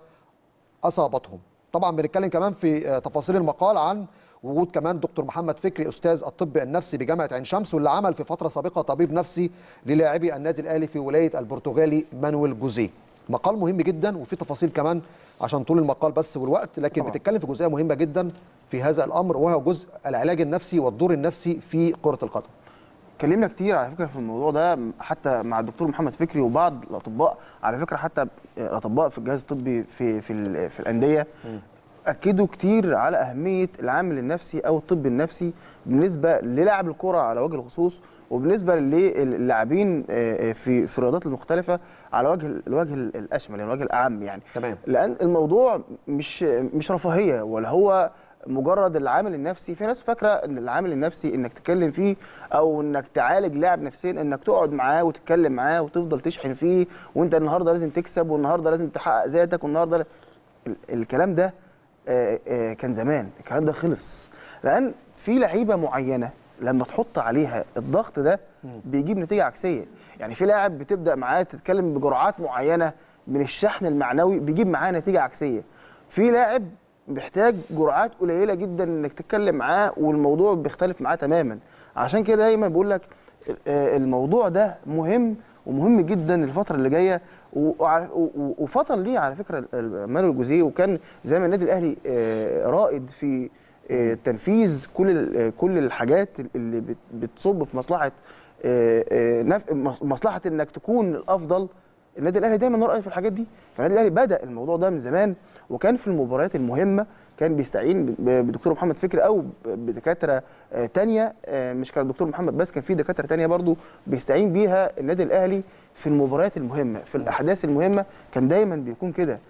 اصابتهم طبعا بنتكلم كمان في آه، تفاصيل المقال عن وجود كمان دكتور محمد فكري استاذ الطب النفسي بجامعه عين شمس واللي عمل في فتره سابقه طبيب نفسي للاعبي النادي الاهلي في ولايه البرتغالي مانويل جوزيه مقال مهم جدا وفي تفاصيل كمان عشان طول المقال بس والوقت لكن طبعاً. بتتكلم في جزئيه مهمه جدا في هذا الامر وهو جزء العلاج النفسي والدور النفسي في كره القدم اتكلمنا كتير على فكره في الموضوع ده حتى مع الدكتور محمد فكري وبعض الاطباء على فكره حتى الاطباء في الجهاز الطبي في في ال- في الانديه اكدوا كتير على اهميه العامل النفسي او الطب النفسي بالنسبه للاعب الكره على وجه الخصوص وبالنسبه للاعبين آه، في في الرياضات المختلفه على وجه الوجه الاشمل يعني الوجه الاعم يعني تمام. لان الموضوع مش مش رفاهيه ولا هو مجرد العامل النفسي في ناس فاكره ان العامل النفسي انك تتكلم فيه او انك تعالج لاعب نفسيا انك تقعد معاه وتتكلم معاه وتفضل تشحن فيه وانت النهارده لازم تكسب والنهارده لازم تحقق ذاتك والنهارده ل- ال- الكلام ده آه، آه، كان زمان الكلام ده خلص لان في لعيبه معينه لما تحط عليها الضغط ده بيجيب نتيجه عكسيه يعني في لاعب بتبدا معاه تتكلم بجرعات معينه من الشحن المعنوي بيجيب معاه نتيجه عكسيه في لاعب بيحتاج جرعات قليله جدا انك تتكلم معاه والموضوع بيختلف معاه تماما عشان كده دايما بقول لك آه، الموضوع ده مهم ومهم جدا الفتره اللي جايه وع- و- و- وفطن ليه على فكره ال- مانويل جوزيه وكان زي ما النادي الاهلي آه، رائد في آه، تنفيذ كل ال- كل الحاجات اللي بت- بتصب في مصلحه آه، آه، نف- مص- مصلحه انك تكون الافضل النادي الاهلي دايما رأي في الحاجات دي فالنادي الاهلي بدا الموضوع ده من زمان وكان في المباريات المهمه كان بيستعين ب- بدكتور محمد فكري او ب- بدكاتره آه، تانية آه، مش كان الدكتور محمد بس كان في دكاتره تانية برضو بيستعين بيها النادي الاهلي في المباريات المهمه في الاحداث المهمه كان دايما بيكون كده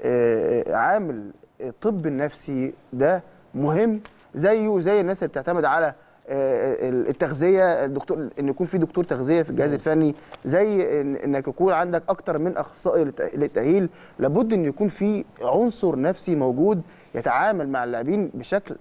آه، عامل الطب النفسي ده مهم زيه زي الناس اللي بتعتمد على آه، التغذيه الدكتور ان يكون في دكتور تغذيه في الجهاز الفني زي إن- انك يكون عندك اكتر من اخصائي للت- للتاهيل لابد ان يكون في عنصر نفسي موجود يتعامل مع اللاعبين بشكل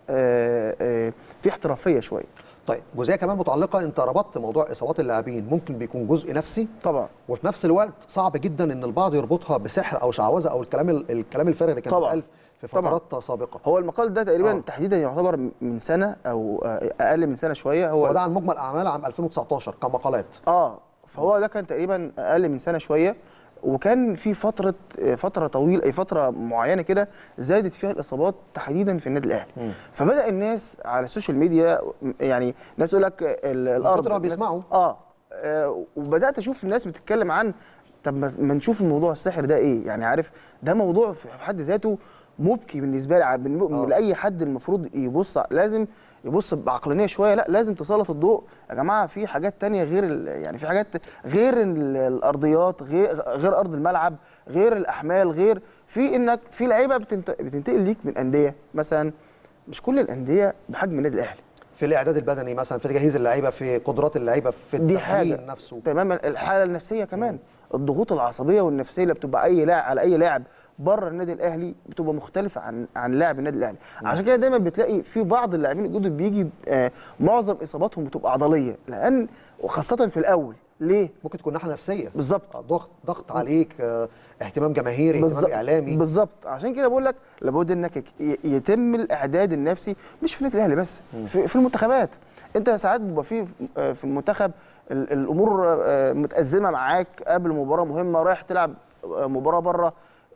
آه، آه، في احترافيه شويه طيب جزئيه كمان متعلقه انت ربطت موضوع اصابات اللاعبين ممكن بيكون جزء نفسي طبعا وفي نفس الوقت صعب جدا ان البعض يربطها بسحر او شعوذه او الكلام ال- الكلام الفارغ اللي كان طبعاً. بيتقال في طبعاً. فترات سابقه هو المقال ده تقريبا آه. تحديدا يعتبر من سنه او آه، اقل من سنه شويه هو هو ده عن مجمل اعمال عام 2019 كمقالات اه فهو ده كان تقريبا اقل من سنه شويه وكان في فتره فتره طويله اي فتره معينه كده زادت فيها الاصابات تحديدا في النادي الاهلي فبدا الناس على السوشيال ميديا يعني ناس يقول لك ال- الارض كتر ما الناس- بيسمعوا. اه آه، وبدات اشوف الناس بتتكلم عن طب ما ما نشوف الموضوع السحر ده ايه يعني عارف ده موضوع في حد ذاته مبكي بالنسبه لي بالن- آه. لاي حد المفروض يبص ع- لازم يبص بعقلانيه شويه لا لازم تسلط الضوء يا جماعه في حاجات تانية غير ال- يعني في حاجات غير ال- الارضيات غير غير ارض الملعب غير الاحمال غير في انك في لعيبه بتنت- بتنتقل ليك من انديه مثلا مش كل الانديه بحجم النادي الاهلي في الاعداد البدني مثلا في تجهيز اللعيبه في قدرات اللعيبه في دي التمرين حاجه نفسه تماما الحاله النفسيه كمان الضغوط العصبيه والنفسيه اللي بتبقى اي لاعب على اي لاعب بره النادي الاهلي بتبقى مختلفه عن عن لاعب النادي الاهلي عشان كده دايما بتلاقي في بعض اللاعبين الجدد بيجي آه معظم اصاباتهم بتبقى عضليه لان وخاصه في الاول ليه ممكن تكون ناحيه نفسيه بالظبط. آه، ضغط ضغط عليك آه، اهتمام جماهيري اهتمام بالظبط اعلامي بالظبط عشان كده بقول لك لابد انك ي- يتم الاعداد النفسي مش في النادي الاهلي بس في, في المنتخبات انت ساعات بيبقى في في المنتخب ال- الامور آه، متازمه معاك قبل مباراه مهمه رايح تلعب آه، مباراه بره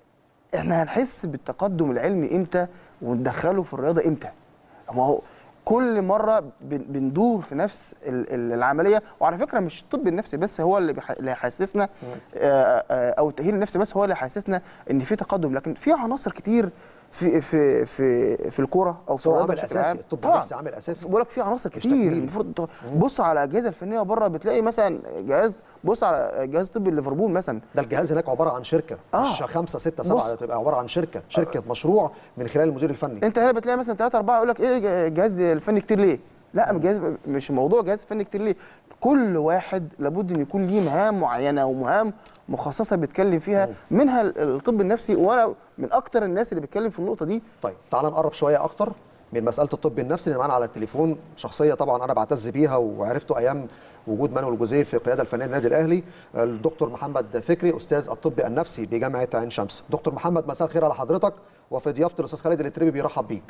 احنا هنحس بالتقدم العلمي امتى وندخله في الرياضه امتى ما هو كل مره بن- بندور في نفس ال- ال- العمليه وعلى فكره مش الطب النفسي بس هو اللي بيح- اللي هيحسسنا آه، آه، او التاهيل النفسي بس هو اللي هيحسسنا ان في تقدم لكن في عناصر كتير في في في في الكوره او في هو الرياضه عامل بشكل اساسي عام. الطب طبعاً. النفسي عامل اساسي بقول لك في عناصر مش كتير تكميل. المفروض بص على الاجهزه الفنيه بره بتلاقي مثلا جهاز بص على جهاز طبي ليفربول مثلا ده الجهاز هناك عباره عن شركه آه. مش خمسه سته بص. سبعه ده تبقى عباره عن شركه شركه مشروع من خلال المدير الفني انت هنا بتلاقي مثلا ثلاثة أربعة يقول لك ايه الجهاز الفني كتير ليه؟ لا الجهاز مش موضوع جهاز فني كتير ليه؟ كل واحد لابد ان يكون ليه مهام معينه ومهام مخصصه بيتكلم فيها منها الطب النفسي وانا من اكتر الناس اللي بيتكلم في النقطه دي طيب تعال نقرب شويه اكتر من مساله الطب النفسي اللي معانا على التليفون شخصيه طبعا انا بعتز بيها وعرفته ايام وجود مانويل جوزيه في القياده الفنيه للنادي الاهلي الدكتور محمد فكري استاذ الطب النفسي بجامعه عين شمس دكتور محمد مساء الخير على حضرتك وفي ضيافه الاستاذ خالد الاتربي بيرحب بيك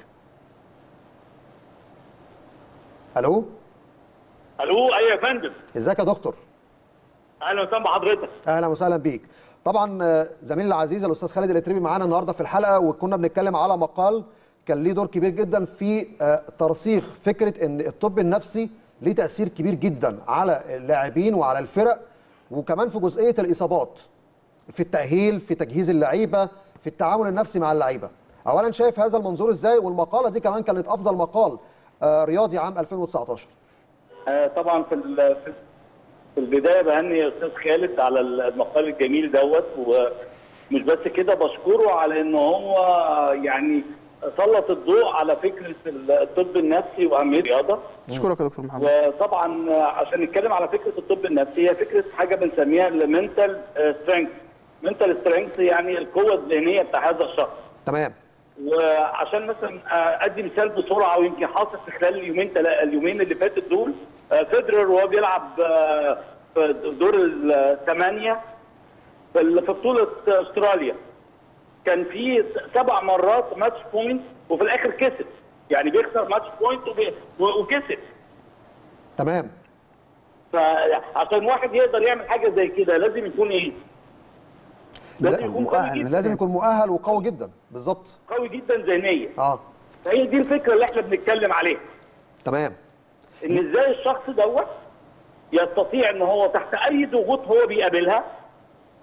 الو الو ايوه يا فندم ازيك يا دكتور اهلا وسهلا بحضرتك اهلا وسهلا بيك طبعا آه، زميلي العزيز الاستاذ خالد الاتربي معانا النهارده في الحلقه وكنا بنتكلم على مقال كان ليه دور كبير جدا في آه، ترسيخ فكره ان الطب النفسي ليه تاثير كبير جدا على اللاعبين وعلى الفرق وكمان في جزئيه الاصابات في التاهيل في تجهيز اللعيبه في التعامل النفسي مع اللعيبه اولا شايف هذا المنظور ازاي والمقاله دي كمان كانت افضل مقال آه، رياضي عام 2019 آه طبعا في ال- في- في البدايه بهني يا استاذ خالد على المقال الجميل دوت ومش بس كده بشكره على ان هو يعني سلط الضوء على فكره الطب النفسي واهميه الرياضه اشكرك يا دكتور محمد وطبعا عشان نتكلم على فكره الطب النفسي هي فكره حاجه بنسميها المنتال سترينث منتال سترينث يعني القوه الذهنيه بتاع هذا الشخص تمام وعشان مثلا آه، ادي مثال بسرعه ويمكن حاصل في خلال اليومين تلا اليومين اللي فاتت دول آه، فيدرر وهو بيلعب آه، في دور الثمانيه في ال- في بطوله استراليا كان في سبع مرات ماتش بوينت وفي الاخر كسب يعني بيخسر ماتش بوينت وبي- و- وكسب تمام فعشان واحد يقدر يعمل حاجه زي كده لازم يكون ايه؟ لازم يكون قوي مؤهل، جدا لازم يكون مؤهل وقوي جدا بالظبط قوي جدا ذهنيا اه فهي دي الفكره اللي احنا بنتكلم عليها تمام ان ازاي الشخص دوت يستطيع ان هو تحت اي ضغوط هو بيقابلها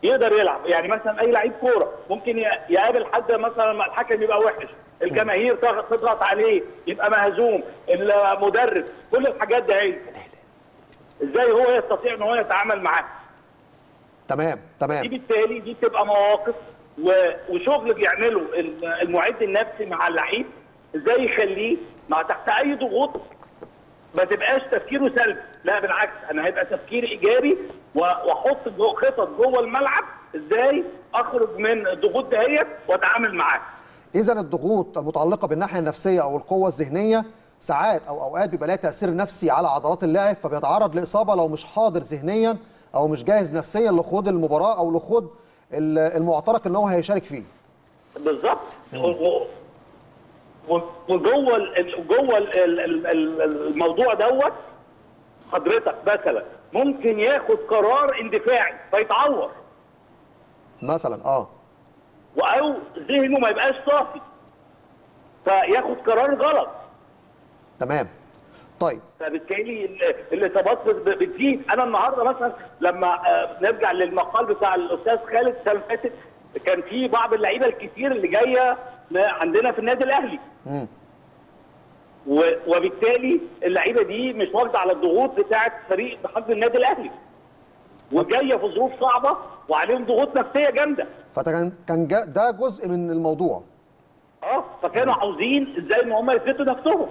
يقدر يلعب يعني مثلا اي لعيب كوره ممكن ي- يقابل حد مثلا لما الحكم يبقى وحش الجماهير تضغط تضغط عليه يبقى مهزوم المدرب كل الحاجات دي هي ازاي هو يستطيع ان هو يتعامل معاها تمام دي تمام بالتالي دي بتبقى مواقف و- وشغل بيعمله ال- المعد النفسي مع اللعيب ازاي يخليه مع تحت اي ضغوط ما تبقاش تفكيره سلبي لا بالعكس انا هيبقى تفكير ايجابي و- واحط جو- خطط جوه الملعب ازاي اخرج من الضغوط دهيت واتعامل معاها اذا الضغوط المتعلقه بالناحيه النفسيه او القوه الذهنيه ساعات او اوقات بيبقى لها تاثير نفسي على عضلات اللاعب فبيتعرض لاصابه لو مش حاضر ذهنيا او مش جاهز نفسيا لخوض المباراه او لخوض ال- المعترك اللي هو هيشارك فيه بالظبط و- و- و- وجوه ال- جوه ال- ال- ال- الموضوع دوت حضرتك مثلا ممكن ياخد قرار اندفاعي فيتعور مثلا اه او ذهنه ما يبقاش صافي فياخد قرار غلط تمام طيب فبالتالي ال- الاصابات بت- بتزيد انا النهارده مثلا لما آه، نرجع للمقال بتاع الاستاذ خالد السنه اللي فاتت كان في بعض اللعيبه الكتير اللي جايه م- عندنا في النادي الاهلي مم. و- وبالتالي اللعيبه دي مش واخده على الضغوط بتاعه فريق بحجم النادي الاهلي وجايه في ظروف صعبه وعليهم ضغوط نفسيه جامده فكان كان جا- ده جزء من الموضوع اه فكانوا عاوزين ازاي ان هم يثبتوا نفسهم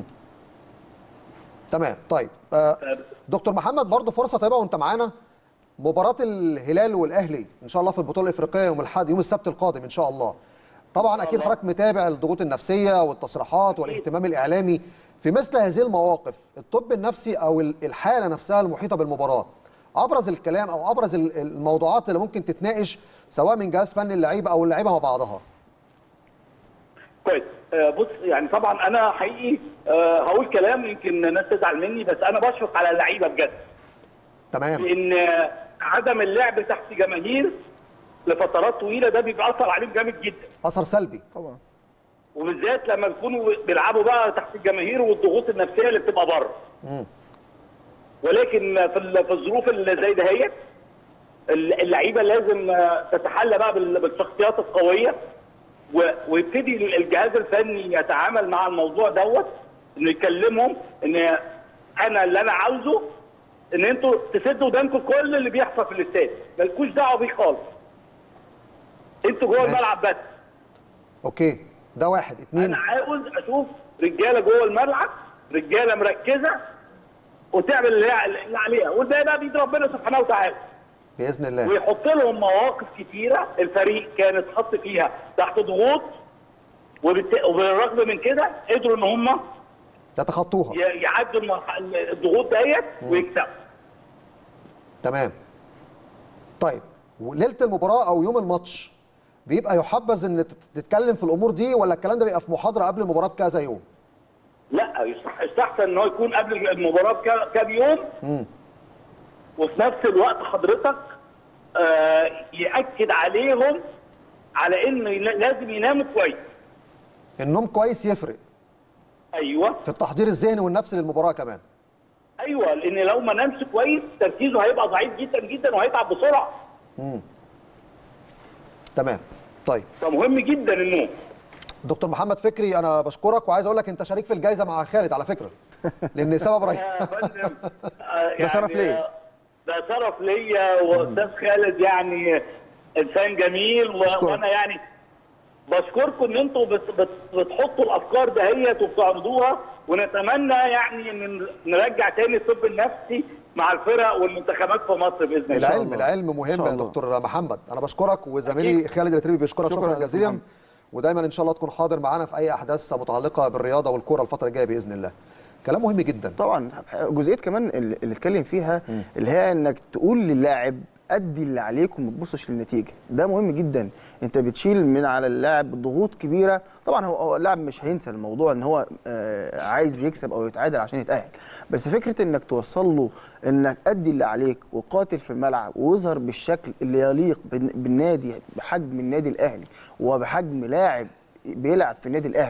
تمام طيب آه دكتور محمد برضه فرصه طيبه وانت معانا مباراه الهلال والاهلي ان شاء الله في البطوله الافريقيه يوم الاحد يوم السبت القادم ان شاء الله طبعا اكيد حضرتك متابع الضغوط النفسيه والتصريحات والاهتمام الاعلامي في مثل هذه المواقف الطب النفسي او ال- الحاله نفسها المحيطه بالمباراه ابرز الكلام او ابرز ال- الموضوعات اللي ممكن تتناقش سواء من جهاز فني اللعيبه او اللعيبه مع بعضها كويس آه، بص يعني طبعا انا حقيقي آه، هقول كلام يمكن الناس تزعل مني بس انا بشفق على اللعيبه بجد تمام لان آه، عدم اللعب تحت جماهير لفترات طويله ده بيأثر عليهم جامد جدا اثر سلبي طبعا وبالذات لما بيكونوا بيلعبوا بقى تحت الجماهير والضغوط النفسيه اللي بتبقى بره ولكن في ال- في الظروف اللي زي دهيت الل- اللعيبه لازم آه، تتحلى بقى بال- بالشخصيات القويه و- ويبتدي الجهاز الفني يتعامل مع الموضوع دوت انه يكلمهم ان انا اللي انا عاوزه ان انتوا تسدوا ودانكم كل اللي بيحصل في الاستاد مالكوش دعوه بيه خالص انتوا جوه ماشي. الملعب بس اوكي ده واحد اتنين انا عاوز اشوف رجاله جوه الملعب رجاله مركزه وتعمل اللي هي- اللي عليها والباقي بقى بيد ربنا سبحانه وتعالى باذن الله ويحط لهم مواقف كتيره الفريق كان اتحط فيها تحت ضغوط وبالت- وبالرغم من كده قدروا ان هم يتخطوها ي- يعدوا المرح- الضغوط ديت ويكسبوا تمام طيب وليله المباراه او يوم الماتش بيبقى يحبذ ان تت- تتكلم في الامور دي ولا الكلام ده بيبقى في محاضره قبل المباراه بكذا يوم لا يستح- يستحسن ان هو يكون قبل المباراه بكا- كام يوم وفي نفس الوقت حضرتك آه ياكد عليهم على ان لا- لازم يناموا كويس النوم كويس يفرق ايوه في التحضير الذهني والنفسي للمباراه كمان ايوه لان لو ما نامش كويس تركيزه هيبقى ضعيف جدا جدا وهيتعب بسرعه تمام طيب فمهم جدا النوم دكتور محمد فكري انا بشكرك وعايز اقول لك انت شريك في الجائزه مع خالد على فكره لان سبب رهيب يا فندم آه، ده شرف يعني، ليا. آه، ده شرف ليا واستاذ خالد يعني انسان جميل و- أشكرك. وانا يعني بشكركم ان انتوا بت بت بتحطوا الافكار دهيت وبتعرضوها ونتمنى يعني ان نرجع تاني الطب النفسي مع الفرق والمنتخبات في مصر باذن الله العلم العلم إن مهم شاء يا الله. دكتور محمد انا بشكرك وزميلي خالد الاتريبي بيشكرك شكراً شكرا يا دكتور جزيلا محمد. ودايما ان شاء الله تكون حاضر معانا في اي احداث متعلقه بالرياضه والكوره الفتره الجايه باذن الله كلام مهم جدا طبعا جزئيه كمان اللي اللي اتكلم فيها اللي هي انك تقول للاعب ادي اللي عليك وما تبصش للنتيجه ده مهم جدا انت بتشيل من على اللاعب ضغوط كبيره طبعا هو هو اللاعب مش هينسى الموضوع ان هو آه، عايز يكسب او يتعادل عشان يتاهل بس فكره انك توصل له انك ادي اللي عليك وقاتل في الملعب واظهر بالشكل اللي يليق بالن- بالنادي بحجم النادي الاهلي وبحجم لاعب بيلعب في النادي الاهلي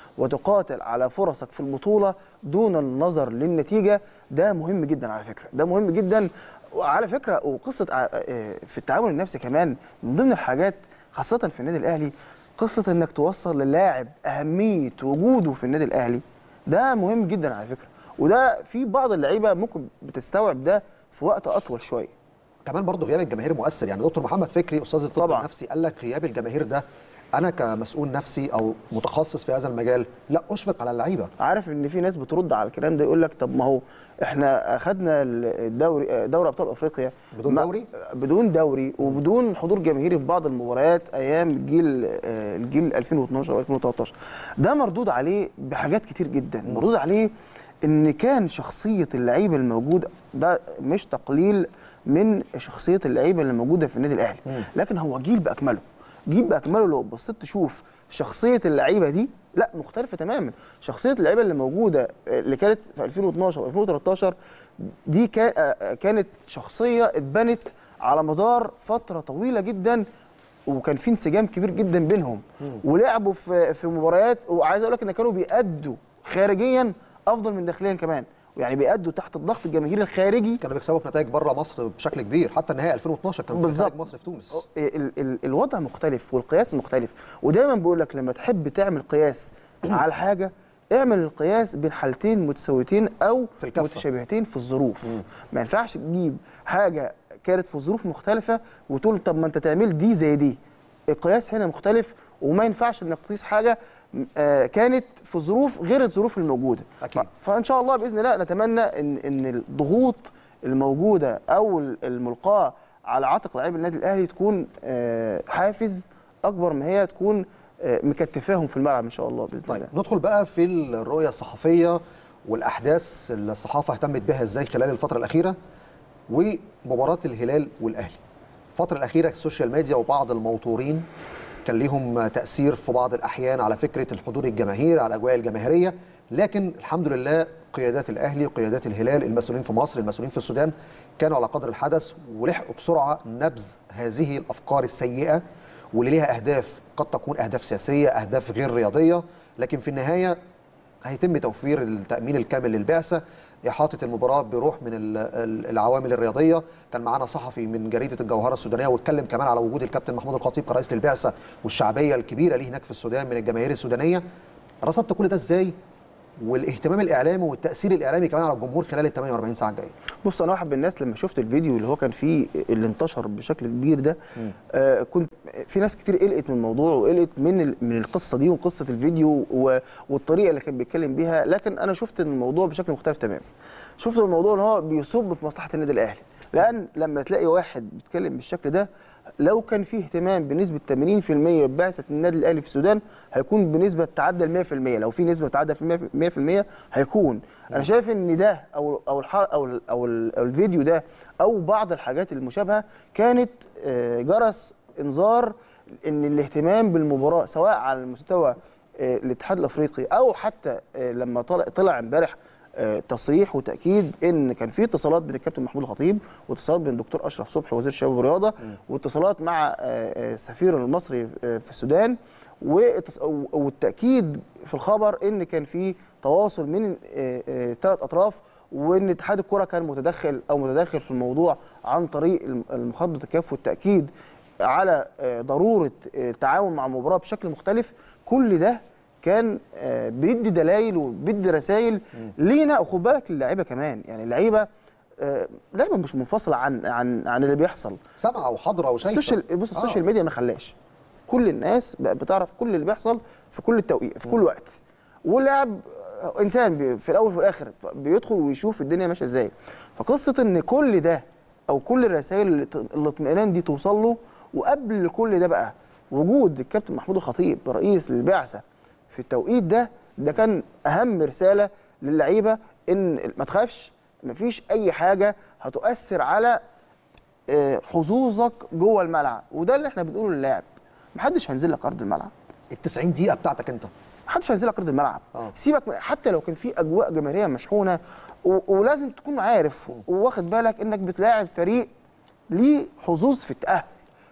وتقاتل على فرصك في البطوله دون النظر للنتيجه ده مهم جدا على فكره ده مهم جدا وعلى فكره وقصه ع- آه، في التعامل النفسي كمان من ضمن الحاجات خاصه في النادي الاهلي قصه انك توصل للاعب اهميه وجوده في النادي الاهلي ده مهم جدا على فكره وده في بعض اللعيبه ممكن بتستوعب ده في وقت اطول شويه كمان برضه غياب الجماهير مؤثر يعني دكتور محمد فكري استاذ الطب طبعاً. النفسي قال لك غياب الجماهير ده انا كمسؤول نفسي او متخصص في هذا المجال لا اشفق على اللعيبه عارف ان في ناس بترد على الكلام ده يقول لك طب ما هو احنا اخذنا الدوري دوري ابطال افريقيا بدون ما- دوري؟ بدون دوري وبدون حضور جماهيري في بعض المباريات ايام جيل آه، الجيل 2012 او 2013 ده مردود عليه بحاجات كتير جدا مردود عليه ان كان شخصيه اللعيبه الموجوده ده مش تقليل من شخصيه اللعيبه اللي موجوده في النادي الاهلي لكن هو جيل باكمله جيل باكمله لو بصيت تشوف شخصيه اللعيبه دي لا مختلفه تماما شخصيه اللعيبه اللي موجوده آه، اللي كانت في 2012 و2013 دي كا- آه، كانت شخصيه اتبنت على مدار فتره طويله جدا وكان في انسجام كبير جدا بينهم ولعبوا في في مباريات وعايز اقول لك ان كانوا بيأدوا خارجيا افضل من داخليا كمان يعني بيأدوا تحت الضغط الجماهيري الخارجي كانوا بيكسبوا في نتائج بره مصر بشكل كبير حتى النهائي 2012 كان في بالظبط. نتائج مصر في تونس ال ال الوضع مختلف والقياس مختلف ودايما بقول لك لما تحب تعمل قياس على حاجه اعمل القياس بين حالتين متساويتين او في الكفة. متشابهتين في الظروف ما ينفعش تجيب حاجه كانت في ظروف مختلفه وتقول طب ما انت تعمل دي زي دي القياس هنا مختلف وما ينفعش انك تقيس حاجه آه، كانت في ظروف غير الظروف الموجوده أكيد. ف- فان شاء الله باذن الله نتمنى ان ان الضغوط الموجوده او الملقاه على عاتق لاعبي النادي الاهلي تكون آه، حافز اكبر ما هي تكون آه، مكتفاهم في الملعب ان شاء الله باذن طيب الله ندخل بقى في الرؤيه الصحفيه والاحداث اللي الصحافه اهتمت بها ازاي خلال الفتره الاخيره ومباراه الهلال والاهلي الفتره الاخيره السوشيال ميديا وبعض الموتورين كان ليهم تاثير في بعض الاحيان على فكره الحضور الجماهير على الاجواء الجماهيريه لكن الحمد لله قيادات الاهلي وقيادات الهلال المسؤولين في مصر المسؤولين في السودان كانوا على قدر الحدث ولحقوا بسرعه نبذ هذه الافكار السيئه واللي ليها اهداف قد تكون اهداف سياسيه اهداف غير رياضيه لكن في النهايه هيتم توفير التامين الكامل للبعثه احاطه المباراه بروح من ال- ال- العوامل الرياضيه كان معانا صحفي من جريده الجوهره السودانيه واتكلم كمان على وجود الكابتن محمود الخطيب كرئيس للبعثه والشعبيه الكبيره ليه هناك في السودان من الجماهير السودانيه رصدت كل ده ازاي والاهتمام الاعلامي والتاثير الاعلامي كمان على الجمهور خلال ال 48 ساعه الجايه بص انا واحد من الناس لما شفت الفيديو اللي هو كان فيه اللي انتشر بشكل كبير ده آه كنت في ناس كتير قلقت من الموضوع وقلقت من ال- من القصه دي وقصه الفيديو و- والطريقه اللي كان بيتكلم بيها لكن انا شفت إن الموضوع بشكل مختلف تماما شفت الموضوع ان هو بيصب في مصلحه النادي الاهلي لان لما تلاقي واحد بيتكلم بالشكل ده لو كان فيه اهتمام بنسبه 80% ببعثه النادي الاهلي في السودان هيكون بنسبه تعدى ال 100% لو في نسبه تعدى في 100% هيكون انا شايف ان ده او او الح- او ال- او, ال- أو الفيديو ده او بعض الحاجات المشابهه كانت آه، جرس انذار ان الاهتمام بالمباراه سواء على المستوى آه، الاتحاد الافريقي او حتى آه، لما طلع طلع امبارح آه، تصريح وتاكيد ان كان في اتصالات بين الكابتن محمود الخطيب واتصالات بين الدكتور اشرف صبحي وزير الشباب والرياضه واتصالات مع آه، آه، السفير المصري آه، في السودان واتص- والتاكيد في الخبر ان كان في تواصل من ثلاث اطراف وان اتحاد الكره كان متدخل او متداخل في الموضوع عن طريق الم- المخاطبه الكاف والتاكيد على آه، ضروره آه، التعاون مع المباراه بشكل مختلف كل ده كان آه، بيدي دلائل وبيدي رسائل لينا وخد بالك اللعيبه كمان يعني اللعيبه آه، لعيبه مش منفصله عن عن عن اللي بيحصل سامعه وحاضره وشايفه السوشيال بص آه. السوشيال ميديا ما خلاش كل الناس بقت بتعرف كل اللي بيحصل في كل التوقيت في كل وقت واللاعب آه، انسان بي- في الاول وفي الاخر بيدخل ويشوف الدنيا ماشيه ازاي فقصه ان كل ده او كل الرسائل اللي ت- الاطمئنان دي توصل له وقبل كل ده بقى وجود الكابتن محمود الخطيب رئيس للبعثه في التوقيت ده ده كان اهم رساله للعيبه ان ما تخافش مفيش اي حاجه هتؤثر على آه، حظوظك جوه الملعب وده اللي احنا بنقوله للاعب محدش هينزل لك ارض الملعب ال 90 دقيقه بتاعتك انت محدش هينزل لك ارض الملعب آه. سيبك من حتى لو كان في اجواء جماهيريه مشحونه و... ولازم تكون عارف وواخد بالك انك بتلاعب فريق ليه حظوظ في التاهل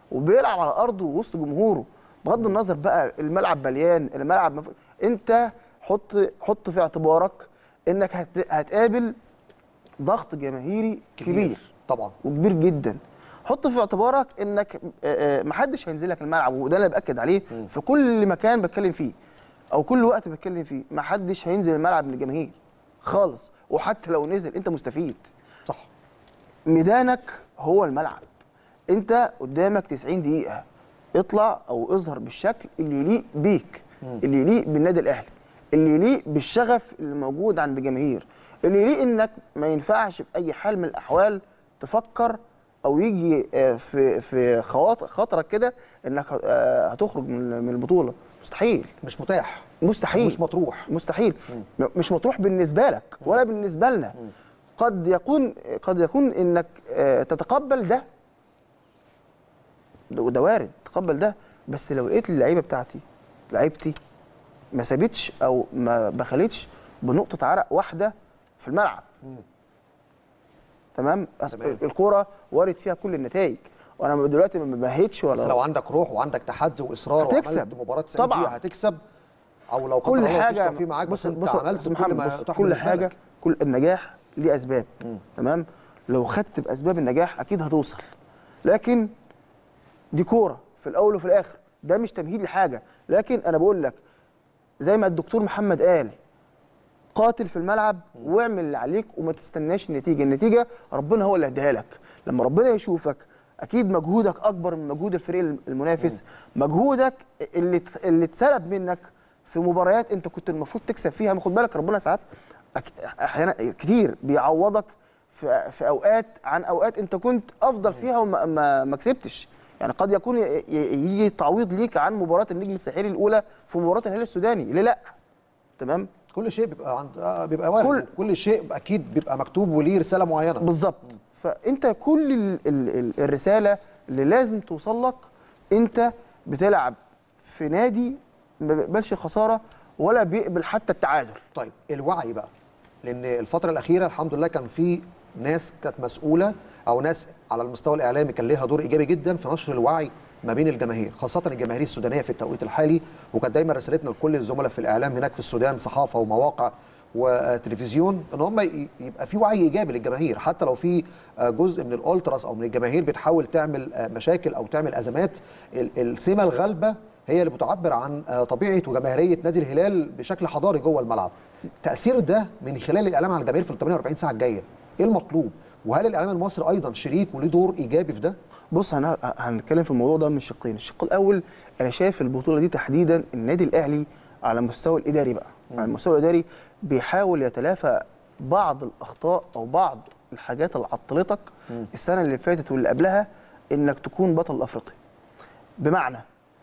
وبيلعب على ارضه وسط جمهوره بغض النظر بقى الملعب مليان الملعب مف... انت حط حط في اعتبارك انك هت... هتقابل ضغط جماهيري كبير, كبير. طبعا وكبير جدا حط في اعتبارك انك آه، آه، محدش هينزل لك الملعب وده اللي باكد عليه في كل مكان بتكلم فيه او كل وقت بتكلم فيه محدش هينزل الملعب من الجماهير خالص وحتى لو نزل انت مستفيد صح ميدانك هو الملعب انت قدامك 90 دقيقه اطلع او اظهر بالشكل اللي يليق بيك اللي يليق بالنادي الاهلي اللي يليق بالشغف اللي موجود عند الجماهير اللي يليق انك ما ينفعش في اي حال من الاحوال تفكر او يجي آه، في في خواطر خاطرك كده انك آه، هتخرج من من البطوله مستحيل مش متاح مستحيل مش مطروح مستحيل م- مش مطروح بالنسبه لك ولا بالنسبه لنا قد يكون قد يكون انك آه، تتقبل ده ده- وده وارد تقبل ده بس لو لقيت اللعيبه بتاعتي لعيبتي ما سابتش او ما بخلتش بنقطه عرق واحده في الملعب تمام أص- تمام. الكوره وارد فيها كل النتائج وانا دلوقتي ما بهيتش ولا بس لو عندك روح وعندك تحدي واصرار هتكسب. وعملت مباراه 90 طبعاً. دقيقه هتكسب او لو قدر كل الله مفيش حاجه توفيق معاك بس انت بص عملت بص كل محمد ما بص يتاح كل بالنسبة حاجه لك. كل النجاح ليه اسباب تمام لو خدت باسباب النجاح اكيد هتوصل لكن دي كوره في الاول وفي الاخر ده مش تمهيد لحاجه لكن انا بقول لك زي ما الدكتور محمد قال قاتل في الملعب واعمل اللي عليك وما تستناش النتيجه النتيجه ربنا هو اللي هيديها لك لما ربنا يشوفك اكيد مجهودك اكبر من مجهود الفريق المنافس مجهودك اللي اللي اتسلب منك في مباريات انت كنت المفروض تكسب فيها ما خد بالك ربنا ساعات أك- احيانا كتير بيعوضك في, في اوقات عن اوقات انت كنت افضل فيها وما ما, ما كسبتش يعني قد يكون ي- ي- يجي تعويض ليك عن مباراه النجم الساحلي الاولى في مباراه الهلال السوداني ليه لا تمام كل شيء بيبقى عند آه بيبقى وارد كل, كل- كل شيء اكيد بيبقى مكتوب وليه رساله معينه بالظبط فانت كل ال ال ال الرساله اللي لازم توصل لك انت بتلعب في نادي ما بيقبلش الخساره ولا بيقبل حتى التعادل طيب الوعي بقى لان الفتره الاخيره الحمد لله كان في ناس كانت مسؤوله او ناس على المستوى الاعلامي كان ليها دور ايجابي جدا في نشر الوعي ما بين الجماهير خاصه الجماهير السودانيه في التوقيت الحالي وكانت دايما رسالتنا لكل الزملاء في الاعلام هناك في السودان صحافه ومواقع وتلفزيون ان هم ي- يبقى في وعي ايجابي للجماهير حتى لو في آه، جزء من الالتراس او من الجماهير بتحاول تعمل آه، مشاكل او تعمل ازمات ال- السمه الغالبه هي اللي بتعبر عن آه، طبيعه وجماهيريه نادي الهلال بشكل حضاري جوه الملعب تاثير ده من خلال الاعلام على الجماهير في ال 48 ساعه الجايه ايه المطلوب وهل الاعلام المصري ايضا شريك وليه دور ايجابي في ده بص انا هنتكلم في الموضوع ده من شقين الشق الاول انا شايف البطوله دي تحديدا النادي الاهلي على المستوى الاداري بقى على المستوى الاداري بيحاول يتلافى بعض الاخطاء او بعض الحاجات اللي عطلتك السنه اللي فاتت واللي قبلها انك تكون بطل افريقيا بمعنى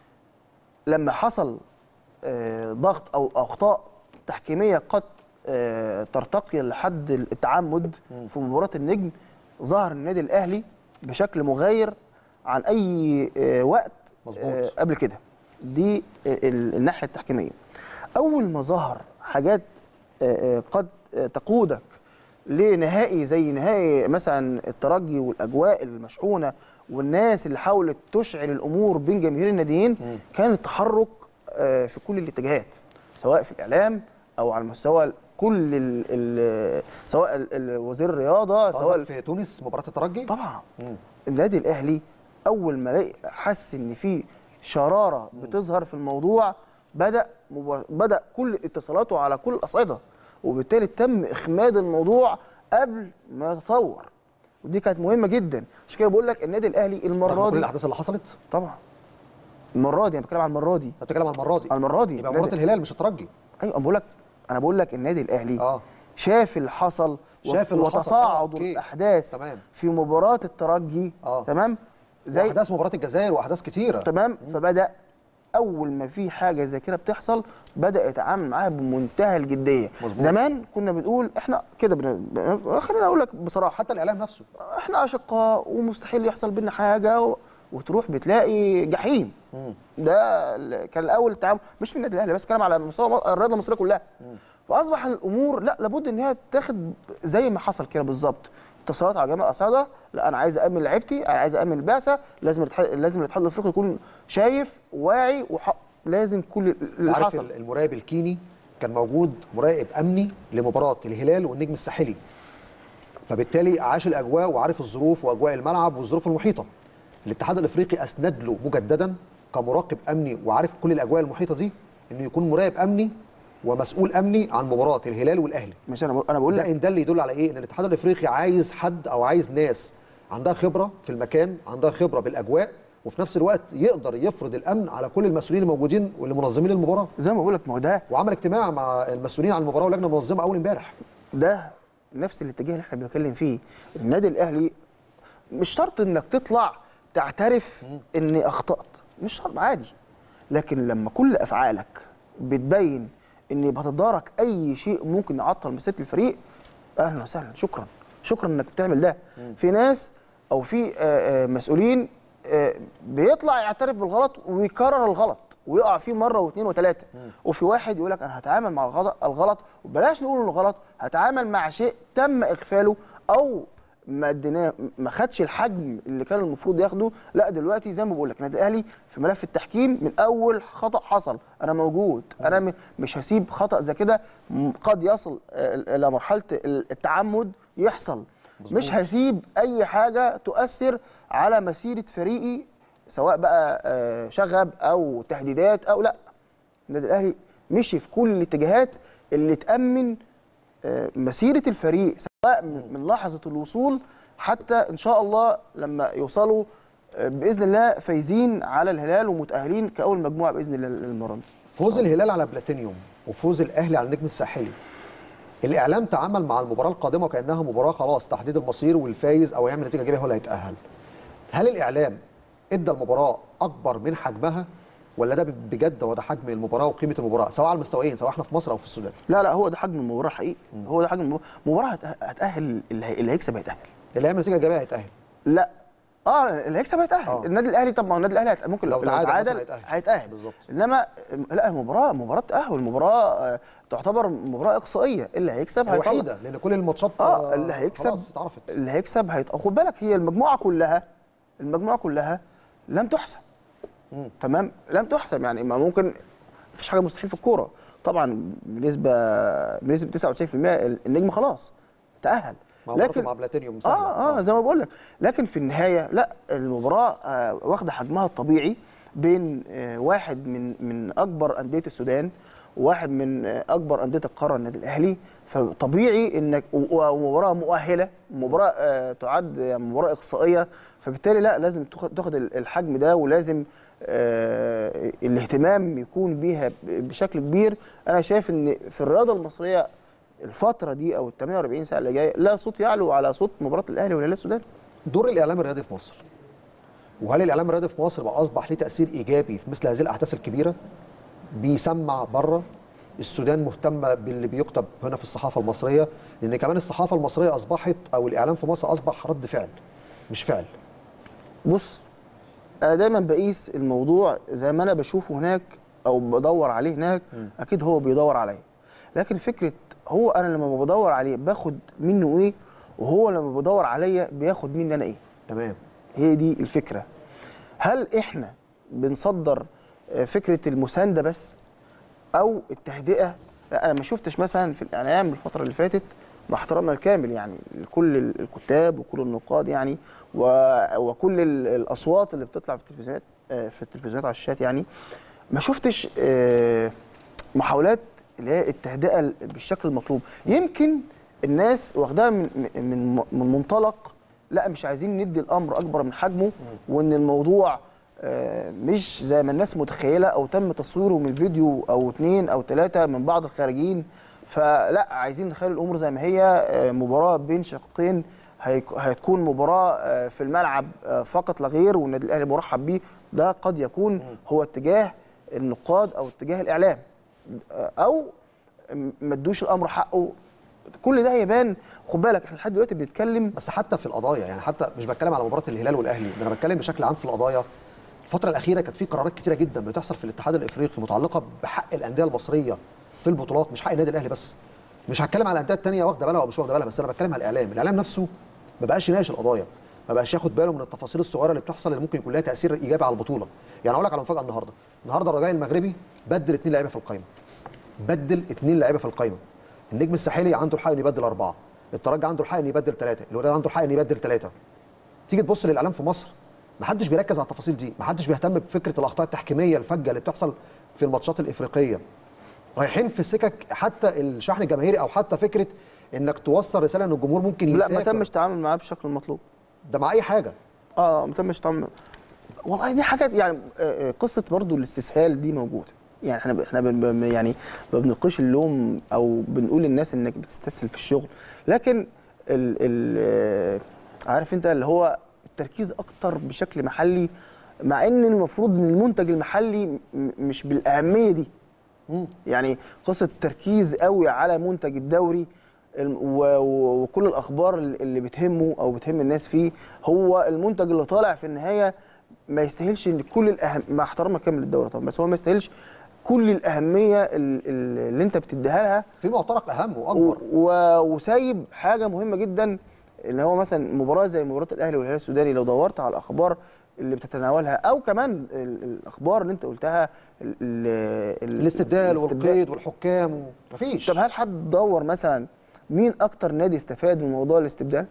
لما حصل آه، ضغط او اخطاء تحكيميه قد آه، ترتقي لحد التعمد في مباراه النجم ظهر النادي الاهلي بشكل مغاير عن اي آه، وقت مظبوط. آه، قبل كده دي آه، ال- الناحيه التحكيميه اول ما ظهر حاجات آه، آه، قد آه، تقودك لنهائي زي نهائي مثلا الترجي والاجواء المشحونه والناس اللي حاولت تشعل الامور بين جماهير الناديين كان التحرك آه، في كل الاتجاهات سواء في الاعلام او على مستوى كل ال ال سواء ال- ال- وزير الرياضه سواء قصدك في تونس مباراه الترجي طبعا النادي الاهلي اول ما لقي حس ان في شراره بتظهر في الموضوع بدا مب... بدا كل اتصالاته على كل الاصعده وبالتالي تم اخماد الموضوع قبل ما يتطور ودي كانت مهمه جدا عشان كده بقول لك النادي الاهلي المره رغم كل دي الاحداث اللي حصلت طبعا المره دي انا بتكلم عن المره دي انت بتتكلم عن المره دي على المره دي يبقى مباراه النادي- الهلال مش الترجي ايوه انا بقول لك انا بقول لك النادي الاهلي اه شاف اللي حصل شاف اللي حصل. آه، وتصاعد أوكي. الاحداث تمام. في مباراه الترجي آه. تمام زي احداث مباراه الجزائر واحداث كتيره تمام فبدا اول ما في حاجه زي كده بتحصل بدا يتعامل معاها بمنتهى الجديه مظبوط. زمان كنا بنقول احنا كده بن... بن- خليني اقول لك بصراحه حتى الاعلام نفسه احنا اشقاء ومستحيل يحصل بينا حاجه و... وتروح بتلاقي جحيم ده ال- كان الاول التعامل مش من النادي الاهلي بس كلام على مستوى م- الرياضه المصريه كلها فاصبح الامور لا لابد ان هي تاخد زي ما حصل كده بالظبط اتصالات على جميع الاصعده لا انا عايز امن لعيبتي انا عايز امن البعثه لازم الاتحاد لازم الاتحاد الافريقي يكون شايف واعي وح... لازم كل اللي عارف حصل ال- المراقب الكيني كان موجود مراقب امني لمباراه الهلال والنجم الساحلي فبالتالي عاش الاجواء وعارف الظروف واجواء الملعب والظروف المحيطه الاتحاد الافريقي اسند له مجددا كمراقب امني وعارف كل الاجواء المحيطه دي انه يكون مراقب امني ومسؤول امني عن مباراه الهلال والاهلي مش انا بقول- انا بقول ده لك ان ده اللي يدل على ايه ان الاتحاد الافريقي عايز حد او عايز ناس عندها خبره في المكان عندها خبره بالاجواء وفي نفس الوقت يقدر يفرض الامن على كل المسؤولين الموجودين واللي منظمين المباراه زي ما بقول لك ما هو ده وعمل اجتماع مع المسؤولين عن المباراه واللجنه المنظمه اول امبارح ده نفس الاتجاه اللي احنا بنتكلم فيه النادي الاهلي مش شرط انك تطلع تعترف اني اخطات مش شرط عادي لكن لما كل افعالك بتبين ان بتتدارك اي شيء ممكن يعطل مسيره الفريق اهلا وسهلا شكرا شكرا انك بتعمل ده في ناس او في آه، آه، مسؤولين آه، بيطلع يعترف بالغلط ويكرر الغلط ويقع فيه مره واثنين وثلاثه وفي واحد يقول لك انا هتعامل مع الغلط الغلط وبلاش نقول انه غلط هتعامل مع شيء تم اغفاله او ما اديناه ما خدش الحجم اللي كان المفروض ياخده لا دلوقتي زي ما بقول لك النادي الاهلي في ملف التحكيم من اول خطا حصل انا موجود انا م- مش هسيب خطا زي كده م- قد يصل آه، الى مرحله التعمد يحصل مش هسيب اي حاجه تؤثر على مسيره فريقي سواء بقى آه، شغب او تهديدات او لا النادي الاهلي مشي في كل الاتجاهات اللي تامن آه، مسيره الفريق سواء من من لحظه الوصول حتى ان شاء الله لما يوصلوا آه، باذن الله فايزين على الهلال ومتاهلين كاول مجموعه باذن الله للمرة فوز الهلال على بلاتينيوم وفوز الاهلي على النجم الساحلي الاعلام تعامل مع المباراه القادمه وكانها مباراه خلاص تحديد المصير والفايز او يعمل نتيجه ايجابيه هو اللي هيتاهل هل الاعلام ادى المباراه اكبر من حجمها ولا ده بجد هو ده حجم المباراه وقيمه المباراه سواء على المستويين سواء احنا في مصر او في السودان لا لا هو ده حجم المباراه حقيقي هو ده حجم المباراه مباراه هت- هتاهل اللي هي- اللي هيكسب هيتاهل اللي هيعمل نتيجه ايجابيه هيتاهل لا اه اللي هيكسب هيتاهل آه. النادي الاهلي طب ما هو النادي الاهلي هيت- ممكن لو لو, تعادل تعادل مثلاً هيتأهل. هيتاهل بالظبط. انما لا المباراه مباراه تاهل مباراه آه، تعتبر مباراه اقصائيه اللي هيكسب هيطلع وحيده لان كل الماتشات اه اللي هيكسب خلاص اتعرفت اللي هيكسب هيت... خد بالك هي المجموعه كلها المجموعه كلها لم تحسم تمام لم تحسم يعني ما ممكن مفيش حاجه مستحيل في الكوره طبعا بنسبه بنسبه 99% النجم خلاص تاهل لكن مع بلاتينيوم سهلة. اه اه زي ما بقول لك لكن في النهايه لا المباراه آه واخده حجمها الطبيعي بين آه واحد من من اكبر انديه السودان وواحد من آه اكبر انديه القاره النادي الاهلي فطبيعي انك و- و- ومباراه مؤهله مباراه آه تعد يعني مباراه اقصائيه فبالتالي لا لازم تاخد تاخد الحجم ده ولازم آه الاهتمام يكون بيها ب- بشكل كبير انا شايف ان في الرياضه المصريه الفتره دي او ال 48 ساعه اللي جايه لا صوت يعلو على صوت مباراه الاهلي والهلال السوداني دور الاعلام الرياضي في مصر وهل الاعلام الرياضي في مصر بقى اصبح ليه تاثير ايجابي في مثل هذه الاحداث الكبيره بيسمع بره السودان مهتمه باللي بيكتب هنا في الصحافه المصريه لان كمان الصحافه المصريه اصبحت او الاعلام في مصر اصبح رد فعل مش فعل بص انا دايما بقيس الموضوع زي ما انا بشوفه هناك او بدور عليه هناك اكيد هو بيدور عليا لكن فكره هو انا لما بدور عليه باخد منه ايه وهو لما بدور عليا بياخد مني انا ايه تمام هي دي الفكره هل احنا بنصدر آه، فكره المسانده بس او التهدئه لا انا ما شفتش مثلا في الاعلام الفتره اللي فاتت مع احترامنا الكامل يعني لكل ال- الكتاب وكل النقاد يعني و- وكل ال- الاصوات اللي بتطلع في التلفزيونات آه، في التلفزيونات على الشات يعني ما شفتش آه، محاولات اللي هي التهدئه ال- بالشكل المطلوب يمكن الناس واخداها من من من منطلق لا مش عايزين ندي الامر اكبر من حجمه وان الموضوع آه، مش زي ما الناس متخيله او تم تصويره من فيديو او اتنين او ثلاثه من بعض الخارجين فلا عايزين نخلي الامور زي ما هي آه، مباراه بين شقين هيك- هتكون مباراه آه، في الملعب آه، فقط لا غير والنادي الاهلي مرحب بيه ده قد يكون هو اتجاه النقاد او اتجاه الاعلام آه، او م- ما ادوش الامر حقه كل ده هيبان خد بالك احنا لحد دلوقتي بنتكلم بس حتى في القضايا يعني حتى مش بتكلم على مباراه الهلال والاهلي ده انا بتكلم بشكل عام في القضايا الفتره الاخيره كانت في قرارات كتيره جدا بتحصل في الاتحاد الافريقي متعلقه بحق الانديه المصريه في البطولات مش حق النادي الاهلي بس مش هتكلم على الانديه الثانيه واخده بالها او مش واخده بالها بس انا بتكلم على الاعلام الاعلام نفسه ما بقاش يناقش القضايا ما بقاش ياخد باله من التفاصيل الصغيره اللي بتحصل اللي ممكن يكون لها تاثير ايجابي على البطوله يعني اقول لك على مفاجاه النهارده النهارده الرجاء المغربي بدل اثنين لعيبه في القائمه بدل اثنين لعيبه في القايمه النجم الساحلي عنده الحق انه يبدل اربعه الترجي عنده الحق انه يبدل ثلاثه الوداد عنده الحق انه يبدل ثلاثه تيجي تبص للاعلام في مصر محدش بيركز على التفاصيل دي محدش بيهتم بفكره الاخطاء التحكيميه الفجه اللي بتحصل في الماتشات الافريقيه رايحين في سكك حتى الشحن الجماهيري او حتى فكره انك توصل رساله ان الجمهور ممكن لا يسافر ما تمش تعامل معاه بالشكل المطلوب ده مع اي حاجه اه ما تمش تعامل والله دي حاجات يعني آه، آه، قصه برضو الاستسهال دي موجوده يعني احنا احنا بن بن- يعني ما بنلقيش اللوم او بنقول للناس انك بتستسهل في الشغل لكن ال ال آه، عارف انت اللي هو التركيز اكتر بشكل محلي مع ان المفروض ان المنتج المحلي م- مش بالاهميه دي يعني قصه التركيز قوي على منتج الدوري الم- و- و- وكل الاخبار اللي اللي بتهمه او بتهم الناس فيه هو المنتج اللي طالع في النهايه ما يستاهلش ان كل الاهم مع احترامك كامل للدوري طبعا بس هو ما يستاهلش كل الاهميه ال- ال- اللي انت بتديها لها في معترك اهم و- واكبر و- وسايب حاجه مهمه جدا ان هو مثلا مباراه زي مباراه الاهلي والهلال السوداني لو دورت على الاخبار اللي بتتناولها او كمان ال- الاخبار اللي انت قلتها ال- ال- ال- الاستبدال والقيد والحكام مفيش طب هل حد دور مثلا مين اكتر نادي استفاد من موضوع الاستبدال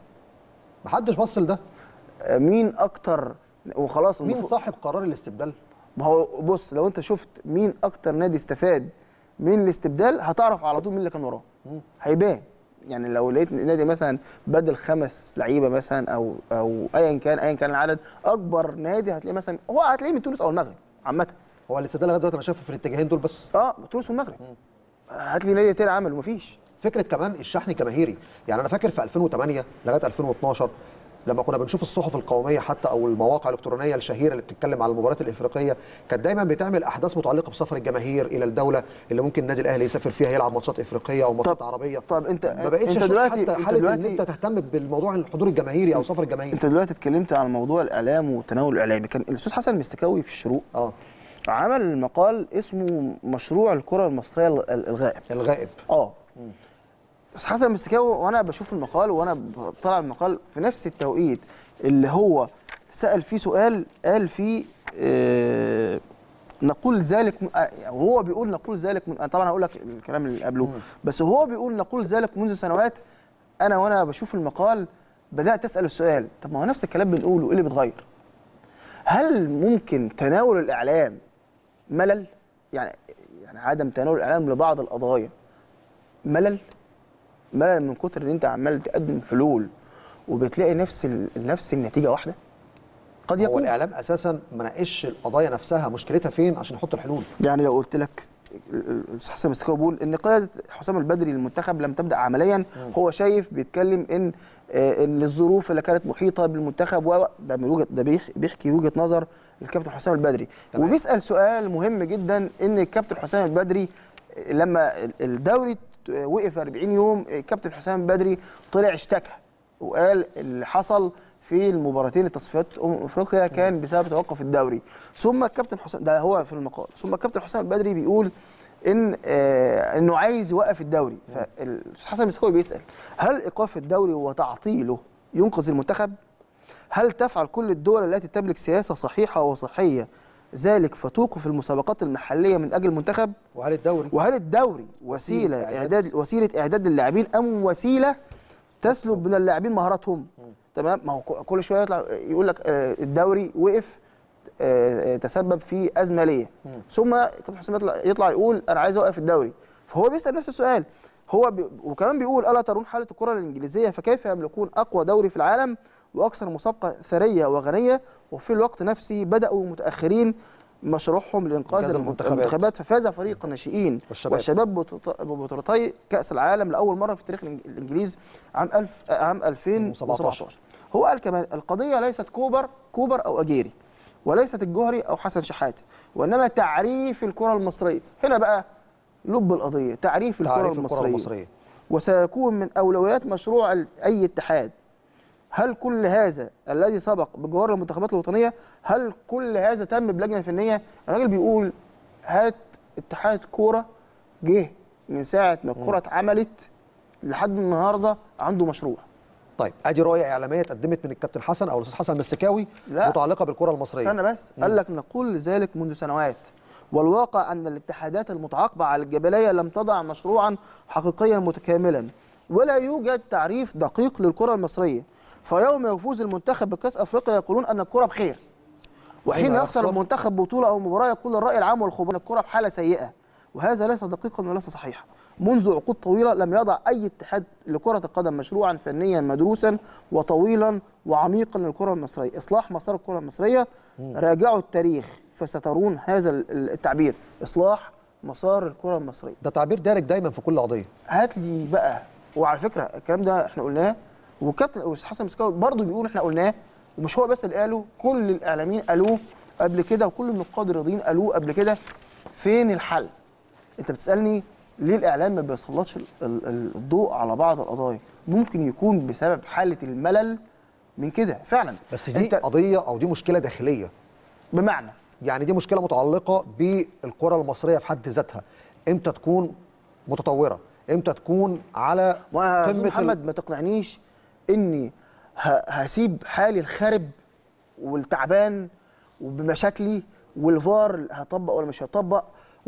محدش بص لده آه، مين اكتر وخلاص مين المفروض- صاحب قرار الاستبدال ما هو بص لو انت شفت مين اكتر نادي استفاد من الاستبدال هتعرف على طول مين اللي كان وراه هيبان يعني لو لقيت نادي مثلا بدل خمس لعيبه مثلا او او ايا كان ايا كان العدد اكبر نادي هتلاقيه مثلا هو هتلاقيه من تونس او المغرب عامه هو الاستبدال لغايه دلوقتي انا شايفه في الاتجاهين دول بس اه تونس والمغرب هات لي نادي تاني عمل مفيش فكره كمان الشحن الجماهيري يعني انا فاكر في 2008 لغايه 2012 لما كنا بنشوف الصحف القوميه حتى او المواقع الالكترونيه الشهيره اللي بتتكلم على المباريات الافريقيه كانت دايما بتعمل احداث متعلقه بسفر الجماهير الى الدوله اللي ممكن النادي الاهلي يسافر فيها يلعب ماتشات افريقيه او ماتشات طب- عربيه طب انت- ما بقتش انت اشوف دلوقتي- حتى انت حاله ان دلوقتي- انت تهتم بالموضوع الحضور الجماهيري او سفر الجماهير انت دلوقتي اتكلمت عن موضوع الاعلام والتناول الاعلامي كان الاستاذ حسن المستكاوي في الشروق اه عمل مقال اسمه مشروع الكره المصريه ال- ال- الغائب الغائب اه بس حسن المستكاوي وانا بشوف المقال وانا بطلع المقال في نفس التوقيت اللي هو سال فيه سؤال قال فيه آه نقول ذلك م- آه، وهو بيقول نقول ذلك من... أنا طبعا هقول لك الكلام اللي قبله بس هو بيقول نقول ذلك منذ سنوات انا وانا بشوف المقال بدات اسال السؤال طب ما هو نفس الكلام بنقوله ايه اللي بيتغير هل ممكن تناول الاعلام ملل يعني يعني عدم تناول الاعلام لبعض القضايا ملل ملل من كتر ان انت عمال تقدم حلول وبتلاقي نفس ال... نفس النتيجه واحده قد هو يكون الاعلام اساسا ما ناقش القضايا نفسها مشكلتها فين عشان يحط الحلول يعني لو قلت لك ال- ال- الاستاذ حسن مستكاوي بيقول ان قياده حسام البدري للمنتخب لم تبدا عمليا هو شايف بيتكلم ان آه، ان الظروف اللي كانت محيطه بالمنتخب و ده من وجهه ده بيح- بيحكي وجهه نظر الكابتن حسام البدري تمام. وبيسال سؤال مهم جدا ان الكابتن حسام البدري آه، لما ال- الدوري ت- وقف 40 يوم الكابتن حسام البدري طلع اشتكى وقال اللي حصل في المباراتين التصفيات امم افريقيا كان بسبب توقف الدوري ثم الكابتن حسام ده هو في المقال ثم الكابتن حسام البدري بيقول ان آه انه عايز يوقف الدوري فالاستاذ حسن مسكوي بيسال هل ايقاف الدوري وتعطيله ينقذ المنتخب هل تفعل كل الدول التي تملك سياسه صحيحه وصحيه ذلك فتوقف المسابقات المحليه من اجل المنتخب وهل الدوري وهل الدوري وسيله إعداد. اعداد وسيله اعداد للاعبين ام وسيله تسلب من اللاعبين مهاراتهم تمام ما هو ك- كل شويه يطلع يقول لك آه، الدوري وقف آه، آه، تسبب في ازمه ليه ثم كابتن حسام يطلع يطلع يقول انا عايز اوقف الدوري فهو بيسال نفس السؤال هو بي وكمان بيقول الا ترون حاله الكره الانجليزيه فكيف يملكون اقوى دوري في العالم واكثر مسابقه ثريه وغنيه وفي الوقت نفسه بداوا متاخرين مشروعهم لانقاذ إنقاذ المنتخبات. المنتخبات. المنتخبات ففاز فريق الناشئين والشباب. والشباب ببطولت- ببطولتي كاس العالم لاول مره في تاريخ الإنج- الانجليز عام 1000 آه، عام 2017 هو قال كمان القضيه ليست كوبر كوبر او اجيري وليست الجوهري او حسن شحاته وانما تعريف الكره المصريه هنا بقى لب القضيه تعريف الكره تعريف المصريه, الكره المصريه وسيكون من اولويات مشروع ال- اي اتحاد هل كل هذا الذي سبق بجوار المنتخبات الوطنيه هل كل هذا تم بلجنه فنيه الراجل بيقول هات اتحاد كوره جه من ساعه ما الكوره اتعملت لحد النهارده عنده مشروع طيب ادي رؤيه اعلاميه اتقدمت من الكابتن حسن او الاستاذ حسن المستكاوي لا. متعلقه بالكره المصريه استنى بس قال لك نقول ذلك منذ سنوات والواقع ان الاتحادات المتعاقبه على الجبليه لم تضع مشروعا حقيقيا متكاملا ولا يوجد تعريف دقيق للكره المصريه فيوم يفوز المنتخب بكاس افريقيا يقولون ان الكره بخير وحين أيوة، يخسر يخسر. المنتخب بطوله او مباراه يقول الراي العام والخبراء ان الكره بحاله سيئه وهذا ليس دقيقا وليس صحيحا منذ عقود طويله لم يضع اي اتحاد لكره القدم مشروعا فنيا مدروسا وطويلا وعميقا للكره المصريه اصلاح مسار الكره المصريه راجعوا التاريخ فسترون هذا ال- التعبير اصلاح مسار الكره المصريه ده تعبير دارج دايما في كل قضيه هات لي بقى وعلى فكره الكلام ده احنا قلناه وكابتن استاذ حسن مسكاوي برضه بيقول احنا قلناه ومش هو بس اللي قاله كل الاعلاميين قالوه قبل كده وكل النقاد الرياضيين قالوه قبل كده فين الحل؟ انت بتسالني ليه الاعلام ما بيسلطش ال- ال- الضوء على بعض القضايا؟ ممكن يكون بسبب حاله الملل من كده فعلا بس دي انت قضيه او دي مشكله داخليه بمعنى يعني دي مشكله متعلقه بالكره المصريه في حد ذاتها امتى تكون متطوره امتى تكون على وانا قمه ال- محمد ما تقنعنيش اني ه- هسيب حالي الخرب والتعبان وبمشاكلي والفار هطبق ولا مش هطبق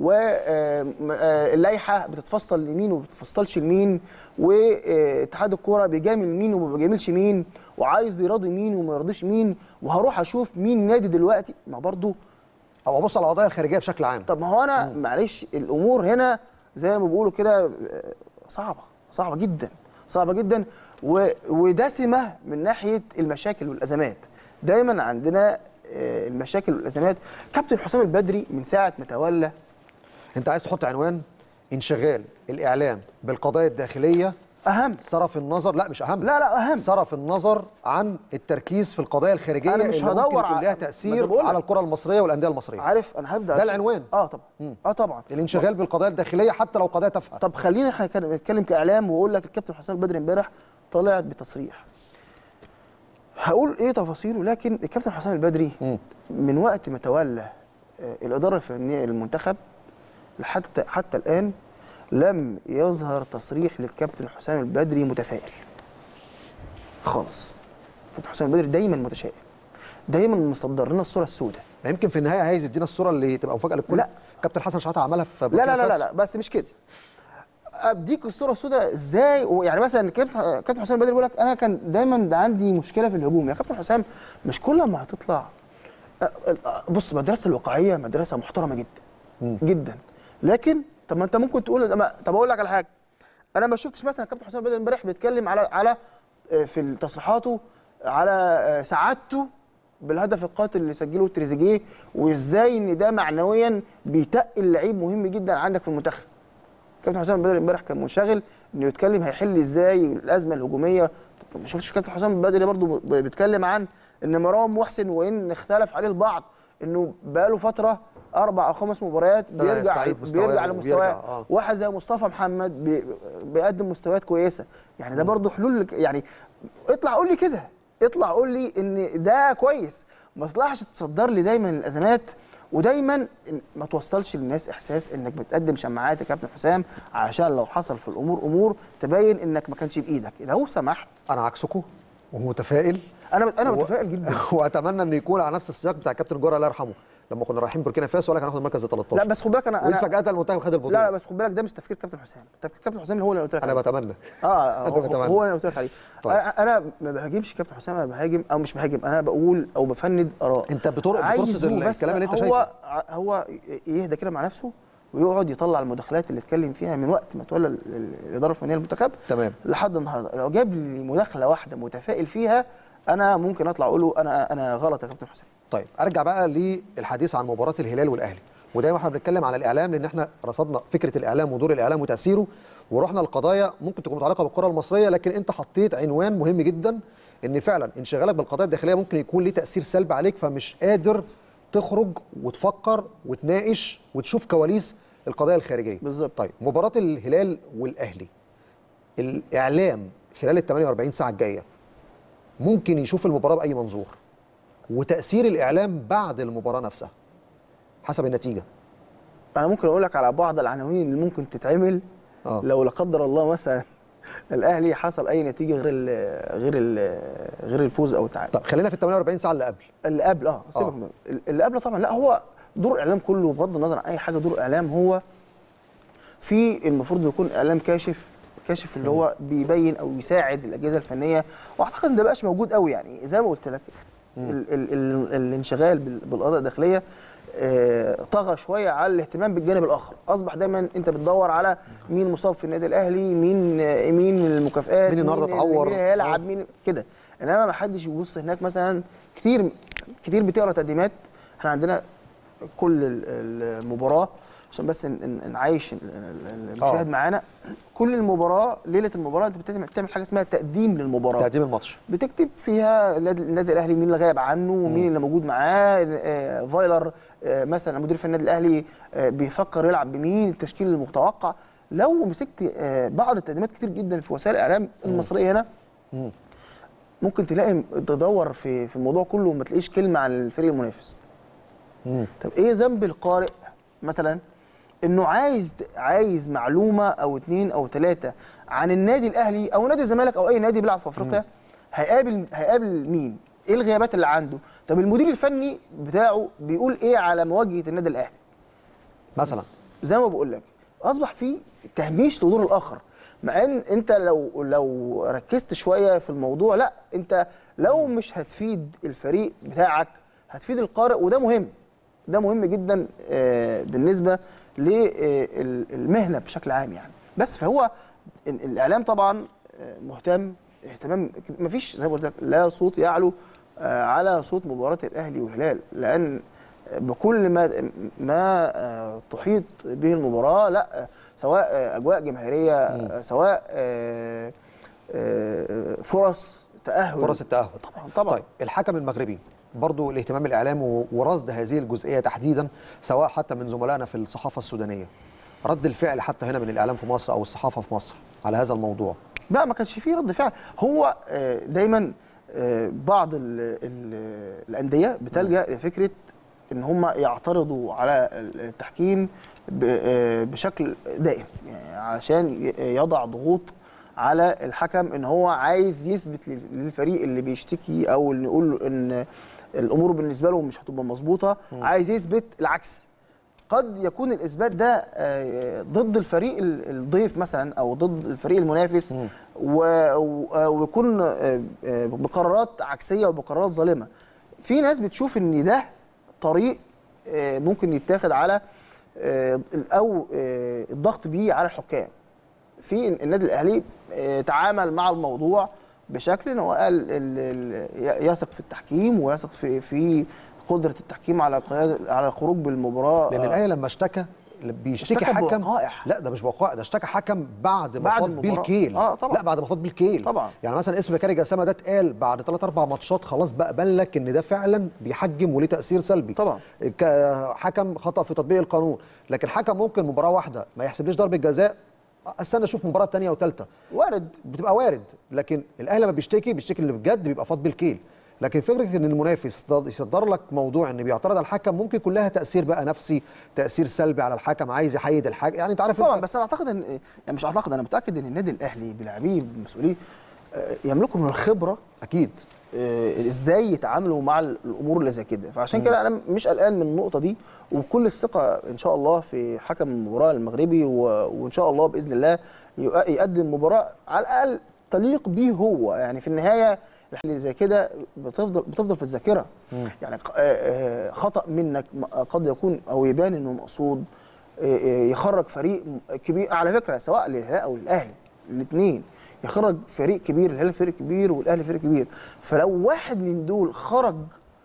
واللائحه بتتفصل لمين وما بتتفصلش لمين واتحاد الكوره بيجامل مين وما بيجاملش مين وعايز يراضي مين وما يرضيش مين وهروح اشوف مين نادي دلوقتي ما برضو او ابص على القضايا الخارجيه بشكل عام طب ما هو انا معلش الامور هنا زي ما بيقولوا كده آه، صعبه صعبه جدا صعبه جدا و- ودسمه من ناحيه المشاكل والازمات دايما عندنا آه، المشاكل والازمات كابتن حسام البدري من ساعه ما تولى انت عايز تحط عنوان انشغال الاعلام بالقضايا الداخليه اهم صرف النظر لا مش اهم لا لا اهم صرف النظر عن التركيز في القضايا الخارجيه أنا مش اللي ممكن هدور يكون ع- لها ما زي تاثير بقول لك. على الكره المصريه والانديه المصريه عارف انا هبدا ده العنوان. اه طبعا اه طبعا الانشغال بالقضايا الداخليه حتى لو قضايا تافهه طب خلينا احنا كان- نتكلم كاعلام واقول لك الكابتن حسام البدري امبارح طلع بتصريح هقول ايه تفاصيله لكن الكابتن حسام البدري مم. من وقت ما تولى آه، الاداره الفنيه للمنتخب لحتى حتى الان لم يظهر تصريح للكابتن حسام البدري متفائل خالص الكابتن حسام البدري دايما متشائم دايما مصدر لنا الصوره السوداء ما يمكن في النهايه عايز يدينا الصوره اللي تبقى مفاجاه للكل لا. كابتن حسن شحاته عملها في لا بوركينا لا لا لا, فاسو. لا بس مش كده اديك الصوره السوداء ازاي ويعني مثلا كابتن كابتن حسام البدري بيقول لك انا كان دايما ده عندي مشكله في الهجوم يا كابتن حسام مش كل ما هتطلع أ- أ- بص مدرسه الواقعيه مدرسه محترمه جدا جدا لكن طب ما انت ممكن تقول ما- طب اقول لك على حاجه انا ما شفتش مثلا كابتن حسام البدري امبارح بيتكلم على على آه، في تصريحاته على آه، سعادته بالهدف القاتل اللي سجله تريزيجيه وازاي ان ده معنويا بيتقل لعيب مهم جدا عندك في المنتخب كابتن حسام البدري امبارح كان منشغل انه يتكلم هيحل ازاي الازمه الهجوميه طب ما شفتش كابتن حسام البدري برضو ب- بيتكلم عن ان مروان محسن وان اختلف عليه البعض انه بقاله فتره اربع او خمس مباريات ده بيرجع يستعيد مستواه بيرجع وبيرجع، لمستواه آه. واحد زي مصطفى محمد بي بيقدم مستويات كويسه يعني ده برضو حلول لك- يعني اطلع قول لي كده اطلع قول لي ان ده كويس ما تطلعش تصدر لي دايما الازمات ودايما إن- ما توصلش للناس احساس انك بتقدم شماعات يا كابتن حسام علشان لو حصل في الامور امور تبين انك ما كانش بايدك لو سمحت انا عكسكم ومتفائل انا انا و- متفائل جدا واتمنى ان يكون على نفس السياق بتاع كابتن جوهر الله يرحمه لما كنا رايحين بوركينا فاسو قال لك هناخد المركز ال 13 لا بس خد بالك انا وإذ انا فجاه المنتخب خد البطوله لا لا بس خد بالك ده مش تفكير كابتن حسام تفكير كابتن حسام اللي هو اللي قلت لك انا عليه. بتمنى اه أنا هو, بتمنى. هو اللي قلت لك عليه طيب. انا انا ما بهاجمش كابتن حسام انا بهاجم او مش بهاجم انا بقول او بفند اراء انت بتر- عايزه بترصد ال- بس الكلام اللي انت هو شايفه. ع- هو يهدى كده مع نفسه ويقعد يطلع المداخلات اللي اتكلم فيها من وقت ما تولى ال- ال- الاداره الفنيه للمنتخب تمام. لحد النهارده لو جاب لي مداخله واحده متفائل فيها انا ممكن اطلع اقول له انا انا غلط يا كابتن حسام طيب ارجع بقى للحديث عن مباراه الهلال والاهلي ودايما احنا بنتكلم على الاعلام لان احنا رصدنا فكره الاعلام ودور الاعلام وتاثيره ورحنا لقضايا ممكن تكون متعلقه بالكره المصريه لكن انت حطيت عنوان مهم جدا ان فعلا انشغالك بالقضايا الداخليه ممكن يكون ليه تاثير سلبي عليك فمش قادر تخرج وتفكر وتناقش وتشوف كواليس القضايا الخارجيه بالظبط. طيب مباراه الهلال والاهلي الاعلام خلال ال 48 ساعه الجايه ممكن يشوف المباراه باي منظور وتاثير الاعلام بعد المباراه نفسها حسب النتيجه انا ممكن اقول لك على بعض العناوين اللي ممكن تتعمل آه. لو لا قدر الله مثلا الاهلي حصل اي نتيجه غير ال غير ال غير الفوز او التعادل طب خلينا في ال 48 ساعه اللي قبل اللي قبل اه سيبك آه. من اللي قبل طبعا لا هو دور الاعلام كله بغض النظر عن اي حاجه دور الاعلام هو في المفروض إنه يكون اعلام كاشف كاشف اللي هو بيبين او يساعد الاجهزه الفنيه واعتقد ان ده بقاش موجود قوي يعني زي ما قلت لك ال ال ال الانشغال بال- بالقضايا الداخليه آه، طغى شويه على الاهتمام بالجانب الاخر اصبح دايما انت بتدور على مين مصاب في النادي الاهلي مين آه، مين المكافئات مين النهاردة اللي- اتعور؟ مين هيلعب آه. مين كده انما ما حدش يبص هناك مثلا كتير كتير بتقرا تقديمات احنا عندنا كل ال- المباراه عشان بس ن- ن- نعيش ال- ال- المشاهد آه. معانا كل المباراه ليله المباراه انت بتعمل بتعمل حاجه اسمها تقديم للمباراه تقديم الماتش بتكتب فيها النادي النادي الاهلي مين اللي غايب عنه ومين اللي موجود معاه آه، فايلر آه، مثلا مدير في النادي الاهلي آه، بيفكر يلعب بمين التشكيل المتوقع لو مسكت آه، بعض التقديمات كتير جدا في وسائل الاعلام المصريه هنا ممكن تلاقي تدور في في الموضوع كله وما تلاقيش كلمه عن الفريق المنافس طب ايه ذنب القارئ مثلا انه عايز عايز معلومه او اتنين او تلاته عن النادي الاهلي او نادي الزمالك او اي نادي بيلعب في افريقيا هيقابل هيقابل مين؟ ايه الغيابات اللي عنده؟ طب المدير الفني بتاعه بيقول ايه على مواجهه النادي الاهلي؟ مثلا زي ما بقول لك اصبح في تهميش لدور الاخر مع ان انت لو لو ركزت شويه في الموضوع لا انت لو مش هتفيد الفريق بتاعك هتفيد القارئ وده مهم ده مهم جدا آه، بالنسبه للمهنه بشكل عام يعني بس فهو ال- الاعلام طبعا آه، مهتم اهتمام مفيش زي ما قلت لك لا صوت يعلو آه، على صوت مباراه الاهلي والهلال لان بكل ما ما آه، تحيط به المباراه لا آه، سواء آه، اجواء جماهيريه آه، سواء آه، آه، فرص تاهل فرص التاهل طبعا طبعا طيب الحكم المغربي برضو الاهتمام الاعلامي و- ورصد هذه الجزئيه تحديدا سواء حتى من زملائنا في الصحافه السودانيه رد الفعل حتى هنا من الاعلام في مصر او الصحافه في مصر على هذا الموضوع لا ما كانش فيه رد فعل هو آه، دايما آه، بعض ال ال الانديه بتلجا لفكره ان هم يعترضوا على التحكيم ب- آه، بشكل دائم يعني علشان ي- يضع ضغوط على الحكم ان هو عايز يثبت لل- للفريق اللي بيشتكي او اللي يقول له ان الامور بالنسبه له مش هتبقى مظبوطه عايز يثبت العكس قد يكون الاثبات ده آه، ضد الفريق ال- الضيف مثلا او ضد الفريق المنافس و- و- ويكون آه، آه، بقرارات عكسيه وبقرارات ظالمه في ناس بتشوف ان ده طريق آه، ممكن يتاخد على آه، او آه، الضغط بيه على الحكام في النادي الاهلي آه، تعامل مع الموضوع بشكل ان هو قال ال- ال- يثق في التحكيم ويثق في في قدره التحكيم على قيادة على الخروج بالمباراه لان آه، الاهلي لما اشتكى بيشتكي اشتكى حكم بوقائع. لا ده مش بوقائع ده اشتكى حكم بعد ما بعد فاض بيه المباراة. الكيل آه، طبعا. لا بعد ما فاض بيه الكيل طبعا. يعني مثلا اسم بكاري جسامه ده اتقال بعد ثلاث اربع ماتشات خلاص بقى بان لك ان ده فعلا بيحجم وليه تاثير سلبي طبعا. كحكم خطا في تطبيق القانون لكن حكم ممكن مباراه واحده ما يحسبليش ضربه جزاء استنى اشوف مباراه ثانيه وثالثه وارد بتبقى وارد لكن الاهلي لما بيشتكي بيشتكي اللي بجد بيبقى فاض بالكيل لكن فكره ان المنافس يصدر- يصدر لك موضوع ان بيعترض على الحكم ممكن يكون لها تاثير بقى نفسي تاثير سلبي على الحكم عايز يحيد الحاجه يعني انت عارف طبعا انت بس انا اعتقد ان يعني مش اعتقد انا متاكد ان النادي الاهلي بلاعبيه بمسؤوليه آه، يملكوا من الخبره اكيد آه، ازاي يتعاملوا مع الامور اللي زي كده فعشان كده انا مش قلقان من النقطه دي وبكل الثقه ان شاء الله في حكم المباراه المغربي و... وان شاء الله باذن الله يق- يقدم مباراه على الاقل تليق بيه هو يعني في النهايه اللي زي كده بتفضل بتفضل في الذاكره يعني ق- آه، آه، خطا منك م- قد يكون او يبان انه مقصود آه، آه، يخرج فريق كبير على فكره سواء للهلال او للاهلي الاثنين يخرج فريق كبير الهلال فريق كبير والاهلي فريق كبير فلو واحد من دول خرج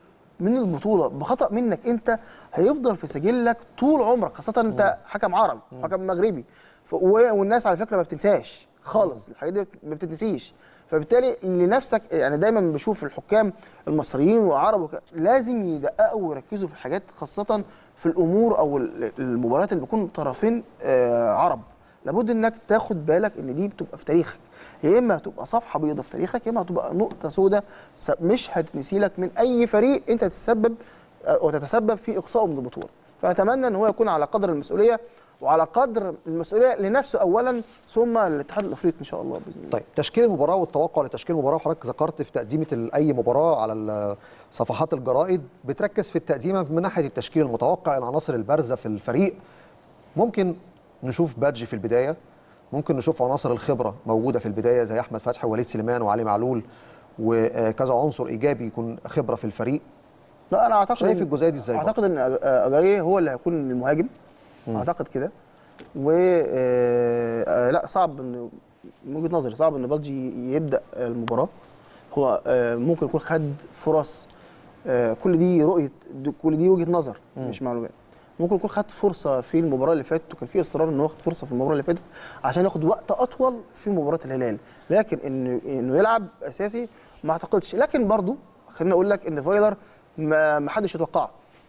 من البطوله بخطا منك انت هيفضل في سجلك طول عمرك خاصه انت حكم عربي حكم مغربي ف- و- والناس على فكره ما بتنساش خالص الحاجات دي ما بتتنسيش فبالتالي لنفسك يعني دايما بشوف الحكام المصريين والعرب وك- لازم يدققوا ويركزوا في الحاجات خاصه في الامور او ال- المباريات اللي بيكون طرفين آه، عرب لابد انك تاخد بالك ان دي بتبقى في تاريخك يا اما هتبقى صفحه بيضاء في تاريخك يا اما هتبقى نقطه سوداء س- مش هتنسي لك من اي فريق انت تتسبب او تتسبب في اقصائه من البطوله فاتمنى ان هو يكون على قدر المسؤوليه وعلى قدر المسؤوليه لنفسه اولا ثم للاتحاد الافريقي ان شاء الله باذن الله طيب تشكيل المباراه والتوقع لتشكيل المباراه وحضرتك ذكرت في تقديمه ال- اي مباراه على ال- صفحات الجرائد بتركز في التقديمه من ناحيه التشكيل المتوقع العناصر البارزه في الفريق ممكن نشوف بادجي في البدايه ممكن نشوف عناصر الخبره موجوده في البدايه زي احمد فتحي ووليد سليمان وعلي معلول وكذا عنصر ايجابي يكون خبره في الفريق لا انا اعتقد شايف إن- الجزئية دي إزاي اعتقد ان أج- اجاي هو اللي هيكون المهاجم اعتقد كده و آه، آه، لا صعب ان من وجهه نظري صعب ان بلجي يبدا المباراه هو آه، ممكن يكون خد فرص آه، كل دي رؤيه دي- كل دي وجهه نظر مش معلومات ممكن يكون خد فرصه في المباراه اللي فاتت وكان في اصرار انه ياخد فرصه في المباراه اللي فاتت عشان ياخد وقت اطول في مباراه الهلال لكن انه انه يلعب اساسي ما اعتقدش لكن برضو خليني اقول لك ان فايلر ما ما حدش يتوقعه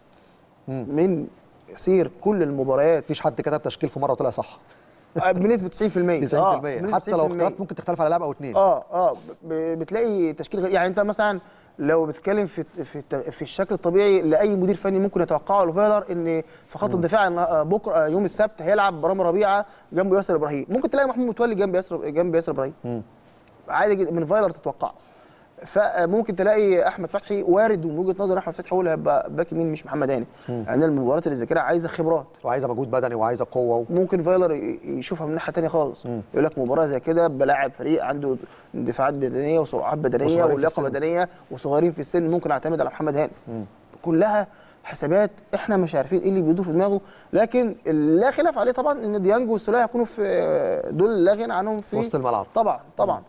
من يصير كل المباريات مفيش حد كتب تشكيل في مره وطلع صح بنسبه 90% 90% آه، بنسبة حتى لو 90%. اختلفت ممكن تختلف على لاعب او اثنين اه اه ب- بتلاقي تشكيل غير يعني انت مثلا لو بتتكلم في في الت- في الشكل الطبيعي لاي مدير فني ممكن يتوقعه لفايلر ان في خط الدفاع إن، آه، بكره آه، يوم السبت هيلعب برامي ربيعه جنبه ياسر ابراهيم ممكن تلاقي محمود متولي جنب ياسر جنب ياسر ابراهيم عادي جدا من فايلر تتوقعه فممكن تلاقي احمد فتحي وارد ومن وجهه نظر احمد فتحي هو اللي هيبقى باك يمين مش محمد هاني يعني المباريات اللي زي كده عايزه خبرات وعايزه مجهود بدني وعايزه قوه و... ممكن فايلر ي- يشوفها من ناحيه ثانيه خالص يقول لك مباراه زي كده بلاعب فريق عنده دفاعات بدنيه وسرعات بدنيه وصغيرين في ولياقه السن. بدنيه وصغيرين في السن ممكن اعتمد على محمد هاني كلها حسابات احنا مش عارفين ايه اللي بيدور في دماغه لكن لا خلاف عليه طبعا ان ديانج والسوليه هيكونوا في دول لا غنى عنهم في وسط الملعب. طبعا طبعا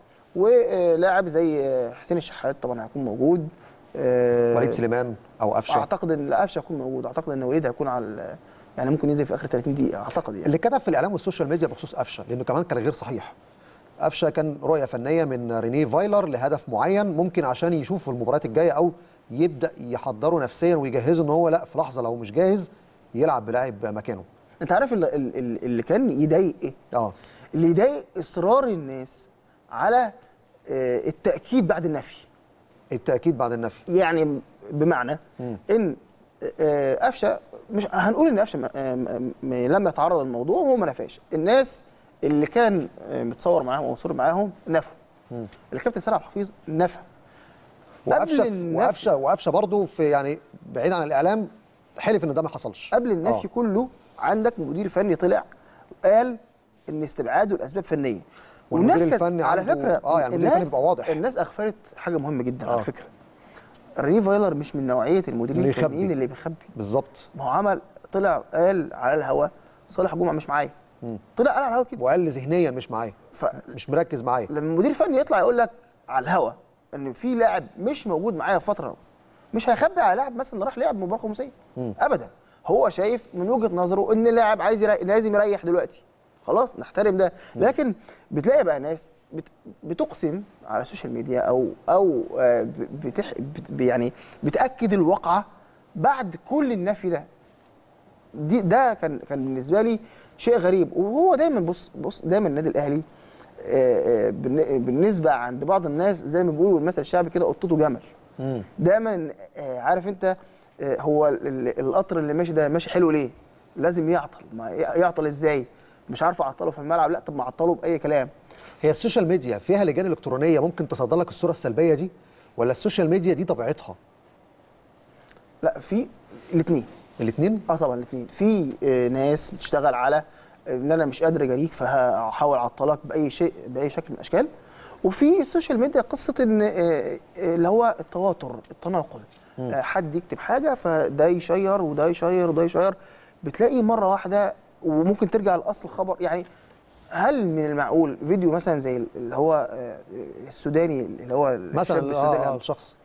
ولاعب زي حسين الشحات طبعا هيكون موجود آه، وليد سليمان او قفشه اعتقد ان لا قفشه هيكون موجود اعتقد ان وليد هيكون على ال- يعني ممكن ينزل في اخر 30 دقيقه اعتقد يعني اللي كتب في الاعلام والسوشيال ميديا بخصوص قفشه لانه كمان كان غير صحيح قفشه كان رؤيه فنيه من رينيه فايلر لهدف معين ممكن عشان يشوف في المباريات الجايه او يبدا يحضره نفسيا ويجهزه ان هو لا في لحظه لو مش جاهز يلعب بلاعب مكانه انت عارف اللي, اللي اللي كان يضايق ايه؟ اه اللي يضايق اصرار الناس على آه، التاكيد بعد النفي التاكيد بعد النفي يعني بمعنى ان آه، قفشه مش هنقول ان قفشه م- آه، م- م- لما يتعرض للموضوع هو ما نفاش الناس اللي كان آه، متصور معاهم او مصور معاهم نفوا الكابتن سلام حفيظ نفى وقفشه قبل في- النفي. وقفشه وقفشه برضه في يعني بعيد عن الاعلام حلف ان ده ما حصلش قبل النفي آه. كله عندك مدير فني طلع قال ان استبعاده لاسباب فنيه والمدير والناس كانت- الفني على عنده- فكره آه، يعني المدير الفني بيبقى واضح. الناس اغفلت حاجه مهمه جدا آه. على فكره ريني فايلر مش من نوعيه المديرين اللي يخبي. الفنيين اللي بيخبي بالظبط ما هو عمل طلع قال على الهوا صالح جمعه مش معايا طلع قال على الهوا كده وقال لي ذهنيا مش معايا فلما مش مركز معايا المدير فني يطلع يقول لك على الهوا ان في لاعب مش موجود معايا فتره مش هيخبي على لاعب مثلا راح لعب مباراه خماسيه ابدا هو شايف من وجهه نظره ان اللاعب عايز يريح لازم يريح دلوقتي خلاص نحترم ده لكن بتلاقي بقى ناس بت- بتقسم على السوشيال ميديا او او آه، ب- بتح بت يعني بتاكد الواقعه بعد كل النفي ده دي ده كان كان بالنسبه لي شيء غريب وهو دايما بص بص دايما النادي الاهلي آه، آه، بالن- بالنسبه عند بعض الناس زي ما بيقولوا المثل الشعبي كده قطته جمل دايما آه، عارف انت آه، هو ال- ال- القطر اللي ماشي ده ماشي حلو ليه لازم يعطل ما ي- يعطل ازاي مش عارف اعطله في الملعب لا طب ما اعطله باي كلام هي السوشيال ميديا فيها لجان الكترونيه ممكن تصدر لك الصوره السلبيه دي ولا السوشيال ميديا دي طبيعتها لا في الاثنين الاثنين اه طبعا الاثنين في آه، ناس بتشتغل على ان انا مش قادر اجاريك فهحاول اعطلك باي شيء باي شكل من الاشكال وفي السوشيال ميديا قصه ان آه، آه، اللي هو التواتر التناقل آه، حد يكتب حاجه فده يشير وده يشير وده يشير بتلاقي مره واحده وممكن ترجع لاصل الخبر يعني هل من المعقول فيديو مثلا زي اللي هو آه، السوداني اللي هو الشاب مثلا السوداني آه آه الشخص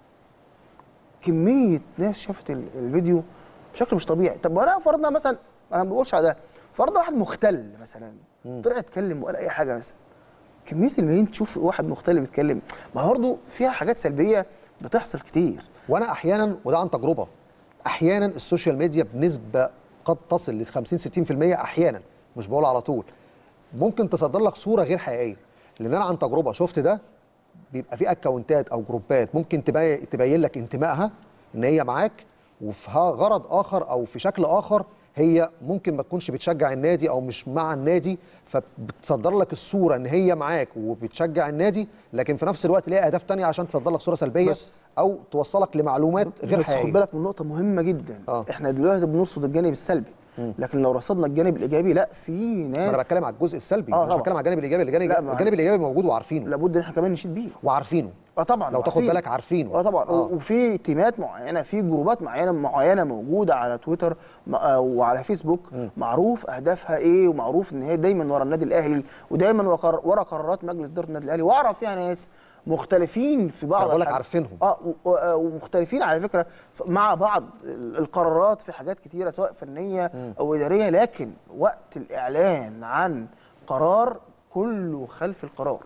كميه ناس شافت ال- الفيديو بشكل مش طبيعي طب انا فرضنا مثلا انا ما بقولش على ده فرضنا واحد مختل مثلا طلع يتكلم ولا اي حاجه مثلا كميه الملايين تشوف واحد مختل بيتكلم ما برضه فيها حاجات سلبيه بتحصل كتير وانا احيانا وده عن تجربه احيانا السوشيال ميديا بنسبه قد تصل ل 50 60% احيانا مش بقول على طول ممكن تصدر لك صوره غير حقيقيه لان انا عن تجربه شفت ده بيبقى في اكونتات او جروبات ممكن تبين تبين لك انتمائها ان هي معاك وفي ها- غرض اخر او في شكل اخر هي ممكن ما تكونش بتشجع النادي او مش مع النادي فبتصدر لك الصوره ان هي معاك وبتشجع النادي لكن في نفس الوقت ليها اهداف تانية عشان تصدر لك صوره سلبيه بس- او توصلك لمعلومات غير بس خد حقيقيه بالك من نقطه مهمه جدا آه. احنا دلوقتي بنرصد الجانب السلبي لكن لو رصدنا الجانب الايجابي لا في ناس انا بتكلم على الجزء السلبي آه مش طبعا. بتكلم على الجانب الايجابي الجانب, لا، ما- الجانب الايجابي موجود وعارفينه لابد ان احنا كمان نشيد بيه وعارفينه اه طبعا لو تاخد وعارفين. بالك عارفينه اه طبعا آه. وفي تيمات معينه في جروبات معينه معينه موجوده على تويتر م- آه، وعلى فيسبوك معروف اهدافها ايه ومعروف ان هي دايما ورا النادي الاهلي ودايما وقر- ورا قرارات مجلس اداره النادي الاهلي واعرف فيها ناس مختلفين في بعض أنا بقول لك الحاجات. عارفينهم. اه و- و- ومختلفين على فكره ف- مع بعض ال- القرارات في حاجات كتيره سواء فنيه او اداريه لكن وقت الاعلان عن قرار كله خلف القرار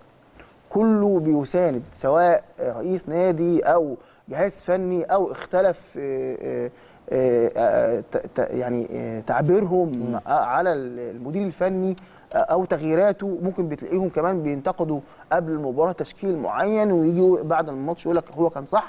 كله بيساند سواء رئيس نادي او جهاز فني او اختلف آه، آه، آه، ت- ت- يعني آه، تعبيرهم على المدير الفني آه، او تغييراته ممكن بتلاقيهم كمان بينتقدوا قبل المباراه تشكيل معين ويجوا بعد الماتش يقول لك هو كان صح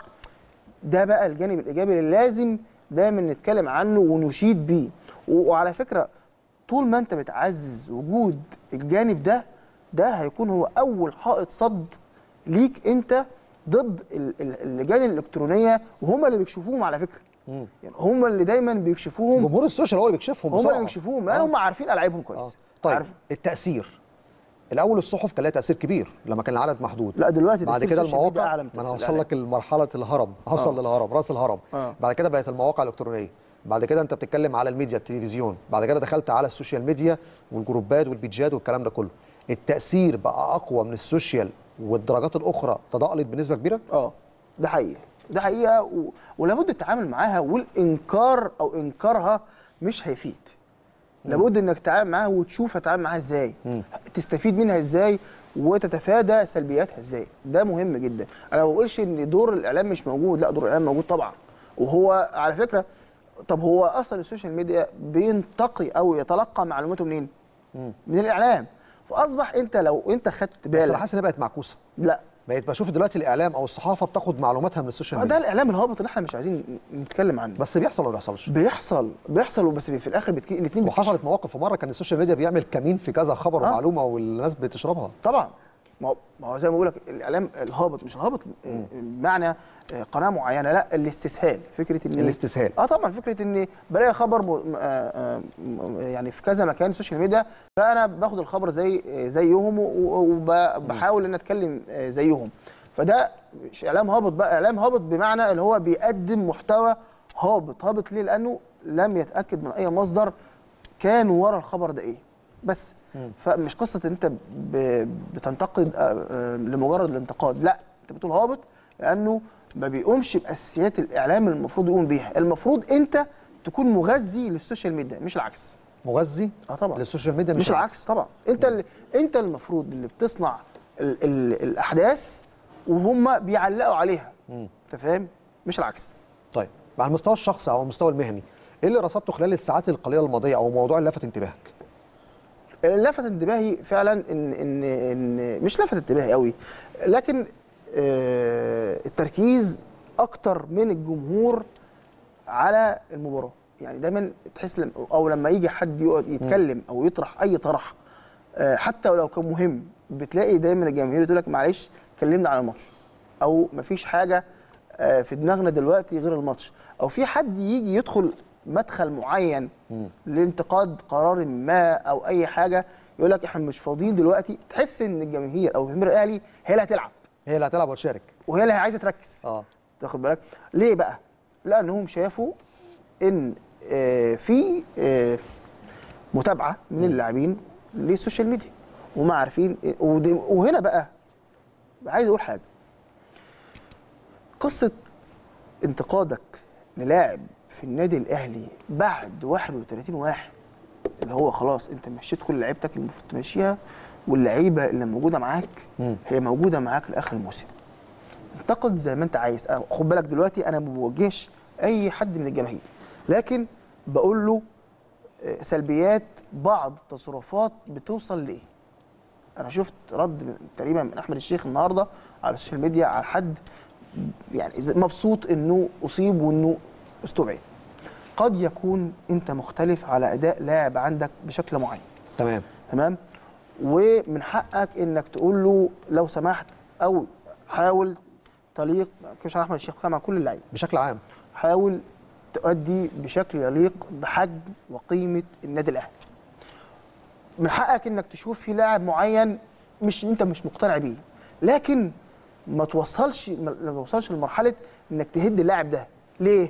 ده بقى الجانب الايجابي اللي لازم دايما نتكلم عنه ونشيد بيه و- وعلى فكره طول ما انت بتعزز وجود الجانب ده ده هيكون هو اول حائط صد ليك انت ضد ال- ال- اللجان الالكترونيه وهم اللي بيكشفوهم على فكره يعني هم اللي دايما بيكشفوهم جمهور السوشيال هو اللي بيكشفهم هم اللي بسرعة. بيكشفوهم لان هم عارفين العابهم كويس آه. طيب عارف- التاثير الاول الصحف كان لها تاثير كبير لما كان العدد محدود لا دلوقتي بعد تأثير كده السوشيال ميديا المواقع أعلى من ما انا تأثير هوصل لك لمرحله الهرم هوصل آه. للهرم راس الهرم آه. بعد كده بقت المواقع الالكترونيه بعد كده انت بتتكلم على الميديا التلفزيون بعد كده دخلت على السوشيال ميديا والجروبات والبيجات والكلام ده كله التاثير بقى اقوى من السوشيال والدرجات الاخرى تضاءلت بنسبه كبيره اه ده حقيقه ده حقيقه و... ولابد التعامل معاها والانكار او انكارها مش هيفيد لابد انك تتعامل معاها وتشوف هتتعامل معاها ازاي تستفيد منها ازاي وتتفادى سلبياتها ازاي ده مهم جدا انا ما بقولش ان دور الاعلام مش موجود لا دور الاعلام موجود طبعا وهو على فكره طب هو اصلا السوشيال ميديا بينتقي او يتلقى معلوماته منين من الاعلام فاصبح انت لو انت خدت بس بالك انا حاسس انها بقت معكوسه لا بقيت بشوف دلوقتي الاعلام او الصحافه بتاخد معلوماتها من السوشيال ده ميديا الاعلام الهابط اللي احنا مش عايزين نتكلم عنه بس بيحصل ولا ما بيحصلش بيحصل بيحصل وبس في الاخر بتكي... الاثنين وحصلت مواقف في مره كان السوشيال ميديا بيعمل كمين في كذا خبر آه. ومعلومه والناس بتشربها طبعا ما هو ما هو زي ما بقول لك الاعلام الهابط مش الهابط آه، بمعنى آه، قناه معينه لا الاستسهال فكره ان الاستسهال. اه طبعا فكره ان بلاقي خبر م... آه، آه، م- يعني في كذا مكان السوشيال ميديا فانا باخد الخبر زي آه، زيهم وبحاول ان اتكلم آه، زيهم فده مش اعلام هابط بقى اعلام هابط بمعنى اللي هو بيقدم محتوى هابط هابط ليه لانه لم يتاكد من اي مصدر كان ورا الخبر ده ايه بس فمش قصه ان انت ب- بتنتقد آه، آه، لمجرد الانتقاد لا انت بتقول هابط لانه ما بيقومش باساسيات الاعلام اللي المفروض يقوم بيها المفروض انت تكون مغذي للسوشيال ميديا مش العكس مغذي اه طبعا للسوشيال ميديا مش العكس طبعا انت اللي انت المفروض اللي بتصنع ال ال الاحداث وهم بيعلقوا عليها انت فاهم مش العكس طيب على المستوى الشخصي او المستوى المهني ايه اللي رصدته خلال الساعات القليله الماضيه او موضوع اللي لفت انتباهك اللي لفت انتباهي فعلا ان ان ان مش لفت انتباهي قوي لكن آه، التركيز اكتر من الجمهور على المباراه يعني دايما تحس لم او لما يجي حد يقعد يتكلم او يطرح اي طرح آه، حتى ولو كان مهم بتلاقي دايما الجماهير تقول لك معلش كلمنا عن الماتش او مفيش حاجه آه، في دماغنا دلوقتي غير الماتش او في حد يجي يدخل مدخل معين لانتقاد قرار ما او اي حاجه يقول لك احنا مش فاضيين دلوقتي تحس ان الجماهير او جماهير الاهلي هي اللي هتلعب هي اللي هتلعب وتشارك وهي اللي عايزه تركز اه تاخد بالك ليه بقى لانهم شافوا ان آه، في آه، متابعه من اللاعبين للسوشيال ميديا وهم عارفين إيه- ودي- وهنا بقى عايز اقول حاجه قصه انتقادك للاعب في النادي الاهلي بعد 31 واحد اللي هو خلاص انت مشيت كل لعيبتك اللي المفروض تمشيها واللعيبه اللي موجوده معاك هي موجوده معاك لاخر الموسم انتقد زي ما انت عايز اه، خد بالك دلوقتي انا ما بوجهش اي حد من الجماهير لكن بقول له اه، سلبيات بعض التصرفات بتوصل لايه انا شفت رد من تقريبا من احمد الشيخ النهارده على السوشيال ميديا على حد يعني زي- مبسوط انه اصيب وانه استبعد قد يكون انت مختلف على اداء لاعب عندك بشكل معين تمام تمام ومن حقك انك تقول له لو سمحت او حاول تليق كابتن احمد الشيخ مع كل اللعيبه بشكل عام حاول تؤدي بشكل يليق بحجم وقيمه النادي الاهلي. من حقك انك تشوف في لاعب معين مش انت مش مقتنع بيه لكن ما توصلش ما ما توصلش لمرحله انك تهد اللاعب ده ليه؟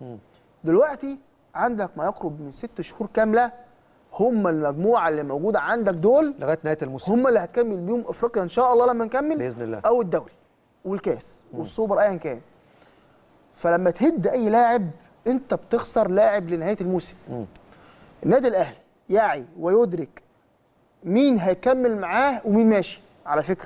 دلوقتي عندك ما يقرب من ست شهور كامله هم المجموعه اللي موجوده عندك دول لغايه نهايه الموسم هم اللي هتكمل بيهم افريقيا ان شاء الله لما نكمل بإذن الله. او الدوري والكاس والسوبر ايا كان فلما تهد اي لاعب انت بتخسر لاعب لنهايه الموسم النادي الاهلي يعي ويدرك مين هيكمل معاه ومين ماشي على فكره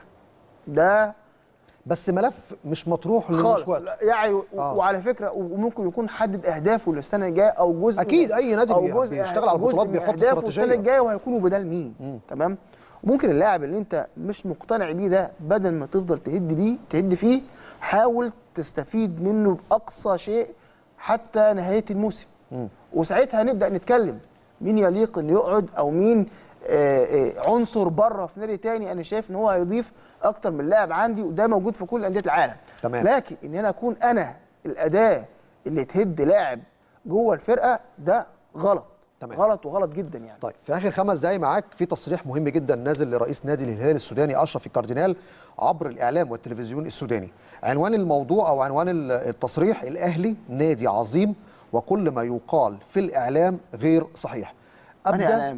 ده بس ملف مش مطروح لمش خالص وقت لا، يعي و- آه. وعلى فكره وممكن يكون حدد اهدافه للسنه الجايه او جزء أكيد، أي نادي أو بي- جزء بيشتغل على جزء البطولات من بيحط أهدافه استراتيجية. السنه الجايه وهيكونوا بدل مين تمام ممكن اللاعب اللي انت مش مقتنع بيه ده بدل ما تفضل تهد بيه تهد فيه حاول تستفيد منه باقصى شيء حتى نهايه الموسم وساعتها نبدا نتكلم مين يليق انه يقعد او مين آه، آه، عنصر بره في نادي تاني انا شايف ان هو هيضيف اكتر من لاعب عندي وده موجود في كل انديه العالم تمام. لكن ان انا اكون انا الاداه اللي تهد لاعب جوه الفرقه ده غلط تمام. غلط وغلط جدا يعني طيب في اخر خمس دقايق معاك في تصريح مهم جدا نازل لرئيس نادي الهلال السوداني اشرف الكاردينال عبر الاعلام والتلفزيون السوداني عنوان الموضوع او عنوان ال- التصريح الاهلي نادي عظيم وكل ما يقال في الاعلام غير صحيح أنهي إعلام؟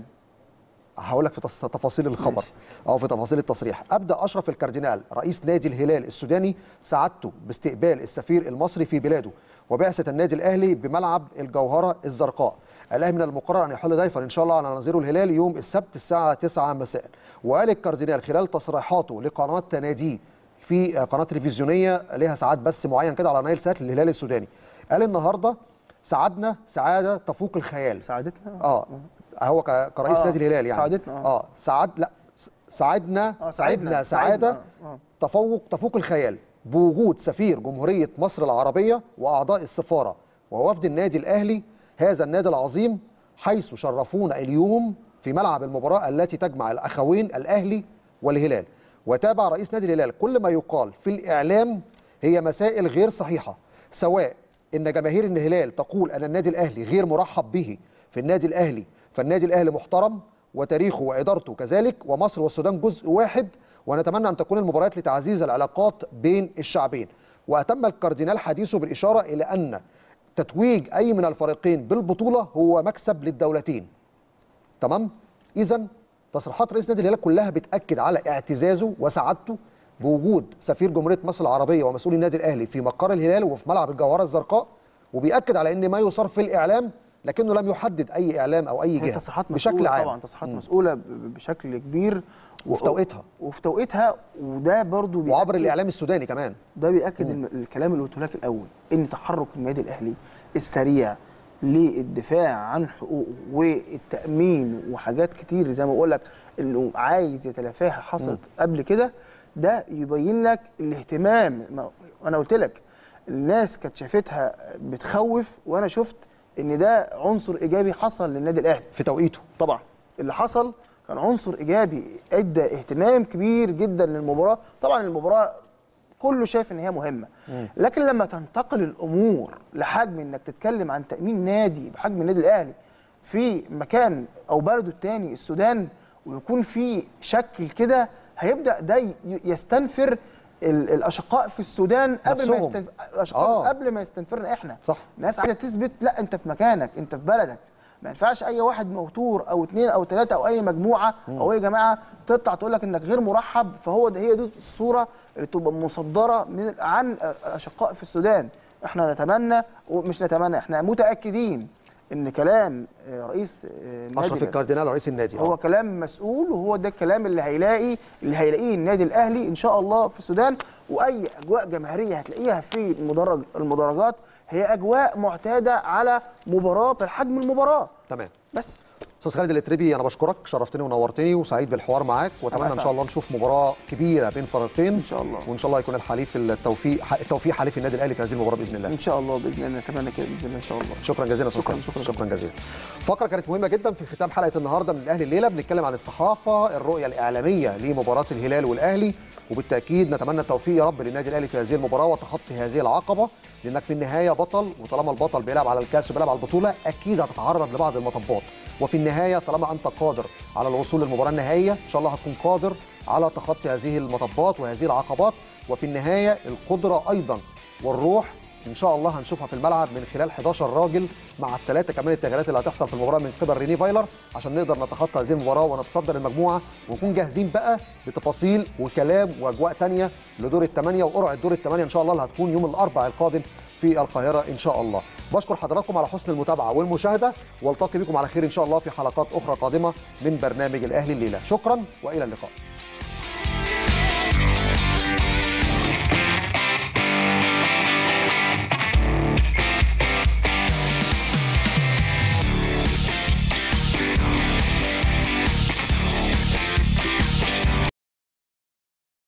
هقول لك في تص- تفاصيل الخبر او في تفاصيل التصريح ابدا اشرف الكاردينال رئيس نادي الهلال السوداني سعادته باستقبال السفير المصري في بلاده وبعثه النادي الاهلي بملعب الجوهره الزرقاء الاهلي من المقرر ان يحل ضيفا ان شاء الله على نظيره الهلال يوم السبت الساعه 9 مساء وقال الكاردينال خلال تصريحاته لقناه ناديه في قناه تلفزيونيه لها ساعات بس معين كده على نايل سات للهلال السوداني قال النهارده سعدنا سعاده تفوق الخيال سعادتنا اه هو ك- كرئيس آه، نادي الهلال يعني سعادتنا، آه. اه سعد لا س- سعدنا آه، سعدنا سعدنا، سعاده سعدنا، آه. تفوق تفوق الخيال بوجود سفير جمهوريه مصر العربيه واعضاء السفاره ووفد النادي الاهلي هذا النادي العظيم حيث شرفونا اليوم في ملعب المباراه التي تجمع الاخوين الاهلي والهلال وتابع رئيس نادي الهلال كل ما يقال في الاعلام هي مسائل غير صحيحه سواء ان جماهير الهلال تقول ان النادي الاهلي غير مرحب به في النادي الاهلي فالنادي الاهلي محترم وتاريخه وادارته كذلك ومصر والسودان جزء واحد ونتمنى ان تكون المباريات لتعزيز العلاقات بين الشعبين واتم الكاردينال حديثه بالاشاره الى ان تتويج اي من الفريقين بالبطوله هو مكسب للدولتين تمام اذا تصريحات رئيس نادي الهلال كلها بتاكد على اعتزازه وسعادته بوجود سفير جمهوريه مصر العربيه ومسؤول النادي الاهلي في مقر الهلال وفي ملعب الجوهره الزرقاء وبياكد على ان ما يصار في الاعلام لكنه لم يحدد اي اعلام او اي هي جهه تصريحات بشكل مسؤولة عام طبعا تصريحات مسؤوله ب- ب- بشكل كبير وفي توقيتها. وفي توقيتها وده برضو وعبر بيأكد- الاعلام السوداني كمان ده بيأكد الم- الكلام اللي قلته لك الأول إن تحرك النادي الأهلي السريع للدفاع عن حقوقه والتأمين وحاجات كتير زي ما بقول لك إنه عايز يتلافاها حصلت قبل كده ده يبين لك الاهتمام ما- أنا قلت لك الناس كانت شافتها بتخوف وأنا شفت إن ده عنصر إيجابي حصل للنادي الأهلي في توقيته طبعا اللي حصل كان عنصر ايجابي ادى اهتمام كبير جدا للمباراه طبعا المباراه كله شايف ان هي مهمه لكن لما تنتقل الامور لحجم انك تتكلم عن تامين نادي بحجم النادي الاهلي في مكان او بلده الثاني السودان ويكون في شكل كده هيبدا ده ي- يستنفر ال- الاشقاء في السودان قبل ما نفسهم. يستنف... الاشقاء آه. قبل ما يستنفرنا احنا صح. ناس عايزه تثبت لا انت في مكانك انت في بلدك ما ينفعش اي واحد موتور او اثنين او ثلاثه او اي مجموعه او اي جماعه تطلع تقول لك انك غير مرحب فهو ده هي دي الصوره اللي تبقى مصدره من عن الاشقاء في السودان احنا نتمنى ومش نتمنى احنا متاكدين ان كلام آه، رئيس آه، النادي اشرف الكاردينال رئيس النادي هو آه. كلام مسؤول وهو ده الكلام اللي هيلاقي اللي هيلاقيه النادي الاهلي ان شاء الله في السودان واي اجواء جماهيريه هتلاقيها في المدرج المدرجات هي اجواء معتاده على مباراه بحجم المباراه تمام بس استاذ خالد الاتربي انا بشكرك شرفتني ونورتني وسعيد بالحوار معاك واتمنى ان أسعد. شاء الله نشوف مباراه كبيره بين فريقين ان شاء الله وان شاء الله يكون الحليف التوفيق التوفيق حليف النادي الاهلي في هذه المباراه باذن الله ان شاء الله باذن الله نتمنى كده باذن الله ان شاء الله شكرا جزيلا استاذ شكراً، خالد. شكراً. شكرا جزيلا فقره كانت مهمه جدا في ختام حلقه النهارده من الاهلي الليله بنتكلم عن الصحافه الرؤيه الاعلاميه لمباراه الهلال والاهلي وبالتاكيد نتمنى التوفيق يا رب للنادي الاهلي في هذه المباراه وتخطي هذه العقبه لانك في النهايه بطل وطالما البطل بيلعب على الكاس وبيلعب على البطوله اكيد هتتعرض لبعض المطبات وفي النهايه طالما انت قادر على الوصول للمباراه النهائيه ان شاء الله هتكون قادر على تخطي هذه المطبات وهذه العقبات وفي النهايه القدره ايضا والروح ان شاء الله هنشوفها في الملعب من خلال 11 راجل مع الثلاثه كمان التغييرات اللي هتحصل في المباراه من قبل ريني فايلر عشان نقدر نتخطى هذه المباراه ونتصدر المجموعه ونكون جاهزين بقى لتفاصيل وكلام واجواء تانية لدور الثمانيه وقرعه دور الثمانيه ان شاء الله اللي هتكون يوم الاربعاء القادم في القاهره ان شاء الله بشكر حضراتكم على حسن المتابعه والمشاهده والتقي بكم على خير ان شاء الله في حلقات اخرى قادمه من برنامج الاهلي الليله شكرا والى اللقاء